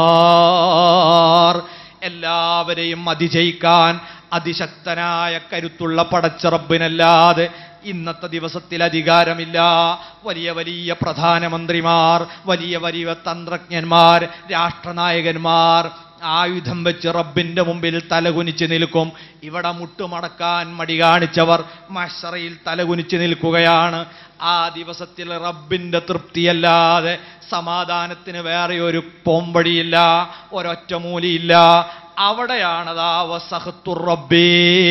ഖഹാർ എല്ലാവരെയും അതിജയിക്കാൻ അതിശക്തനായ കരുത്തുള്ള പടച്ചറബിനല്ലാതെ ഇന്നത്തെ ദിവസത്തിൽ അധികാരമില്ല വലിയ വലിയ പ്രധാനമന്ത്രിമാർ വലിയ വലിയ തന്ത്രജ്ഞന്മാർ രാഷ്ട്രനായകന്മാർ ആയുധം വെച്ച് റബ്ബിന്റെ മുമ്പിൽ തലകുനിച്ച് നിൽക്കും ഇവിടെ മുട്ടുമടക്കാൻ മടി കാണിച്ചവർ മഷറയിൽ തലകുനിച്ച് നിൽക്കുകയാണ് ആ ദിവസത്തിൽ റബ്ബിന്റെ തൃപ്തിയല്ലാതെ സമാധാനത്തിന് വേറെ ഒരു പോംവഴിയില്ല ഒരൊറ്റമൂലിയില്ല അവിടെയാണതാ വസഹത്തുർ റബ്ബേ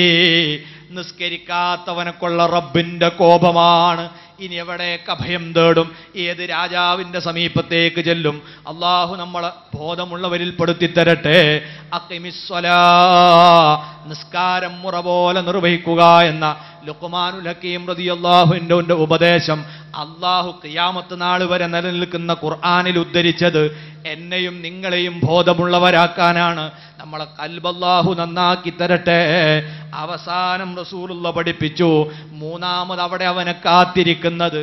നിസ്കരിക്കാത്തവനക്കുള്ള റബ്ബിന്റെ കോപമാണ് ഇനി എവിടേക്ക് അഭയം തേടും ഏത് രാജാവിന്റെ സമീപത്തേക്ക് ചെല്ലും അള്ളാഹു നമ്മളെ ബോധമുള്ളവരിൽ പെടുത്തി തരട്ടെ അക്കിമിസ്വലാ നിസ്കാരം മുറ പോലെ നിർവഹിക്കുക എന്ന ലുക്കുമാനുൽ ഹക്കീം റതി അള്ളാഹുവിൻ്റെ ഉപദേശം അള്ളാഹു കിയാമത്ത് നാൾ വരെ നിലനിൽക്കുന്ന ഖുർആാനിൽ ഉദ്ധരിച്ചത് എന്നെയും നിങ്ങളെയും ബോധമുള്ളവരാക്കാനാണ് നമ്മളെ കൽബല്ലാഹു നന്നാക്കി തരട്ടെ അവസാനം റസൂലുള്ള പഠിപ്പിച്ചു മൂന്നാമത് അവിടെ അവനെ കാത്തിരിക്കുന്നത്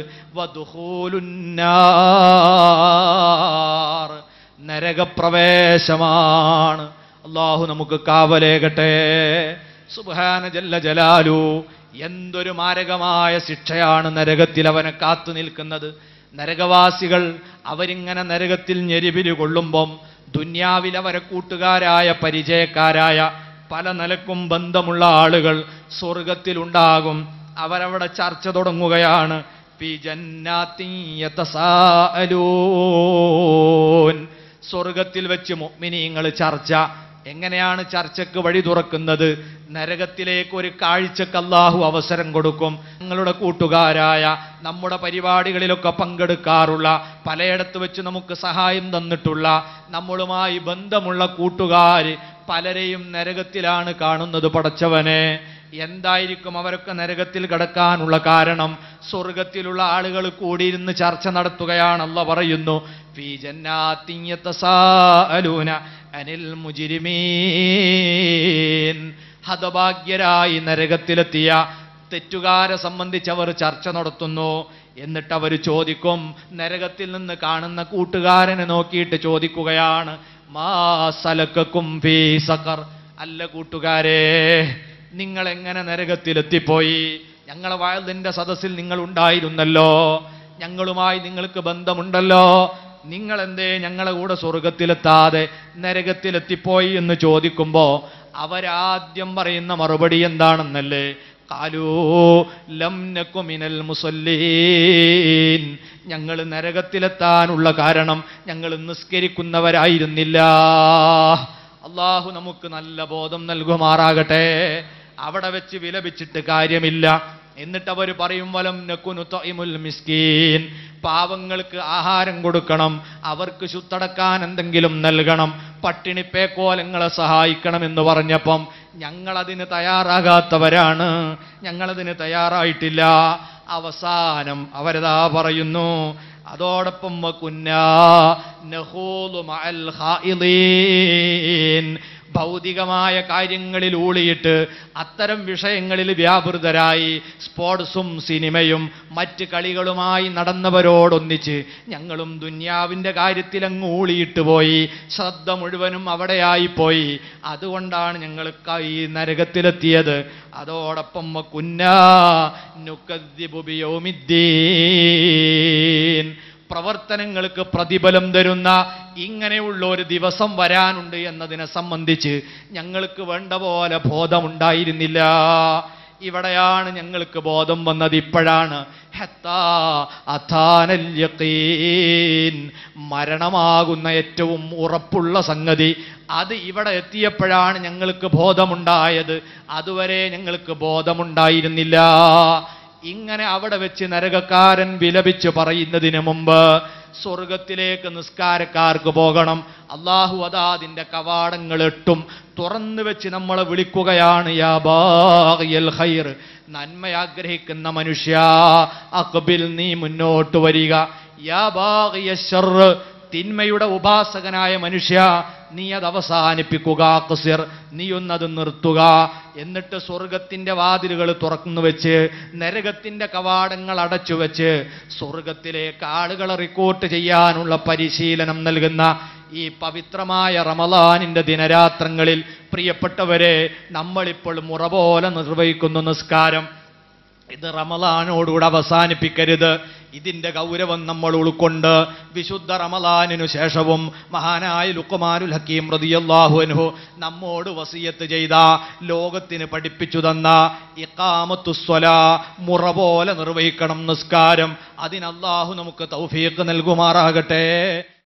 വധുഹൂലുന്നാർ നരകപ്രവേശമാണ് അള്ളാഹു നമുക്ക് കാവലേകട്ടെ സുബാന ജല്ല ജലാലു എന്തൊരു മാരകമായ ശിക്ഷയാണ് നരകത്തിൽ അവനെ കാത്തു നിൽക്കുന്നത് നരകവാസികൾ അവരിങ്ങനെ നരകത്തിൽ ഞെരിപിരി കൊള്ളുമ്പം ദുന്യാവിൽ അവരെ കൂട്ടുകാരായ പരിചയക്കാരായ പല നിലക്കും ബന്ധമുള്ള ആളുകൾ സ്വർഗത്തിലുണ്ടാകും അവരവിടെ ചർച്ച തുടങ്ങുകയാണ് ഫി ജന്നാത്തിൻ യതസാഅലൂൻ. സ്വർഗത്തിൽ വെച്ച് മുഅ്മിനീങ്ങൾ ചർച്ച എങ്ങനെയാണ് ചർച്ചയ്ക്ക് വഴി തുറക്കുന്നത് നരകത്തിലേക്ക് ഒരു കാഴ്ചക്ക് അല്ലാഹു അവസരം കൊടുക്കും നിങ്ങളുടെ കൂട്ടുകാരായ നമ്മുടെ പരിപാടികളിലൊക്കെ പങ്കെടുക്കാറുള്ള പലയിടത്ത് വെച്ച് നമുക്ക് സഹായം തന്നിട്ടുള്ള നമ്മളുമായി ബന്ധമുള്ള കൂട്ടുകാർ പലരെയും നരകത്തിലാണ് കാണുന്നത് പടച്ചവനെ എന്തായിരിക്കും അവരൊക്കെ നരകത്തിൽ കിടക്കാനുള്ള കാരണം സ്വർഗത്തിലുള്ള ആളുകൾ കൂടിയിരുന്ന് ചർച്ച നടത്തുകയാണല്ല പറയുന്നു ഫീ ജന്നാത്തിൻ യതസാഅലൂന അനിൽ മുജിരിമീൻ ഹതഭാഗ്യരായി നരകത്തിലെത്തിയ തെറ്റുകാരെ സംബന്ധിച്ച് അവർ ചർച്ച നടത്തുന്നു എന്നിട്ട് അവർ ചോദിക്കും നരകത്തിൽ നിന്ന് കാണുന്ന കൂട്ടുകാരനെ നോക്കിയിട്ട് ചോദിക്കുകയാണ് മാ സലക്കും ഫീ സഖർ അല്ല കൂട്ടുകാരെ നിങ്ങൾ എങ്ങനെ നരകത്തിലെത്തിപ്പോയി ഞങ്ങളെ വയലിന്റെ സദസ്സിൽ നിങ്ങൾ ഉണ്ടായിരുന്നല്ലോ ഞങ്ങളുമായി നിങ്ങൾക്ക് ബന്ധമുണ്ടല്ലോ നിങ്ങൾ എന്തേ ഞങ്ങളെ കൂടെ സ്വർഗത്തിലെത്താതെ നരകത്തിലെത്തിപ്പോയി എന്ന് ചോദിക്കുമ്പോ അവരാദ്യം പറയുന്ന മറുപടി എന്താണെന്നല്ലേ കാലൂ ലം നക്കു മിനൽ മുസല്ലീൻ ഞങ്ങൾ നരകത്തിലെത്താനുള്ള കാരണം ഞങ്ങൾ നിസ്കരിക്കുന്നവരായിരുന്നില്ല അള്ളാഹു നമുക്ക് നല്ല ബോധം നൽകുമാറാകട്ടെ അവിടെ വെച്ച് വിലപിച്ചിട്ട് കാര്യമില്ല എന്നിട്ട് അവർ പറയും വലം നക്കുനു ത്വഇമുൽ മിസ്കീൻ പാവങ്ങൾക്ക് ആഹാരം കൊടുക്കണം അവർക്ക് ശുദ്ധടക്കാൻ എന്തെങ്കിലും നൽകണം പട്ടിണിപ്പേക്കോലങ്ങളെ സഹായിക്കണം എന്ന് പറഞ്ഞപ്പം ഞങ്ങളതിന് തയ്യാറാകാത്തവരാണ് ഞങ്ങളതിന് തയ്യാറായിട്ടില്ല അവസാനം അവരതാ പറയുന്നു അതോടൊപ്പം വകുന്നാ നഖൂദു മഅൽ ഖായിദീൻ. ഭൗതികമായ കാര്യങ്ങളിൽ ഊളിയിട്ട് അത്തരം വിഷയങ്ങളിൽ വ്യാപൃതരായി സ്പോർട്സും സിനിമയും മറ്റ് കളികളുമായി നടന്നവരോടൊന്നിച്ച് ഞങ്ങളും ദുന്യാവിൻ്റെ കാര്യത്തിൽ അങ്ങ് ഊളിയിട്ട് പോയി ശ്രദ്ധ മുഴുവനും അവിടെയായിപ്പോയി അതുകൊണ്ടാണ് ഞങ്ങൾ ഈ നരകത്തിലെത്തിയത് അതോടൊപ്പം കുന്നാ നുക്കദ്ദിബു ബിയൗമിദ്ദീൻ പ്രവർത്തനങ്ങൾക്ക് പ്രതിഫലം തരുന്ന ഇങ്ങനെയുള്ള ഒരു ദിവസം വരാനുണ്ട് എന്നതിനെ സംബന്ധിച്ച് ഞങ്ങൾക്ക് വേണ്ട പോലെ ബോധമുണ്ടായിരുന്നില്ല ഇവിടെയാണ് ഞങ്ങൾക്ക് ബോധം വന്നത് ഇപ്പോഴാണ് ഹത്താ അഥാനൽ യഖീൻ. മരണമാകുന്ന ഏറ്റവും ഉറപ്പുള്ള സംഗതി അത് ഇവിടെ എത്തിയപ്പോഴാണ് ഞങ്ങൾക്ക് ബോധമുണ്ടായത് അതുവരെ ഞങ്ങൾക്ക് ബോധമുണ്ടായിരുന്നില്ല ഇങ്ങനെ അവിടെ വെച്ച് നരകക്കാരൻ വിലപിച്ച് പറയുന്നതിന് മുമ്പ് സ്വർഗത്തിലേക്ക് നിസ്കാരക്കാർക്ക് പോകണം അള്ളാഹു അതാ അതിൻ്റെ കവാടങ്ങൾ എട്ടും തുറന്നു വെച്ച് നമ്മളെ വിളിക്കുകയാണ് യാ ബാഗിയൽ ഖൈർ നന്മ ആഗ്രഹിക്കുന്ന മനുഷ്യ അക്ബിൽ നീ മുന്നോട്ട് വരിക യാ ബാഗിയ ശർറ് തിന്മയുടെ ഉപാസകനായ മനുഷ്യ നീ അത് അവസാനിപ്പിക്കുക കസിർ നീ ഒന്നത് നിർത്തുക എന്നിട്ട് സ്വർഗത്തിന്റെ വാതിലുകൾ തുറക്കുന്നു വെച്ച് നരകത്തിന്റെ കവാടങ്ങൾ അടച്ചു വെച്ച് സ്വർഗത്തിലേക്ക് ആളുകളെ റിക്രൂട്ട് ചെയ്യാനുള്ള പരിശീലനം നൽകുന്ന ഈ പവിത്രമായ റമലാനിന്റെ ദിനരാത്രങ്ങളിൽ പ്രിയപ്പെട്ടവരെ നമ്മളിപ്പോൾ മുറ പോലെ നിർവഹിക്കുന്ന നിസ്കാരം ഇത് റമലാനോടുകൂടെ അവസാനിപ്പിക്കരുത് ഇതിന്റെ ഗൗരവം നമ്മൾ ഉൾക്കൊണ്ട് വിശുദ്ധ റമലാനിനു ശേഷവും മഹാനായ ലുക്കുമാനുൽ ഹക്കീം റതിയല്ലാഹു അൻഹു നമ്മോട് വസിയത്ത് ചെയ്ത ലോകത്തിന് പഠിപ്പിച്ചു തന്ന ഇക്കാമത്തുസ്വല മുറ പോലെ നിർവഹിക്കണം നിസ്കാരം അതിന് അല്ലാഹു നമുക്ക് തൗഫീഖ് നൽകുമാറാകട്ടെ